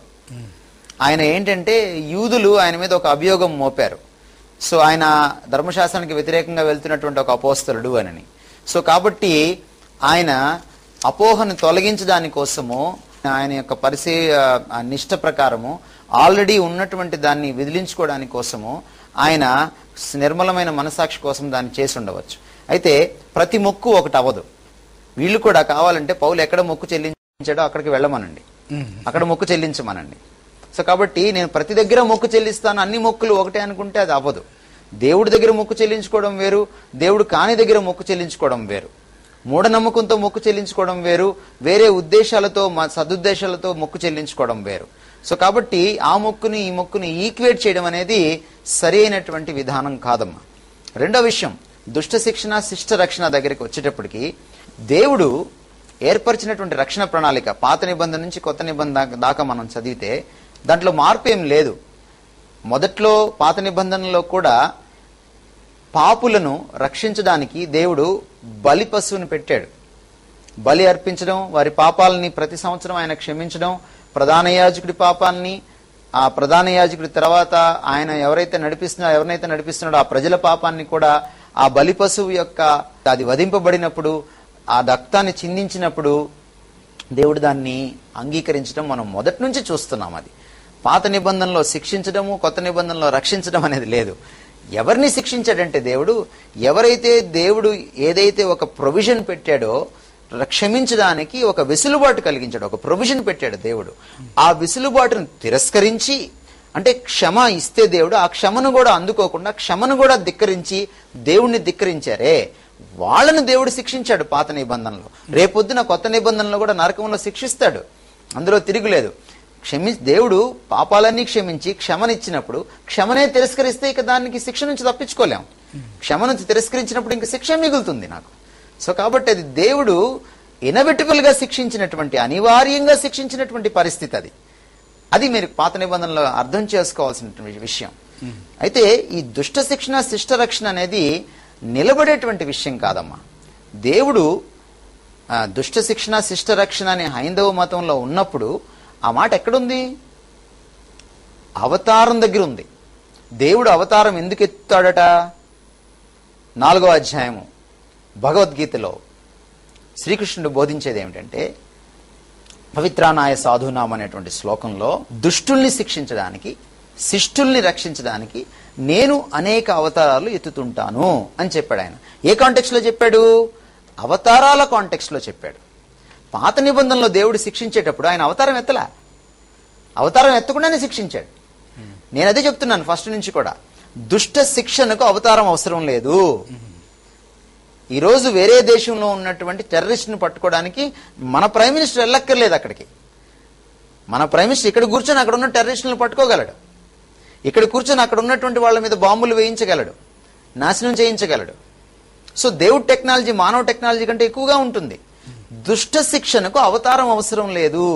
ఆయన ఏంటంటే యూదులు ఆయన మీద ఒక అభియోగం మోపారు సో ఆయన ధర్మశాస్త్రానికి వ్యతిరేకంగా వెళ్తున్నటువంటి ఒక అపోస్తలుడు అని సో కాబట్టి ఆయన అపోహను తొలగించడాని కోసము ఆయన యొక్క పరిశీ ఆ నిష్ట ప్రకారము ఆల్రెడీ ఉన్నటువంటి దాన్ని విదిలించుకోవడానికి కోసము ఆయన నిర్మలమైన మనసాక్షి కోసం దాన్ని చేసి ఉండవచ్చు అయితే ప్రతి మొక్కు ఒకటి అవ్వదు వీళ్ళు కూడా కావాలంటే పౌలు ఎక్కడ మొక్కు చెల్లించాడో అక్కడికి వెళ్ళమనండి అక్కడ మొక్కు చెల్లించమనండి సో కాబట్టి నేను ప్రతి దగ్గర మొక్కు చెల్లిస్తాను అన్ని మొక్కులు ఒకటే అనుకుంటే అది అవ్వదు దేవుడి దగ్గర మొక్కు చెల్లించుకోవడం వేరు దేవుడు కాని దగ్గర మొక్కు చెల్లించుకోవడం వేరు మూఢనమ్మకంతో మొక్కు చెల్లించుకోవడం వేరు వేరే ఉద్దేశాలతో మ- సదుద్దేశాలతో మొక్కు చెల్లించుకోవడం వేరు సో కాబట్టి ఆ మొక్కుని ఈ మొక్కుని ఈక్వేట్ చేయడం అనేది సరి అయినటువంటి విధానం కాదమ్మా రెండో విషయం దుష్ట శిక్షణ శిష్ట రక్షణ దగ్గరికి వచ్చేటప్పటికి దేవుడు ఏర్పరిచినటువంటి రక్షణ ప్రణాళిక పాత నిబంధన నుంచి కొత్త నిబంధన దాకా- దాకా మనం చదివితే దాంట్లో మార్పు ఏం లేదు మొదట్లో పాత నిబంధనలో కూడా పాపులను రక్షించడానికి దేవుడు బలి పశువుని పెట్టాడు బలి అర్పించడం వారి పాపాలని ప్రతి సంవత్సరం ఆయన క్షమించడం ప్రధాన యాజకుడి పాపాలని ఆ ప్రధాన యాజకుడి తర్వాత ఆయన ఎవరైతే నడిపిస్తున్నాడో ఎవరినైతే నడిపిస్తున్నాడో ఆ ప్రజల పాపాన్ని కూడా ఆ బలి పశువు యొక్క అది వధింపబడినప్పుడు ఆ రక్తాన్ని చిందించినప్పుడు దేవుడు దాన్ని అంగీకరించడం మనం మొదటి నుంచి చూస్తున్నాం అది పాత నిబంధనలో శిక్షించడము కొత్త నిబంధనలో రక్షించడం అనేది లేదు ఎవరిని శిక్షించాడంటే దేవుడు ఎవరైతే దేవుడు ఏదైతే ఒక ప్రొవిజన్ పెట్టాడో ర- క్షమించడానికి ఒక వెసులుబాటు కలిగించాడు ఒక ప్రొవిజన్ పెట్టాడు దేవుడు ఆ వెసులుబాటును తిరస్కరించి అంటే క్షమ ఇస్తే దేవుడు ఆ క్షమను కూడా అందుకోకుండా క్షమను కూడా ధిక్కరించి దేవుణ్ణి ధిక్కరించారే వాళ్ళను దేవుడు శిక్షించాడు పాత నిబంధనలో రేపొద్దున కొత్త నిబంధనలో కూడా నరకంలో శిక్షిస్తాడు అందులో తిరుగులేదు క్షమి దేవుడు పాపాలన్నీ క్షమించి క్షమనిచ్చినప్పుడు క్షమనే తిరస్కరిస్తే ఇక దానికి శిక్ష నుంచి తప్పించుకోలేం క్షమను తిరస్కరించినప్పుడు ఇంక శిక్ష మిగులుతుంది నాకు సో కాబట్టి అది దేవుడు ఇనబెటిబుల్ గా శిక్షించినటువంటి అనివార్యంగా శిక్షించినటువంటి పరిస్థితి అది అది మీరు పాత నిబంధనలో అర్థం చేసుకోవాల్సినటువంటి విషయం అయితే ఈ దుష్ట శిక్షణ శిష్ట రక్షణ అనేది నిలబడేటువంటి విషయం కాదమ్మా దేవుడు ఆ, దుష్ట శిక్షణ శిష్ట రక్షణ అనే హైందవ మతంలో ఉన్నప్పుడు ఆ మాట ఎక్కడుంది అవతారం దగ్గర ఉంది దేవుడు అవతారం ఎందుకు ఎత్తుతాడట నాలుగో అధ్యాయము భగవద్గీతలో శ్రీకృష్ణుడు బోధించేది ఏమిటంటే పవిత్రానాయ సాధునాం అనేటువంటి శ్లోకంలో దుష్టుల్ని శిక్షించడానికి శిష్టుల్ని రక్షించడానికి నేను అనేక అవతారాలు ఎత్తుతుంటాను అని చెప్పాడు ఆయన ఏ కాంటెక్స్ట్ లో చెప్పాడు అవతారాల కాంటెక్స్ట్ లో చెప్పాడు పాత నిబంధనలో దేవుడు శిక్షించేటప్పుడు ఆయన అవతారం ఎత్తలా అవతారం ఎత్తకుండానే శిక్షించాడు నేను అదే చెప్తున్నాను ఫస్ట్ నుంచి కూడా దుష్ట శిక్షణకు అవతారం అవసరం లేదు ఈ రోజు వేరే దేశంలో ఉన్నటువంటి టెర్రరిస్ట్ని పట్టుకోవడానికి మన ప్రైమ్ మినిస్టర్ వెళ్ళక్కర్లేదు అక్కడికి మన ప్రైమ్ మినిస్టర్ ఇక్కడ కూర్చొని అక్కడ ఉన్న టెర్రరిస్టులను పట్టుకోగలడు ఇక్కడ కూర్చొని అక్కడ ఉన్నటువంటి వాళ్ళ మీద బాంబులు వేయించగలడు నాశనం చేయించగలడు సో దేవుడి టెక్నాలజీ మానవ టెక్నాలజీ కంటే ఎక్కువగా ఉంటుంది దుష్ట శిక్షణకు అవతారం అవసరం లేదు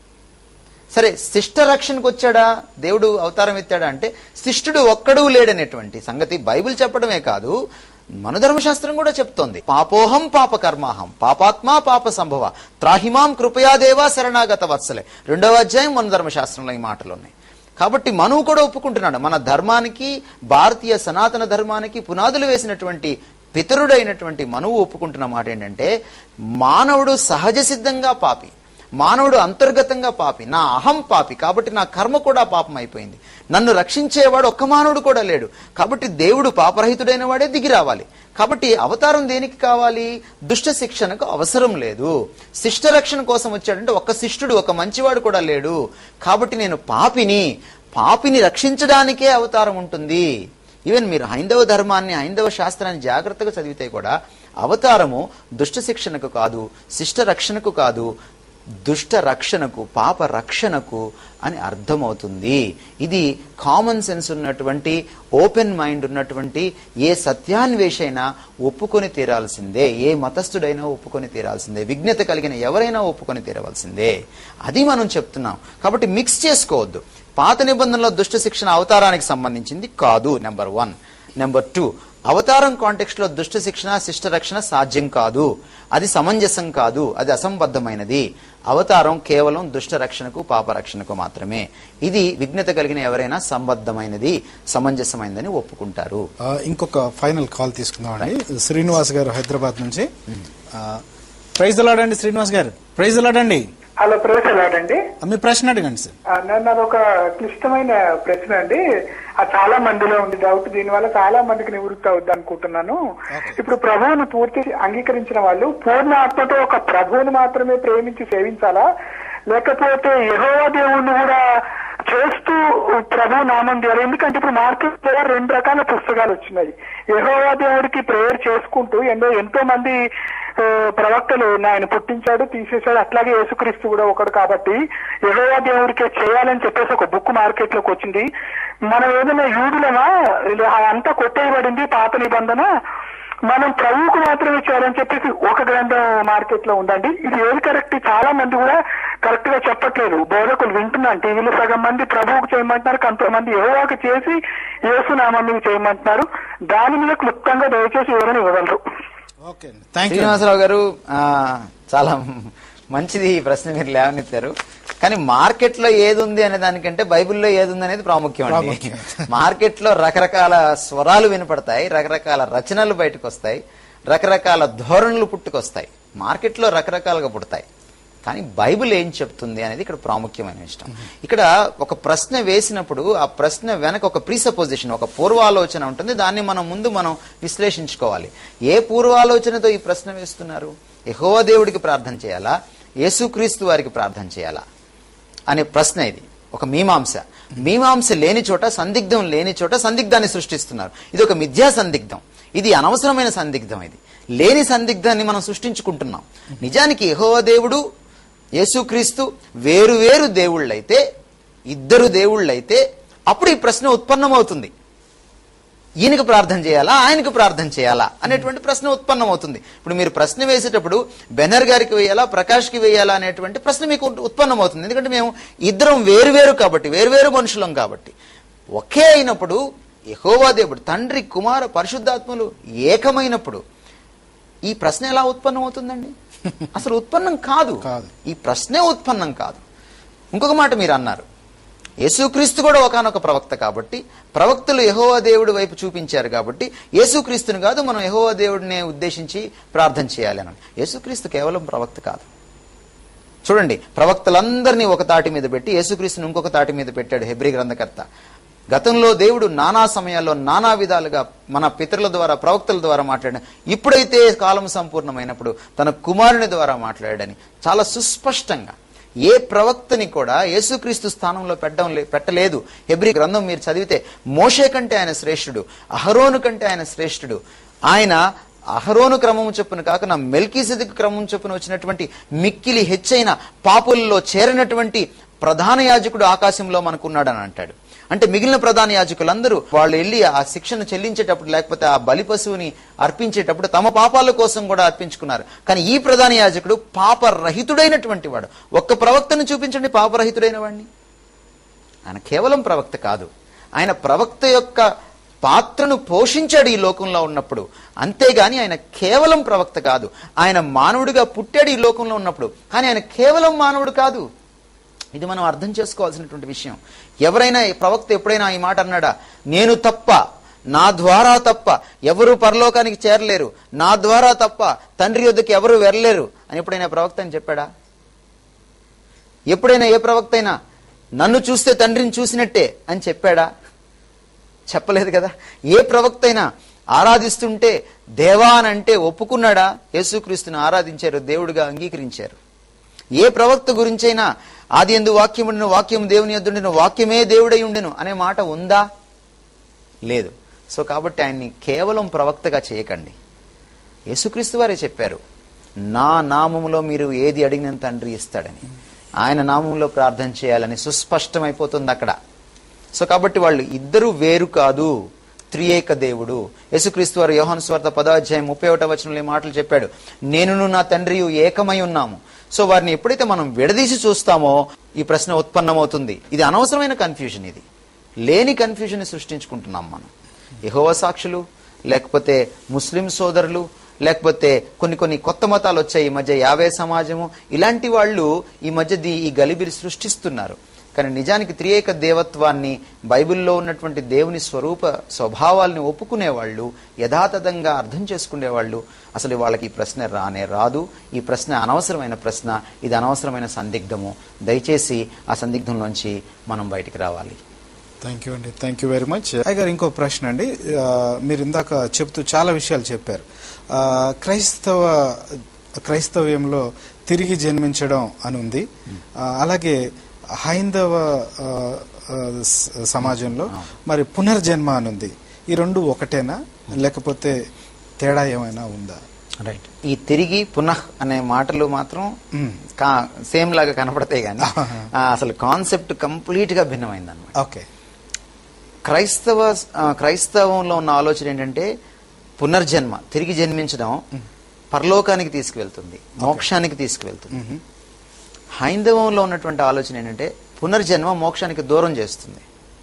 సరే శిష్ట రక్షణకు వచ్చాడా దేవుడు అవతారం ఎత్తాడా అంటే శిష్టుడు ఒక్కడూ లేడనేటువంటి సంగతి బైబిల్ చెప్పడమే కాదు మన ధర్మశాస్త్రం కూడా చెప్తోంది పాపోహం పాప కర్మాహం పాపాత్మా పాప సంభవ త్రాహిమాం కృపయాదేవా శరణాగత వత్సలే రెండవ అధ్యాయం మన ధర్మశాస్త్రంలో ఈ మాటలు ఉన్నాయి కాబట్టి మనువు కూడా ఒప్పుకుంటున్నాడు మన ధర్మానికి భారతీయ సనాతన ధర్మానికి పునాదులు వేసినటువంటి పితరుడైనటువంటి మనువు ఒప్పుకుంటున్న మాట ఏంటంటే మానవుడు సహజ సిద్ధంగా పాపి మానవుడు అంతర్గతంగా పాపి నా అహం పాపి కాబట్టి నా కర్మ కూడా పాపం అయిపోయింది నన్ను రక్షించేవాడు ఒక్క మానవుడు కూడా లేడు కాబట్టి దేవుడు పాపరహితుడైన వాడే దిగి రావాలి కాబట్టి అవతారం దేనికి కావాలి దుష్ట శిక్షణకు అవసరం లేదు శిష్ట రక్షణ కోసం వచ్చాడంటే ఒక్క శిష్టుడు ఒక మంచివాడు కూడా లేడు కాబట్టి నేను పాపిని పాపిని రక్షించడానికే అవతారం ఉంటుంది ఈవెన్ మీరు హైందవ ధర్మాన్ని హైందవ శాస్త్రాన్ని జాగ్రత్తగా చదివితే కూడా అవతారము దుష్ట శిక్షణకు కాదు శిష్ట రక్షణకు కాదు దుష్ట రక్షణకు పాప రక్షణకు అని అర్థమవుతుంది ఇది కామన్ సెన్స్ ఉన్నటువంటి ఓపెన్ మైండ్ ఉన్నటువంటి ఏ సత్యాన్వేషైనా ఒప్పుకొని తీరాల్సిందే ఏ మతస్థుడైనా ఒప్పుకొని తీరాల్సిందే విజ్ఞత కలిగిన ఎవరైనా ఒప్పుకొని తీరవలసిందే అది మనం చెప్తున్నాం కాబట్టి మిక్స్ చేసుకోవద్దు పాత నిబంధనలో దుష్ట శిక్షణ అవతారానికి సంబంధించింది కాదు నెంబర్ వన్ నెంబర్ టూ అవతారం కాంటెక్స్ట్ లో దుష్ట శిక్షణ శిష్ట రక్షణ సాధ్యం కాదు అది సమంజసం కాదు అది అసంబద్ధమైనది అవతారం కేవలం దుష్ట రక్షణకు పాప రక్షణకు మాత్రమే ఇది విఘ్నత కలిగిన ఎవరైనా సంబద్ధమైనది సమంజసమైనదని ఒప్పుకుంటారు ఆ, ఇంకొక ఫైనల్ కాల్ తీసుకుందామండి శ్రీనివాస్ గారు హైదరాబాద్ నుంచి ఆ, ప్రైజ్ అలాడండి శ్రీనివాస్ గారు ప్రైజ్ అలాడండి హలో ప్రొఫెసర్ అండి మీ ప్రశ్న అడగండి సార్ నాది ఒక క్లిష్టమైన ప్రశ్న అండి ఆ చాలా మందిలో ఉంది డౌట్ దీనివల్ల చాలా మందికి నివృత్తి అవుద్ది అనుకుంటున్నాను ఇప్పుడు ప్రభువును పూర్తి అంగీకరించిన వాళ్ళు పూర్ణ ఆత్మతో ఒక ప్రభువుని మాత్రమే ప్రేమించి సేవించాలా లేకపోతే యెహోవా దేవుణ్ణి కూడా చేస్తూ ప్రభు నామం ద్వారా ఎందుకంటే ఇప్పుడు మార్కెట్ ద్వారా రెండు రకాల పుస్తకాలు వచ్చినాయి యెహోవా దేవుడికి ప్రేయర్ చేసుకుంటూ ఎంతో ఎంతో మంది ఆ, ప్రవక్తలు ఆయన పుట్టించాడు తీసేశాడు అట్లాగే యేసుక్రీస్తు కూడా ఒకడు కాబట్టి యెహోవా దేవుడికే చేయాలని చెప్పేసి ఒక బుక్ మార్కెట్ లోకి వచ్చింది మనం ఏదైనా యూదులమా ఇలా అంతా కొట్టేయబడింది పాత నిబంధన మనం ప్రభువుకు మాత్రమే చేయాలని చెప్పేసి ఒక గ్రంథం మార్కెట్ లో ఉందండి ఇది ఏది కరెక్ట్ చాలా మంది కూడా కరెక్ట్ గా చెప్పట్లేదు బోధకులు వింటున్నాను టీవీలో సగం మంది ప్రభువుకు చేయమంటున్నారు కొంతమంది యెహోవాకు చేసి యేసునామం మీద చేయమంటున్నారు దాని మీద క్లుప్తంగా దయచేసి వివరణ ఇవ్వగలరు ఓకే అండి థ్యాంక్ యూ శ్రీనివాసరావు గారు ఆ, చాలా మంచిది ఈ ప్రశ్న మీరు లేవనెత్తారు కానీ మార్కెట్ లో ఏది ఉంది అనే దానికంటే బైబిల్లో ఏది ఉంది అనేది ప్రాముఖ్యం అండి ప్రాముఖ్యం. మార్కెట్ లో రకరకాల స్వరాలు వినపడతాయి రకరకాల రచనలు బయటకు వస్తాయి రకరకాల ధోరణులు పుట్టుకొస్తాయి మార్కెట్ లో రకరకాలుగా పుడతాయి కానీ బైబిల్ ఏం చెప్తుంది అనేది ఇక్కడ ప్రాముఖ్యమైన విషయం ఇక్కడ ఒక ప్రశ్న వేసినప్పుడు ఆ ప్రశ్న వెనక ఒక ప్రీసపోజిషన్ ఒక పూర్వాలోచన ఉంటుంది దాన్ని మనం ముందు మనం విశ్లేషించుకోవాలి ఏ పూర్వాలోచనతో ఈ ప్రశ్న వేస్తున్నారు యెహోవా దేవుడికి ప్రార్థన చేయాలా యేసుక్రీస్తు వారికి ప్రార్థన చేయాలా అనే ప్రశ్న ఇది ఒక మీమాంస మీమాంస లేని చోట సందిగ్ధం లేని చోట సందిగ్ధాన్ని సృష్టిస్తున్నారు ఇది ఒక మిథ్యా సందిగ్ధం ఇది అనవసరమైన సందిగ్ధం ఇది లేని సందిగ్ధాన్ని మనం సృష్టించుకుంటున్నాం నిజానికి యెహోవా దేవుడు యేసుక్రీస్తు వేరు వేరు దేవుళ్ళైతే ఇద్దరు దేవుళ్ళైతే అప్పుడు ఈ ప్రశ్న ఉత్పన్నమవుతుంది ఈయనకు ప్రార్థన చేయాలా ఆయనకు ప్రార్థన చేయాలా అనేటువంటి ప్రశ్న ఉత్పన్నమవుతుంది ఇప్పుడు మీరు ప్రశ్న వేసేటప్పుడు బెనర్ గారికి వేయాలా ప్రకాష్కి వేయాలా అనేటువంటి ప్రశ్న మీకు ఉత్పన్నమవుతుంది ఎందుకంటే మేము ఇద్దరం వేరువేరు కాబట్టి వేరువేరు మనుషులం కాబట్టి ఒకే అయినప్పుడు యెహోవా దేవుడు తండ్రి కుమార పరిశుద్ధాత్మలు ఏకమైనప్పుడు ఈ ప్రశ్న ఎలా ఉత్పన్నం అవుతుందండి అసలు ఉత్పన్నం కాదు కాదు. ఈ ప్రశ్నే ఉత్పన్నం కాదు ఇంకొక మాట మీరు అన్నారు యేసుక్రీస్తు కూడా ఒకనొక ప్రవక్త కాబట్టి ప్రవక్తలు యెహోవా దేవుడి వైపు చూపించారు కాబట్టి యేసుక్రీస్తుని కాదు మనం యెహోవా దేవుడిని ఉద్దేశించి ప్రార్థన చేయాలి అని యేసుక్రీస్తు కేవలం ప్రవక్త కాదు చూడండి ప్రవక్తలందరినీ ఒక తాటి మీద పెట్టి యేసుక్రీస్తుని ఇంకొక తాటి మీద పెట్టాడు హెబ్రి గ్రంథకర్త గతంలో దేవుడు నానా సమయాల్లో నానా విధాలుగా మన పితరుల ద్వారా ప్రవక్తల ద్వారా మాట్లాడిన ఇప్పుడైతే కాలం సంపూర్ణమైనప్పుడు తన కుమారుని ద్వారా మాట్లాడాడని చాలా సుస్పష్టంగా ఏ ప్రవక్తని కూడా యేసుక్రీస్తు స్థానంలో పెట్టడం లే- పెట్టలేదు హెబ్రి గ్రంథం మీరు చదివితే మోషే కంటే ఆయన శ్రేష్ఠుడు అహరోను కంటే ఆయన శ్రేష్ఠుడు ఆయన అహరోను క్రమం చొప్పున కాకుండా మెల్కీసెదకు క్రమం చొప్పున వచ్చినటువంటి మిక్కిలి హెచ్చైన పాపుల్లో చేరినటువంటి ప్రధాన యాజకుడు ఆకాశంలో మనకున్నాడని అంటాడు అంటే మిగిలిన ప్రధాన యాజకులందరూ వాళ్ళు వెళ్ళి ఆ శిక్షను చెల్లించేటప్పుడు లేకపోతే ఆ బలి పశువుని అర్పించేటప్పుడు తమ పాపాల కోసం కూడా అర్పించుకున్నారు కానీ ఈ ప్రధాన యాజకుడు పాపరహితుడైనటువంటి వాడు ఒక్క ప్రవక్తను చూపించండి పాపరహితుడైన వాడిని ఆయన కేవలం ప్రవక్త కాదు ఆయన ప్రవక్త యొక్క పాత్రను పోషించాడు ఈ లోకంలో ఉన్నప్పుడు అంతేగాని ఆయన కేవలం ప్రవక్త కాదు ఆయన మానవుడిగా పుట్టాడు ఈ లోకంలో ఉన్నప్పుడు కానీ ఆయన కేవలం మానవుడు కాదు ఇది మనం అర్థం చేసుకోవాల్సినటువంటి విషయం ఎవరైనా ఈ ప్రవక్త ఎప్పుడైనా ఈ మాట అన్నాడా నేను తప్ప నా ద్వారా తప్ప ఎవరు పరలోకానికి చేరలేరు నా ద్వారా తప్ప తండ్రి యొద్దకు ఎవరు వెళ్ళలేరు అని ఎప్పుడైనా ప్రవక్త అని చెప్పాడా ఎప్పుడైనా ఏ ప్రవక్త అయినా నన్ను చూస్తే తండ్రిని చూసినట్టే అని చెప్పాడా చెప్పలేదు కదా ఏ ప్రవక్త అయినా ఆరాధిస్తుంటే దేవా అని అంటే ఒప్పుకున్నాడా యేసుక్రీస్తుని ఆరాధించారు దేవుడిగా అంగీకరించారు ఏ ప్రవక్త గురించైనా ఆది ఎందు వాక్యం ఉండిన వాక్యం దేవుని ఎద్దుండిన వాక్యమే దేవుడై ఉండెను అనే మాట ఉందా లేదు సో కాబట్టి ఆయన్ని కేవలం ప్రవక్తగా చేయకండి యేసుక్రీస్తు వారే చెప్పారు నా నామములో మీరు ఏది అడిగిన తండ్రి ఇస్తాడని ఆయన నామంలో ప్రార్థన చేయాలని సుస్పష్టమైపోతుంది అక్కడ సో కాబట్టి వాళ్ళు ఇద్దరు వేరు కాదు త్రియేక దేవుడు యేసుక్రీస్తు వారు యోహాను స్వార్థ పదాధ్యాయం ముప్పై ఒకటో వచనంలో ఈ మాటలు చెప్పాడు నేనును నా తండ్రి ఏకమై ఉన్నాము సో వారిని ఎప్పుడైతే మనం విడదీసి చూస్తామో ఈ ప్రశ్న ఉత్పన్నమవుతుంది ఇది అనవసరమైన కన్ఫ్యూజన్ ఇది లేని కన్ఫ్యూజన్ సృష్టించుకుంటున్నాం మనం యెహోవా సాక్షులు లేకపోతే ముస్లిం సోదరులు లేకపోతే కొన్ని కొన్ని కొత్త మతాలు వచ్చాయి ఈ మధ్య యావే సమాజము ఇలాంటి వాళ్ళు ఈ మధ్య దీ- ఈ గలిబిలి సృష్టిస్తున్నారు కానీ నిజానికి త్రియేక దేవత్వాన్ని బైబిల్లో ఉన్నటువంటి దేవుని స్వరూప స్వభావాల్ని ఒప్పుకునే వాళ్ళు యథాతథంగా అర్థం చేసుకునే వాళ్ళు అసలు వాళ్ళకి ఈ ప్రశ్న రానే రాదు ఈ ప్రశ్న అనవసరమైన ప్రశ్న ఇది అనవసరమైన సందిగ్ధము దయచేసి ఆ సందిగ్ధంలోంచి మనం బయటికి రావాలి థ్యాంక్ యూ అండి థ్యాంక్ యూ వెరీ మచ్ గారు ఇంకో ప్రశ్న అండి ఆ, మీరు ఇందాక చెప్తూ చాలా విషయాలు చెప్పారు ఆ, క్రైస్తవ క్రైస్తవ్యంలో తిరిగి జన్మించడం అని ఉంది ఆ, అలాగే హైందవ ఆ, ఆ, స- సమాజంలో మరి పునర్జన్మ అని ఉంది ఈ రెండు ఒకటేనా లేకపోతే తేడా ఏమైనా ఉందా రైట్ ఈ తిరిగి పునః అనే మాటలు మాత్రం మ్మ్. కా- సేమ్ లాగా కనపడతాయి కానీ ఆ, అసలు కాన్సెప్ట్ కంప్లీట్ గా భిన్నమైంది అనమాట ఓకే క్రైస్తవ ఆ, క్రైస్తవంలో ఉన్న ఆలోచన ఏంటంటే పునర్జన్మ తిరిగి జన్మించడం పరలోకానికి తీసుకువెళ్తుంది మోక్షానికి తీసుకువెళ్తుంది హైందవంలో ఉన్నటువంటి ఆలోచన ఏంటంటే పునర్జన్మ మోక్షానికి దూరం చేస్తుంది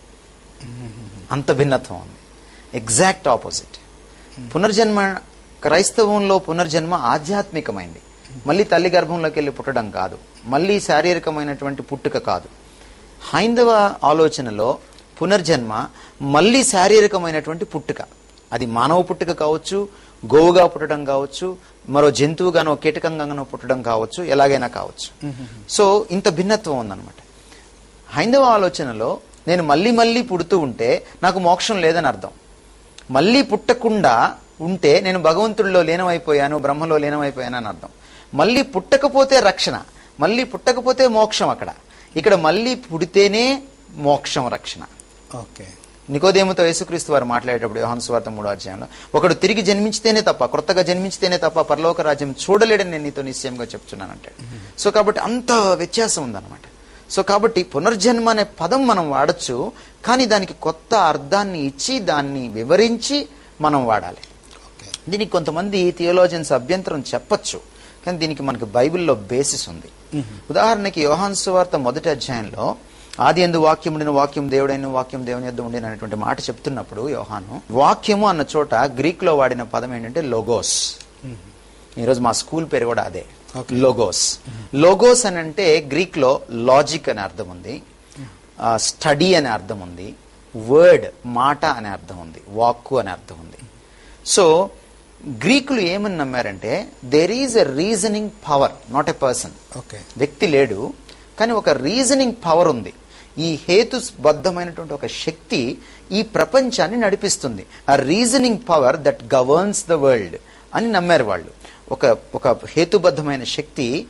అంత భిన్నత్వం ఉంది ఎగ్జాక్ట్ ఆపోజిట్ పునర్జన్మ క్రైస్తవంలో పునర్జన్మ ఆధ్యాత్మికమైంది మళ్ళీ తల్లి గర్భంలోకి వెళ్ళి పుట్టడం కాదు మళ్ళీ శారీరకమైనటువంటి పుట్టుక కాదు హైందవ ఆలోచనలో పునర్జన్మ మళ్ళీ శారీరకమైనటువంటి పుట్టుక అది మానవ పుట్టుక కావచ్చు గోవుగా పుట్టడం కావచ్చు మరో జంతువుగానో కీటకంగానో పుట్టడం కావచ్చు ఎలాగైనా కావచ్చు సో ఇంత భిన్నత్వం ఉందన్నమాట హైందవ ఆలోచనలో నేను మళ్ళీ మళ్ళీ పుడుతూ ఉంటే నాకు మోక్షం లేదని అర్థం మళ్ళీ పుట్టకుండా ఉంటే నేను భగవంతుడిలో లీనమైపోయాను బ్రహ్మలో లీనమైపోయాను అని అర్థం మళ్ళీ పుట్టకపోతే రక్షణ మళ్ళీ పుట్టకపోతే మోక్షం అక్కడ ఇక్కడ మళ్ళీ పుడితేనే మోక్షం రక్షణ ఓకే నికోదేముతో యేసుక్రీస్తు వారు మాట్లాడేటప్పుడు యోహాను సువార్త మూడో అధ్యాయంలో ఒకడు తిరిగి జన్మించితేనే తప్ప కొత్తగా జన్మించితేనే తప్ప పరలోక రాజ్యం చూడలేడని నేను నీతో నిశ్చయంగా చెప్తున్నాను అంటాడు సో కాబట్టి అంత వ్యత్యాసం ఉందన్నమాట సో కాబట్టి పునర్జన్మ అనే పదం మనం వాడచ్చు కానీ దానికి కొత్త అర్థాన్ని ఇచ్చి దాన్ని వివరించి మనం వాడాలి ఓకే దీనికి కొంతమంది థియోలాజియన్స్ అభ్యంతరం చెప్పొచ్చు కానీ దీనికి మనకి బైబిల్లో బేసిస్ ఉంది ఉదాహరణకి యోహాన్ సువార్త మొదటి అధ్యాయంలో ఆది ఎందు వాక్యం ఉండిన వాక్యం దేవుడైన వాక్యం దేవుని యొద్ద ఉండిన అనేటువంటి మాట చెప్తున్నప్పుడు యోహాను వాక్యము అన్న చోట గ్రీక్ లో వాడిన పదం ఏంటంటే లోగోస్ ఈరోజు మా స్కూల్ పేరు కూడా అదే లోగోస్ లోగోస్ అని అంటే గ్రీక్ లో లాజిక్ అనే అర్థం ఉంది స్టడీ అనే అర్థం ఉంది వర్డ్ మాట అనే అర్థం ఉంది వాక్కు అనే అర్థం ఉంది సో గ్రీకులు ఏమని నమ్మారంటే there is a reasoning power not a person okay వ్యక్తి లేడు కానీ ఒక రీజనింగ్ పవర్ ఉంది ఈ హేతుబద్ధమైనటువంటి ఒక శక్తి ఈ ప్రపంచాన్ని నడిపిస్తుంది ఆ reasoning power that governs the world అని నమ్మారు వాళ్ళు ఒక ఒక హేతుబద్ధమైన శక్తి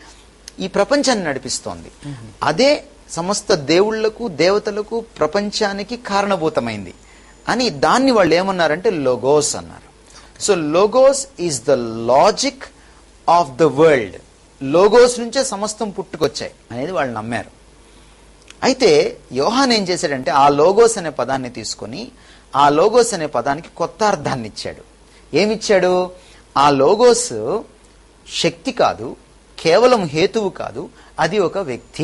ఈ ప్రపంచాన్ని నడిపిస్తోంది అదే సమస్త దేవుళ్లకు దేవతలకు ప్రపంచానికి కారణభూతమైంది అని దాన్ని వాళ్ళు ఏమన్నారంటే లోగోస్ అన్నారు so logos is the logic of the world logos నుంచే సమస్తం పుట్టుకొచ్చాయి అనేది వాళ్ళు నమ్మారు అయితే యోహాన్ ఏం చేశాడంటే ఆ లోగోస్ అనే పదాన్ని తీసుకొని ఆ లోగోస్ అనే పదానికి కొత్త అర్థాన్ని ఇచ్చాడు ఏమిచ్చాడు ఆ లోగోస్ శక్తి కాదు కేవలం హేతువు కాదు అది ఒక వ్యక్తి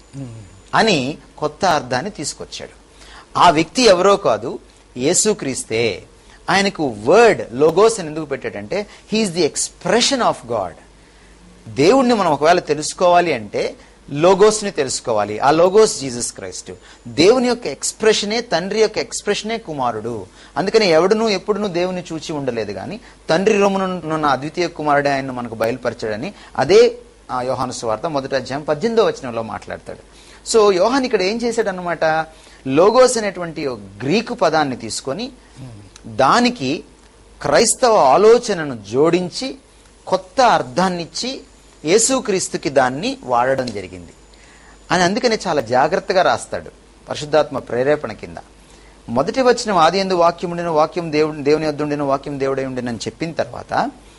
అని కొత్త అర్థాన్ని తీసుకొచ్చాడు ఆ వ్యక్తి ఎవరో కాదు యేసుక్రీస్తే ఆయనకు వర్డ్ లోగోస్ అని ఎందుకు పెట్టాడంటే he is the expression of God దేవుణ్ణి మనం ఒకవేళ తెలుసుకోవాలి అంటే లోగోస్ని తెలుసుకోవాలి ఆ లోగోస్ జీసస్ క్రైస్ట్ దేవుని యొక్క ఎక్స్ప్రెషనే తండ్రి యొక్క ఎక్స్ప్రెషనే కుమారుడు అందుకని ఎవడును ఎప్పుడును దేవుని చూచి ఉండలేదు కానీ తండ్రి రొమ్మునున్న అద్వితీయ కుమారుడే ఆయన మనకు బయలుపరచాడని అదే ఆ యోహాను సువార్త మొదటి అధ్యాయం పద్దెనిమిదో వచనంలో మాట్లాడతాడు సో యోహాన్ ఇక్కడ ఏం చేశాడు అనమాట లోగోస్ అనేటువంటి ఒక గ్రీకు పదాన్ని తీసుకొని దానికి క్రైస్తవ ఆలోచనను జోడించి కొత్త అర్థాన్నిచ్చి యేసుక్రీస్తుకి దాన్ని వాడడం జరిగింది అని అందుకనే చాలా జాగ్రత్తగా రాస్తాడు పరిశుద్ధాత్మ ప్రేరేపణ కింద మొదటి వచ్చిన ఆది ఎందు వాక్యం ఉండిన వాక్యం దేవుడు దేవుని వద్ద ఉండిన వాక్యం దేవుడై ఉండినని చెప్పిన తర్వాత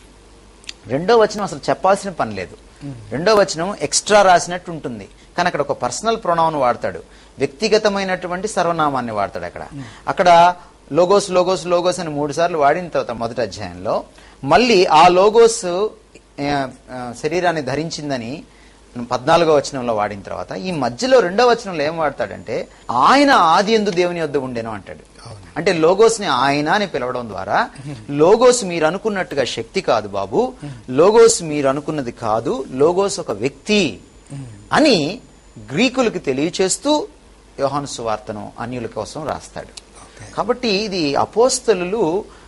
రెండో వచనం అసలు చెప్పాల్సిన పని లేదు రెండో వచనం ఎక్స్ట్రా రాసినట్టు ఉంటుంది కానీ అక్కడ ఒక పర్సనల్ ప్రొనౌన్ వాడతాడు వ్యక్తిగతమైనటువంటి సర్వనామాన్ని వాడతాడు అక్కడ అక్కడ లోగోస్ లోగోస్ లోగోస్ అని మూడు సార్లు వాడిన తర్వాత మొదటి అధ్యాయంలో మళ్ళీ ఆ లోగోస్ ఆ, ఆ, శరీరాన్ని ధరించిందని పద్నాలుగో వచనంలో వాడిన తర్వాత ఈ మధ్యలో రెండో వచనంలో ఏం వాడతాడంటే ఆయన ఆది ఎందు దేవుని వద్ద ఉండేను అంటాడు అంటే లోగోస్ ని ఆయన అని పిలవడం ద్వారా లోగోస్ మీరు అనుకున్నట్టుగా శక్తి కాదు బాబు లోగోస్ మీరు అనుకున్నది కాదు లోగోస్ ఒక వ్యక్తి అని గ్రీకులకు తెలియచేస్తూ యోహాను సువార్తను అన్యుల కోసం రాస్తాడు కాబట్టి ఇది అపోస్తలు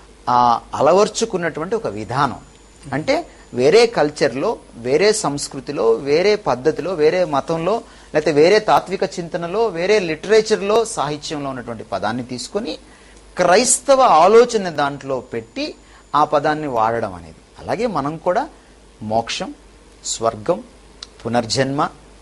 అలవర్చుకున్నటువంటి ఒక విధానం అంటే వేరే కల్చర్లో వేరే సంస్కృతిలో వేరే పద్ధతిలో వేరే మతంలో లేకపోతే వేరే తాత్విక చింతనలో వేరే లిటరేచర్లో సాహిత్యంలో ఉన్నటువంటి పదాన్ని తీసుకొని క్రైస్తవ ఆలోచన దాంట్లో పెట్టి ఆ పదాన్ని వాడడం అనేది అలాగే మనం కూడా మోక్షం స్వర్గం పునర్జన్మ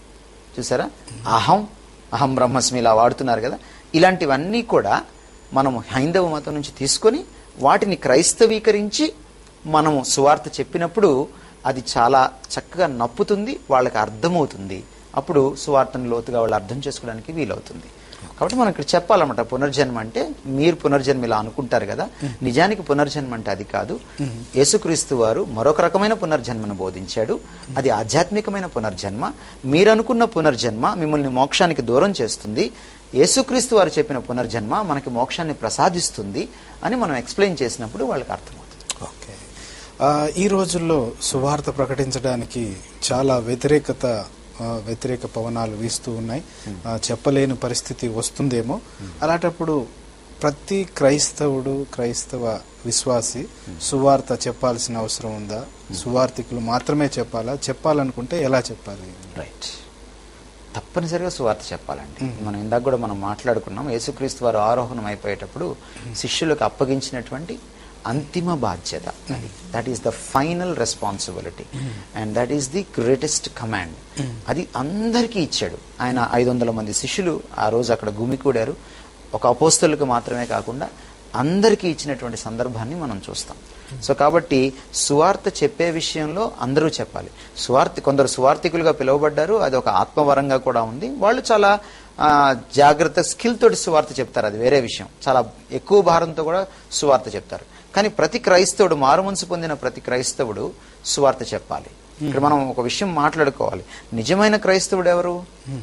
చూసారా అహం అహం బ్రహ్మస్మి ఇలా వాడుతున్నారు కదా ఇలాంటివన్నీ కూడా మనము హైందవ మతం నుంచి తీసుకొని వాటిని క్రైస్తవీకరించి మనము సువార్త చెప్పినప్పుడు అది చాలా చక్కగా నప్పుతుంది వాళ్ళకి అర్థమవుతుంది అప్పుడు సువార్తను లోతుగా వాళ్ళు అర్థం చేసుకోవడానికి వీలవుతుంది కాబట్టి మనం ఇక్కడ చెప్పాలన్నమాట పునర్జన్మ అంటే మీరు పునర్జన్మ ఇలా అనుకుంటారు కదా నిజానికి పునర్జన్మ అంటే అది కాదు యేసుక్రీస్తు వారు మరొక రకమైన పునర్జన్మను బోధించాడు అది ఆధ్యాత్మికమైన పునర్జన్మ మీరు అనుకున్న పునర్జన్మ మిమ్మల్ని మోక్షానికి దూరం చేస్తుంది యేసుక్రీస్తు వారు చెప్పిన పునర్జన్మ మనకి మోక్షాన్ని ప్రసాదిస్తుంది అని మనం ఎక్స్ప్లెయిన్ చేసినప్పుడు వాళ్ళకి అర్థమవుతుంది ఓకే ఆ, ఈ రోజుల్లో సువార్త ప్రకటించడానికి చాలా వ్యతిరేకత ఆ, వ్యతిరేక పవనాలు వీస్తూ ఉన్నాయి ఆ, చెప్పలేని పరిస్థితి వస్తుందేమో అలాంటప్పుడు ప్రతి క్రైస్తవుడు క్రైస్తవ విశ్వాసి సువార్త చెప్పాల్సిన అవసరం ఉందా సువార్థికులు మాత్రమే చెప్పాలా చెప్పాలనుకుంటే ఎలా చెప్పాలి రైట్ తప్పనిసరిగా సువార్త చెప్పాలండి మనం ఇందాక కూడా మనం మాట్లాడుకున్నాం యేసుక్రీస్తు వారు ఆరోహణం అయిపోయేటప్పుడు శిష్యులకు అప్పగించినటువంటి అంతిమ బాధ్యత that is the final responsibility and that is the greatest command అది అందరికీ ఇచ్చాడు ఆయన ఐదు వందల మంది శిష్యులు ఆ రోజు అక్కడ గుమికూడారు ఒక అపోస్తలకు మాత్రమే కాకుండా అందరికీ ఇచ్చినటువంటి సందర్భాన్ని మనం చూస్తాం సో కాబట్టి సువార్త చెప్పే విషయంలో అందరూ చెప్పాలి సువార్తి కొందరు సువార్థికులుగా పిలువబడ్డారు అది ఒక ఆత్మవరంగా కూడా ఉంది వాళ్ళు చాలా ఆ, జాగ్రత్త స్కిల్ తోటి సువార్త చెప్తారు అది వేరే విషయం చాలా ఎక్కువ భారంతో కూడా సువార్త చెప్తారు కానీ ప్రతి క్రైస్తవుడు మారుమనసు పొందిన ప్రతి క్రైస్తవుడు సువార్త చెప్పాలి ఇక్కడ మనం ఒక విషయం మాట్లాడుకోవాలి నిజమైన క్రైస్తవుడు ఎవరు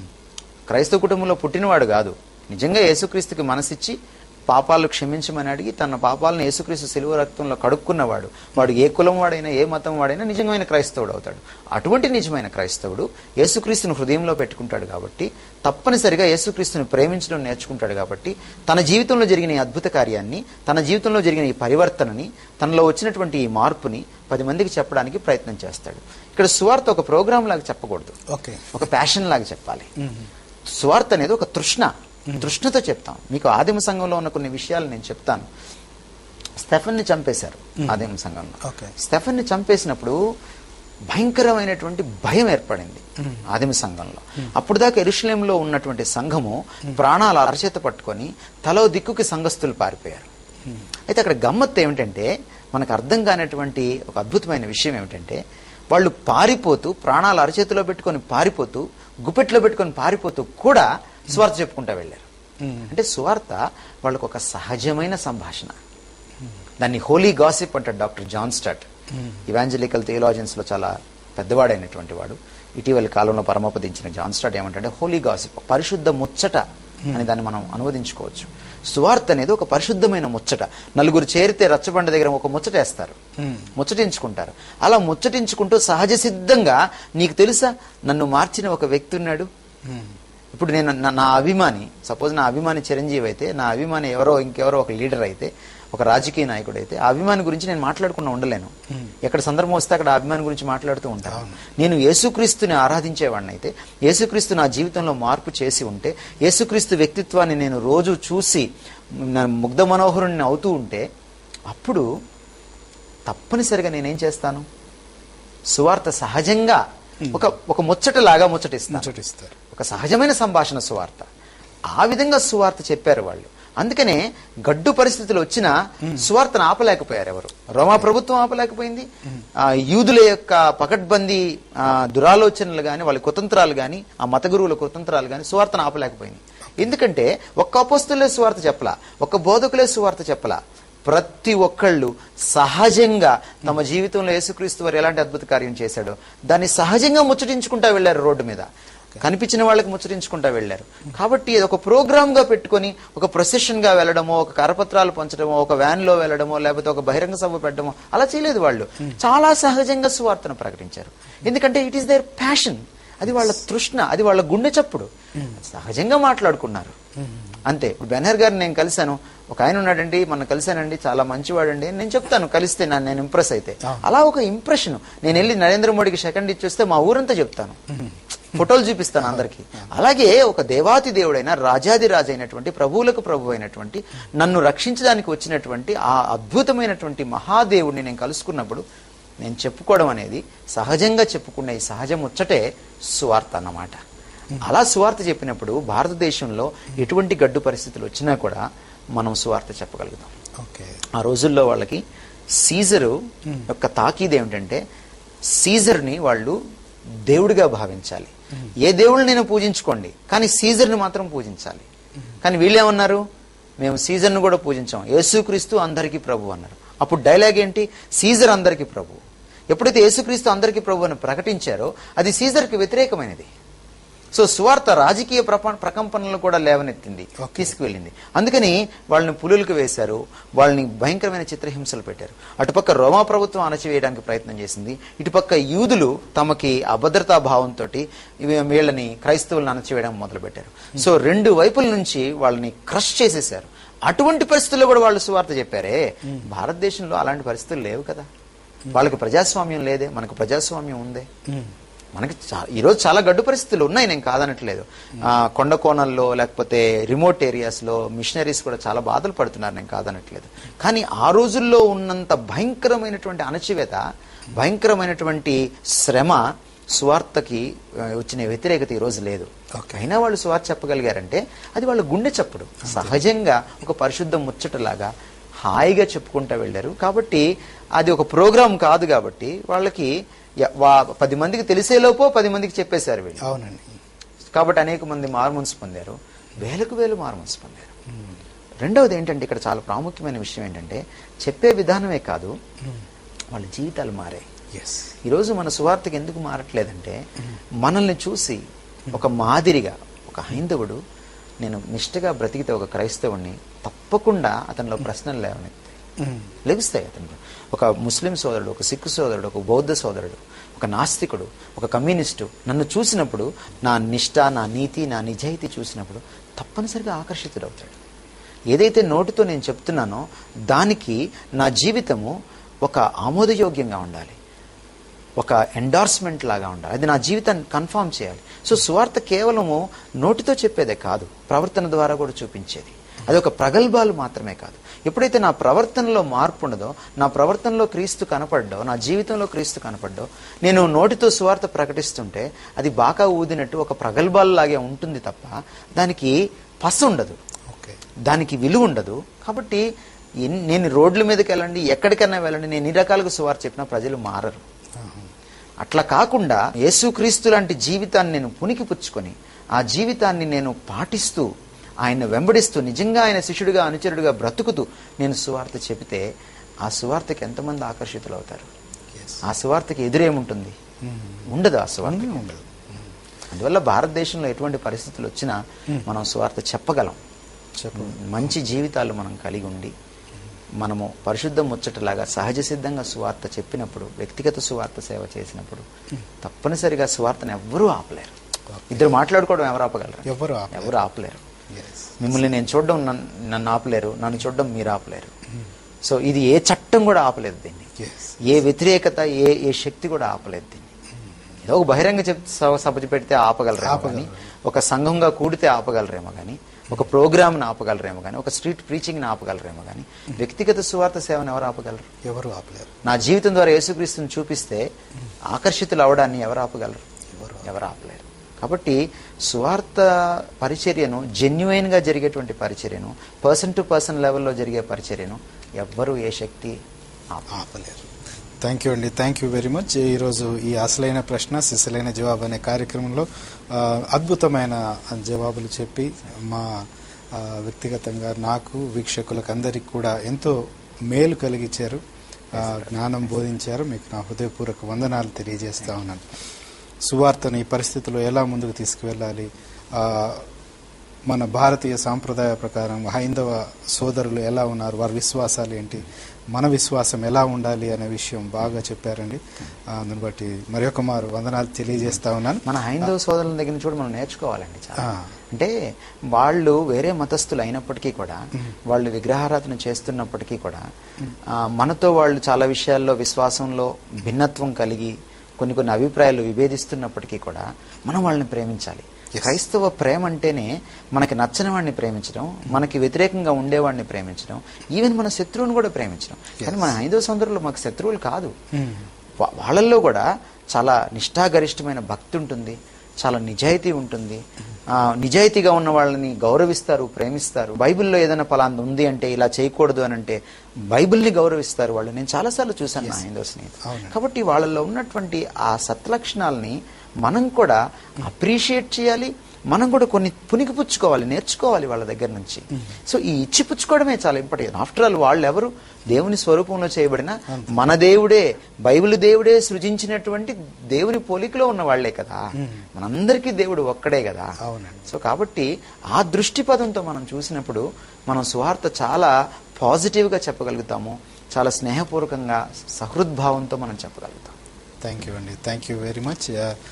క్రైస్తవ కుటుంబంలో పుట్టినవాడు కాదు నిజంగా యేసుక్రీస్తుకి మనసిచ్చి పాపాలు క్షమించమని అడిగి తన పాపాలను యేసుక్రీస్తు సిలువ రక్తంలో కడుక్కున్నవాడు వాడు ఏ కులం వాడైనా ఏ మతం వాడైనా నిజమైన క్రైస్తవుడు అవుతాడు అటువంటి నిజమైన క్రైస్తవుడు యేసుక్రీస్తును హృదయంలో పెట్టుకుంటాడు కాబట్టి తప్పనిసరిగా యేసుక్రీస్తుని ప్రేమించడం నేర్చుకుంటాడు కాబట్టి తన జీవితంలో జరిగిన ఈ అద్భుత కార్యాన్ని తన జీవితంలో జరిగిన ఈ పరివర్తనని తనలో వచ్చినటువంటి ఈ మార్పుని పది మందికి చెప్పడానికి ప్రయత్నం చేస్తాడు ఇక్కడ సువార్త ఒక ప్రోగ్రామ్ లాగా చెప్పకూడదు ఓకే ఒక ప్యాషన్ లాగా చెప్పాలి స్వార్థ అనేది ఒక తృష్ణ తృష్ణతో చెప్తాం మీకు ఆదిమ సంఘంలో ఉన్న కొన్ని విషయాలు నేను చెప్తాను స్టెఫన్ ని చంపేశారు ఆదిమ సంఘంలో ఓకే. స్టెఫన్ ని చంపేసినప్పుడు భయంకరమైనటువంటి భయం ఏర్పడింది ఆదిమ సంఘంలో అప్పుడు దాకా ఎరుషలేంలో ఉన్నటువంటి సంఘము ప్రాణాలు అరచేత పట్టుకొని తలో దిక్కుకి సంఘస్థులు పారిపోయారు అయితే అక్కడ గమ్మత్తు ఏమిటంటే మనకు అర్థం కానటువంటి ఒక అద్భుతమైన విషయం ఏమిటంటే వాళ్ళు పారిపోతూ ప్రాణాలు అరచేతిలో పెట్టుకొని పారిపోతూ గుప్పెట్లో పెట్టుకొని పారిపోతూ కూడా స్వార్థ చెప్పుకుంటా వెళ్ళారు అంటే సువార్త వాళ్ళకు ఒక సహజమైన సంభాషణ దాన్ని హోలీ గాసిప్ అంటాడు doctor John Stott evangelical theologians లో చాలా పెద్దవాడైనటువంటి వాడు ఇటీవలి కాలంలో పరమపదించిన జాన్ స్టాట్ ఏమంటే హోలీ గాసిప్ పరిశుద్ధ ముచ్చట అని దాన్ని మనం అనువదించుకోవచ్చు సువార్త అనేది ఒక పరిశుద్ధమైన ముచ్చట నలుగురు చేరితే రచ్చబండ దగ్గర ఒక ముచ్చట వేస్తారు ముచ్చటించుకుంటారు అలా ముచ్చటించుకుంటూ సహజ సిద్ధంగా నీకు తెలుసా నన్ను మార్చిన ఒక వ్యక్తి ఉన్నాడు ఇప్పుడు నేను నా- నా అభిమాని సపోజ్ నా అభిమాని చిరంజీవి అయితే నా అభిమాని ఎవరో ఇంకెవరో ఒక లీడర్ అయితే ఒక రాజకీయ నాయకుడు అయితే ఆ అభిమాని గురించి నేను మాట్లాడకుండా ఉండలేను ఎక్కడ సందర్భం వస్తే అక్కడ ఆ అభిమాని గురించి మాట్లాడుతూ ఉంటాను నేను యేసుక్రీస్తుని ఆరాధించేవాడిని అయితే యేసుక్రీస్తు నా జీవితంలో మార్పు చేసి ఉంటే యేసుక్రీస్తు వ్యక్తిత్వాన్ని నేను రోజు చూసి నా ముగ్ధ మనోహరుణ్ణి అవుతూ ఉంటే అప్పుడు తప్పనిసరిగా నేనేం చేస్తాను సువార్త సహజంగా ఒక ఒక ముచ్చటలాగా ముచ్చటిస్తాను ముచ్చటిస్తారు ఒక సహజమైన సంభాషణ సువార్త ఆ విధంగా సువార్త చెప్పారు వాళ్ళు అందుకనే గడ్డు పరిస్థితులు వచ్చినా సువార్తను ఆపలేకపోయారు ఎవరు రోమా ప్రభుత్వం ఆపలేకపోయింది ఆ యూదుల యొక్క పకడ్బందీ ఆ, దురాలోచనలు గాని వాళ్ళ కుతంత్రాలు గాని ఆ మత గురువుల కుతంత్రాలు గాని సువార్తను ఆపలేకపోయింది ఎందుకంటే ఒక్క అపోస్తులే సువార్త చెప్పలా ఒక్క బోధకులే సువార్త చెప్పలా ప్రతి ఒక్కళ్ళు సహజంగా తమ జీవితంలో యేసుక్రీస్తు వారు ఎలాంటి అద్భుత కార్యం చేశాడో దాన్ని సహజంగా ముచ్చటించుకుంటా వెళ్ళారు రోడ్డు మీద కనిపించిన వాళ్ళకి ముచ్చరించుకుంటా వెళ్ళారు కాబట్టి ఇది ఒక ప్రోగ్రామ్ గా పెట్టుకొని ఒక ప్రొసెషన్ గా వెళ్ళడమో ఒక కరపత్రాలు పంచడమో ఒక వ్యాన్ లో వెళ్ళడమో లేకపోతే ఒక బహిరంగ సభ పెట్టడమో అలా చేయలేదు వాళ్ళు చాలా సహజంగా సువార్తను ప్రకటించారు ఎందుకంటే ఇట్ ఈస్ దేర్ ప్యాషన్ అది వాళ్ళ తృష్ణ అది వాళ్ళ గుండె చప్పుడు సహజంగా మాట్లాడుకున్నారు అంతే ఇప్పుడు బెనర్ గారిని నేను కలిశాను ఒక ఆయన ఉన్నాడండి మొన్న కలిశానండి చాలా మంచివాడండి నేను చెప్తాను కలిస్తే నన్ను నేను ఇంప్రెస్ అయితే అలా ఒక ఇంప్రెషన్ నేను వెళ్ళి నరేంద్ర మోడీకి సెకండ్ ఇచ్చేస్తే మా ఊరంతా చెప్తాను ఫోటోలు చూపిస్తాను అందరికి అలాగే ఒక దేవాతి దేవుడైన రాజాది రాజు అయినటువంటి ప్రభువులకు ప్రభు అయినటువంటి నన్ను రక్షించడానికి వచ్చినటువంటి ఆ అద్భుతమైనటువంటి మహాదేవుడిని నేను కలుసుకున్నప్పుడు నేను చెప్పుకోవడం అనేది సహజంగా చెప్పుకునే ఈ సహజ ముచ్చటే సువార్త అన్నమాట అలా సువార్త చెప్పినప్పుడు భారతదేశంలో ఎటువంటి గడ్డు పరిస్థితులు వచ్చినా కూడా మనం సువార్త చెప్పగలుగుతాం ఓకే ఆ రోజుల్లో వాళ్ళకి సీజరు యొక్క తాకీదు ఏమిటంటే సీజర్ని వాళ్ళు దేవుడిగా భావించాలి ఏ దేవుడిని నేను పూజించుకోండి కానీ సీజర్ని మాత్రం పూజించాలి కానీ వీళ్ళేమన్నారు మేము సీజర్ను కూడా పూజించాం యేసుక్రీస్తు అందరికీ ప్రభు అన్నారు అప్పుడు డైలాగ్ ఏంటి సీజర్ అందరికీ ప్రభు ఎప్పుడైతే యేసుక్రీస్తు అందరికీ ప్రభు అని ప్రకటించారో అది సీజర్కి వ్యతిరేకమైనది సో సువార్త రాజకీయ ప్రప ప్రకంపనలు కూడా లేవనెత్తింది తీసుకువెళ్ళింది అందుకని వాళ్ళని పులులకు వేశారు వాళ్ళని భయంకరమైన చిత్రహింసలు పెట్టారు అటుపక్క రోమా ప్రభుత్వం అణచివేయడానికి ప్రయత్నం చేసింది ఇటుపక్క యూదులు తమకి అభద్రతా భావంతో వీళ్ళని క్రైస్తవులను అణచివేయడం మొదలుపెట్టారు సో రెండు వైపుల నుంచి వాళ్ళని క్రష్ చేసేశారు అటువంటి పరిస్థితుల్లో కూడా వాళ్ళు సువార్త చెప్పారే భారతదేశంలో అలాంటి పరిస్థితులు లేవు కదా వాళ్ళకి ప్రజాస్వామ్యం లేదే మనకు ప్రజాస్వామ్యం ఉందే మనకి చా- ఈరోజు చాలా గడ్డు పరిస్థితులు ఉన్నాయి నేను కాదనట్లేదు ఆ, కొండ కోణల్లో లేకపోతే రిమోట్ ఏరియాస్లో మిషనరీస్ కూడా చాలా బాధలు పడుతున్నారు నేను కాదనట్లేదు కానీ ఆ రోజుల్లో ఉన్నంత భయంకరమైనటువంటి అణచివేత భయంకరమైనటువంటి శ్రమ స్వార్థకి ఆ, వచ్చిన వ్యతిరేకత ఈ రోజు లేదు అయినా వాళ్ళు స్వార్థ చెప్పగలిగారంటే అది వాళ్ళ గుండె చప్పుడు సహజంగా ఒక పరిశుద్ధ ముచ్చటలాగా హాయిగా చెప్పుకుంటూ వెళ్ళారు కాబట్టి అది ఒక ప్రోగ్రాం కాదు కాబట్టి వాళ్ళకి య- వా- పది మందికి తెలిసేలోపో పది మందికి చెప్పేశారు వీళ్ళు అవునండి కాబట్టి అనేక మంది మార్మన్స్ పొందారు వేలకు వేలు మార్మన్స్ పొందారు రెండవది ఏంటంటే ఇక్కడ చాలా ప్రాముఖ్యమైన విషయం ఏంటంటే చెప్పే విధానమే కాదు వాళ్ళ జీవితాలు మారాయి ఎస్ ఈరోజు మన సువార్తకి ఎందుకు మారట్లేదంటే మనల్ని చూసి ఒక మాదిరిగా ఒక హైందవుడు నేను నిష్ఠగా బ్రతికితే ఒక క్రైస్తవుడిని తప్పకుండా అతనిలో ప్రశ్నలు లేవనెత్తాయి లెగుస్తాయి అతనిలో ఒక ముస్లిం సోదరుడు ఒక సిక్కు సోదరుడు ఒక బౌద్ధ సోదరుడు ఒక నాస్తికుడు ఒక కమ్యూనిస్టు నన్ను చూసినప్పుడు నా నిష్ఠ నా నీతి నా నిజాయితీ చూసినప్పుడు తప్పనిసరిగా ఆకర్షితుడవుతాడు ఏదైతే నోటితో నేను చెప్తున్నానో దానికి నా జీవితము ఒక ఆమోదయోగ్యంగా ఉండాలి ఒక ఎండార్స్మెంట్ లాగా ఉండాలి అది నా జీవితాన్ని కన్ఫర్మ్ చేయాలి సో సువార్త కేవలము నోటితో చెప్పేదే కాదు ప్రవర్తన ద్వారా కూడా చూపించేది అది ఒక ప్రగల్భాలు మాత్రమే కాదు ఎప్పుడైతే నా ప్రవర్తనలో మార్పు ఉండదో నా ప్రవర్తనలో క్రీస్తు కనపడ్డో నా జీవితంలో క్రీస్తు కనపడ్డో నేను నోటితో సువార్త ప్రకటిస్తుంటే అది బాగా ఊదినట్టు ఒక ప్రగల్భాలలాగే ఉంటుంది తప్ప దానికి పస ఉండదు ఓకే దానికి విలువ ఉండదు కాబట్టి ఎన్- నేను రోడ్ల మీదకి వెళ్ళండి ఎక్కడికైనా వెళ్ళండి నేను ఎన్ని రకాలుగా సువార్త చెప్పినా ప్రజలు మారరు అట్లా కాకుండా యేసుక్రీస్తు లాంటి జీవితాన్ని నేను పునికి పుచ్చుకొని ఆ జీవితాన్ని నేను పాటిస్తూ ఆయన వెంబడిస్తూ నిజంగా ఆయన శిష్యుడిగా అనుచరుడిగా బ్రతుకుతూ నేను సువార్త చెబితే ఆ సువార్తకి ఎంతమంది ఆకర్షితులు అవుతారు ఆ సువార్తకి ఎదురేముంటుంది ఉండదు ఆ సువార్త ఉండదు అందువల్ల భారతదేశంలో ఎటువంటి పరిస్థితులు వచ్చినా మనం సువార్త చెప్పగలం చెప్పు మంచి జీవితాలు మనం కలిగి ఉండి మనము పరిశుద్ధం ముచ్చటలాగా సహజ సిద్ధంగా సువార్త చెప్పినప్పుడు వ్యక్తిగత సువార్త సేవ చేసినప్పుడు తప్పనిసరిగా సువార్తను ఎవ్వరూ ఆపలేరు ఇద్దరు మాట్లాడుకోవడం ఎవరు ఆపగలరు ఎవరు ఆపలేరు. ఎవరు ఆపలేరు ఎస్ మిమ్మల్ని నేను చూడడం నన్ను నన్ను ఆపలేరు నన్ను చూడడం మీరు ఆపలేరు సో ఇది ఏ చట్టం కూడా ఆపలేదు దీన్ని ఎస్ ఏ వ్యతిరేకత ఏ ఏ శక్తి కూడా ఆపలేదు దీన్ని ఏదో ఒక బహిరంగ చెప్ సభ- సభ పెడితే ఆపగలరేమో కానీ ఒక సంఘంగా కూడితే ఆపగలరేమో కానీ ఒక ప్రోగ్రామ్ని ఆపగలరేమో కానీ ఒక స్ట్రీట్ ప్రీచింగ్ని ఆపగలరేమో కానీ వ్యక్తిగత సువార్త సేవను ఎవరు ఆపగలరు ఎవరు ఆపలేరు నా జీవితం ద్వారా యేసుక్రీస్తుని చూపిస్తే ఆకర్షితులు అవడాన్ని ఎవరు ఆపగలరు ఎవరు ఆపలేరు కాబట్టి సువార్త పరిచర్యను జెన్యున్ గా జరిగేటువంటి పరిచర్యను పర్సన్ టు పర్సన్ లెవెల్లో జరిగే పరిచర్యను ఎవ్వరూ ఏ శక్తి ఆప ఆపలేరు థ్యాంక్ యూ అండి థ్యాంక్ యూ వెరీ మచ్ ఈరోజు ఈ అసలైన ప్రశ్న సిసలైన జవాబు అనే కార్యక్రమంలో ఆ, అద్భుతమైన జవాబులు చెప్పి మా ఆ, వ్యక్తిగతంగా నాకు వీక్షకులకు అందరికి కూడా ఎంతో మేలు కలిగించారు ఆ, జ్ఞానం బోధించారు మీకు నా హృదయపూర్వక వందనాలు తెలియజేస్తా ఉన్నాను సువార్తను ఈ పరిస్థితిలో ఎలా ముందుకు తీసుకువెళ్ళాలి ఆ, మన భారతీయ సాంప్రదాయ ప్రకారం హైందవ సోదరులు ఎలా ఉన్నారు వారి విశ్వాసాలు ఏంటి మన విశ్వాసం ఎలా ఉండాలి అనే విషయం బాగా చెప్పారండి ఆ, అందుని బట్టి మరొక మారు వందనాలు తెలియజేస్తా ఉన్నాను మన హైందవ సోదరుల దగ్గర నుంచి కూడా మనం నేర్చుకోవాలండి చాలా ఆ. అంటే వాళ్ళు వేరే మతస్థులు అయినప్పటికీ కూడా వాళ్ళు విగ్రహారాధన చేస్తున్నప్పటికీ కూడా ఆ, మనతో వాళ్ళు చాలా విషయాల్లో విశ్వాసంలో భిన్నత్వం కలిగి కొన్ని కొన్ని అభిప్రాయాలు విభేదిస్తున్నప్పటికీ కూడా మనం వాళ్ళని ప్రేమించాలి క్రైస్తవ ప్రేమ అంటేనే మనకి నచ్చని వాడిని ప్రేమించడం మనకి వ్యతిరేకంగా ఉండేవాడిని ప్రేమించడం ఈవెన్ మన శత్రువుని కూడా ప్రేమించడం కానీ మన హైందవ సోదరులు మాకు శత్రువులు కాదు వా- వాళ్ళల్లో కూడా చాలా నిష్ఠాగరిష్టమైన భక్తి ఉంటుంది చాలా నిజాయితీ ఉంటుంది ఆ, నిజాయితీగా ఉన్న వాళ్ళని గౌరవిస్తారు ప్రేమిస్తారు బైబిల్లో ఏదైనా పలాంది ఉంది అంటే ఇలా చేయకూడదు అని అంటే బైబిల్ని గౌరవిస్తారు వాళ్ళు నేను చాలాసార్లు చూశాను నా హైందవ స్నేహితులు అవునండి. కాబట్టి వాళ్ళలో ఉన్నటువంటి ఆ సత్లక్షణాలని మనం కూడా అప్రిషియేట్ చేయాలి మనం కూడా కొన్ని పునికిపుచ్చుకోవాలి నేర్చుకోవాలి వాళ్ళ దగ్గర నుంచి సో ఈ ఇచ్చి పుచ్చుకోవడమే చాలా ఇంపార్టెంట్ ఆఫ్టర్ ఆల్ వాళ్ళు ఎవరు దేవుని స్వరూపంలో చేయబడిన మన దేవుడే బైబిల్ దేవుడే సృజించినటువంటి దేవుని పోలికలో ఉన్న వాళ్ళే కదా మనందరికీ దేవుడు ఒక్కడే కదా అవునండి. సో కాబట్టి ఆ దృష్టిపదంతో మనం చూసినప్పుడు మనం సువార్త చాలా పాజిటివ్గా చెప్పగలుగుతాము చాలా స్నేహపూర్వకంగా సహృద్భావంతో మనం చెప్పగలుగుతాం థ్యాంక్ యూ అండి థ్యాంక్ యూ వెరీ మచ్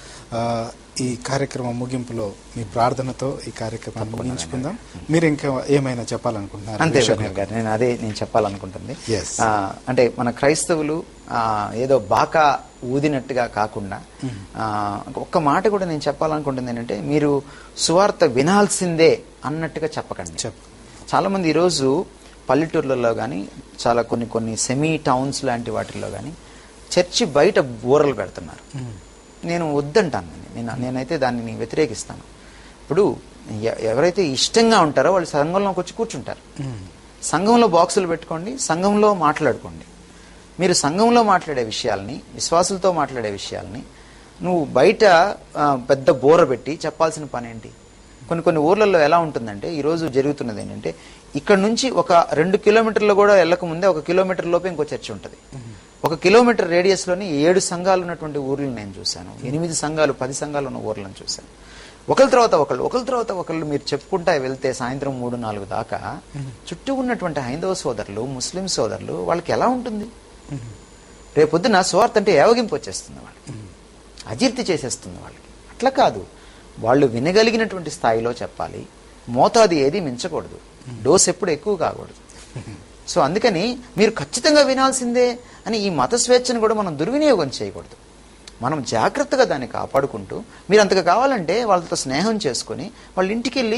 ఈ కార్యక్రమం ముగింపులో మీ ప్రార్థనతో ఈ కార్యక్రమం ముగించుకుందాం మీరు ఇంకా ఏమైనా చెప్పాలనుకుంటున్నారు అంతే వినయ్ గారు నేను అదే నేను చెప్పాలనుకుంటుంది Yes. ఆ, అంటే మన క్రైస్తవులు ఆ, ఏదో బాకా ఊదినట్టుగా కాకుండా ఆ, ఒక్క మాట కూడా నేను చెప్పాలనుకుంటుంది ఏంటంటే మీరు సువార్త వినాల్సిందే అన్నట్టుగా చెప్పకండి చెప్పు. చాలా మంది ఈరోజు పల్లెటూర్లలో కానీ చాలా కొన్ని కొన్ని సెమీ టౌన్స్ లాంటి వాటిల్లో కానీ చర్చి బయట బూరలు పెడుతున్నారు నేను వద్దంటాను దాన్ని. నేను నేనైతే దాన్ని వ్యతిరేకిస్తాను ఇప్పుడు ఎ- ఎవరైతే ఇష్టంగా ఉంటారో వాళ్ళు సంఘంలోకి వచ్చి కూర్చుంటారు సంఘంలో బాక్సులు పెట్టుకోండి సంఘంలో మాట్లాడుకోండి మీరు సంఘంలో మాట్లాడే విషయాల్ని విశ్వాసులతో మాట్లాడే విషయాల్ని నువ్వు బయట ఆ, పెద్ద బోర పెట్టి చెప్పాల్సిన పని ఏంటి కొన్ని కొన్ని ఊర్లలో ఎలా ఉంటుందంటే ఈరోజు జరుగుతున్నది ఏంటంటే ఇక్కడ నుంచి ఒక రెండు కిలోమీటర్లు కూడా వెళ్ళక ముందే ఒక కిలోమీటర్ లోపే ఇంకో చర్చ్ ఉంటుంది ఒక కిలోమీటర్ రేడియస్ లోని ఏడు సంఘాలు ఉన్నటువంటి ఊర్లను నేను చూశాను ఎనిమిది సంఘాలు పది సంఘాలు ఉన్న ఊర్లను చూశాను ఒకరి తర్వాత ఒకళ్ళు ఒకరి తర్వాత ఒకళ్ళు మీరు చెప్పుకుంటా వెళ్తే సాయంత్రం మూడు నాలుగు దాకా చుట్టూ ఉన్నటువంటి హైందవ సోదరులు ముస్లిం సోదరులు వాళ్ళకి ఎలా ఉంటుంది రేపొద్దున స్వార్థ అంటే ఏవగింపు వచ్చేస్తుంది వాళ్ళకి అజీర్తి చేసేస్తుంది వాళ్ళకి అట్లా కాదు వాళ్ళు వినగలిగినటువంటి స్థాయిలో చెప్పాలి మోతాదు ఏది మించకూడదు డోస్ ఎప్పుడు ఎక్కువ కాకూడదు సో అందుకని మీరు ఖచ్చితంగా వినాల్సిందే అని ఈ మత స్వేచ్ఛను కూడా మనం దుర్వినియోగం చేయకూడదు మనం జాగ్రత్తగా దాన్ని కాపాడుకుంటూ మీరు అంతగా కావాలంటే వాళ్ళతో స్నేహం చేసుకొని వాళ్ళ ఇంటికి వెళ్ళి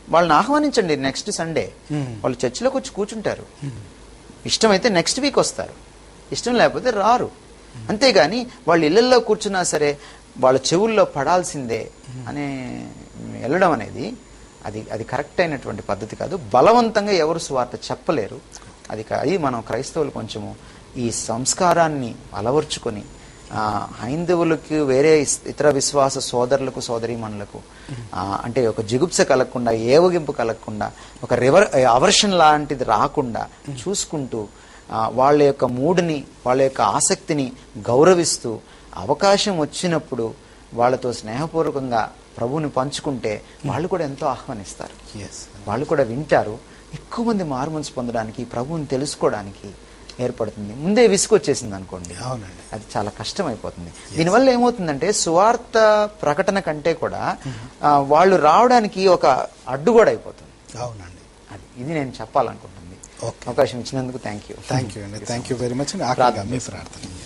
వాళ్ళని ఆహ్వానించండి నెక్స్ట్ సండే వాళ్ళు చర్చిలోకి వచ్చి కూర్చుంటారు ఇష్టమైతే నెక్స్ట్ వీక్ వస్తారు ఇష్టం లేకపోతే రారు అంతేగాని వాళ్ళ ఇళ్లలో కూర్చున్నా సరే వాళ్ళ చెవుల్లో పడాల్సిందే అనే వెళ్ళడం అనేది అది అది కరెక్ట్ అయినటువంటి పద్ధతి కాదు బలవంతంగా ఎవరు స్వార్థ చెప్పలేరు అది కా- అది మనం క్రైస్తవులు కొంచెము ఈ సంస్కారాన్ని అలవర్చుకొని ఆ, హైందవులకు వేరే ఇస్- ఇతర విశ్వాస సోదరులకు సోదరీమణులకు ఆ, అంటే ఒక జిగుప్స కలగకుండా ఏవగింపు కలగకుండా ఒక రివర్ అవర్షన్ లాంటిది రాకుండా చూసుకుంటూ ఆ, వాళ్ళ యొక్క మూడ్ని వాళ్ళ యొక్క ఆసక్తిని గౌరవిస్తూ అవకాశం వచ్చినప్పుడు వాళ్ళతో స్నేహపూర్వకంగా ప్రభువుని పంచుకుంటే వాళ్ళు కూడా ఎంతో ఆహ్వానిస్తారు ఎస్ వాళ్ళు కూడా వింటారు ఎక్కువ మంది మారుమనసు పొందడానికి ప్రభువుని తెలుసుకోవడానికి ఏర్పడుతుంది ముందే విసుకొచ్చేసింది అనుకోండి అవునండి. అది చాలా కష్టం అయిపోతుంది దీనివల్ల ఏమవుతుందంటే సువార్త ప్రకటన కంటే కూడా ఆ, వాళ్ళు రావడానికి ఒక అడ్డు కూడా అయిపోతుంది అవునండి అది ఇది నేను చెప్పాలనుకుంటుంది Okay. అవకాశం ఇచ్చినందుకు థ్యాంక్ యూ థ్యాంక్ యూ అండి థ్యాంక్ యూ వెరీ మచ్ అండి ఆఖరిగా మీ ప్రార్థన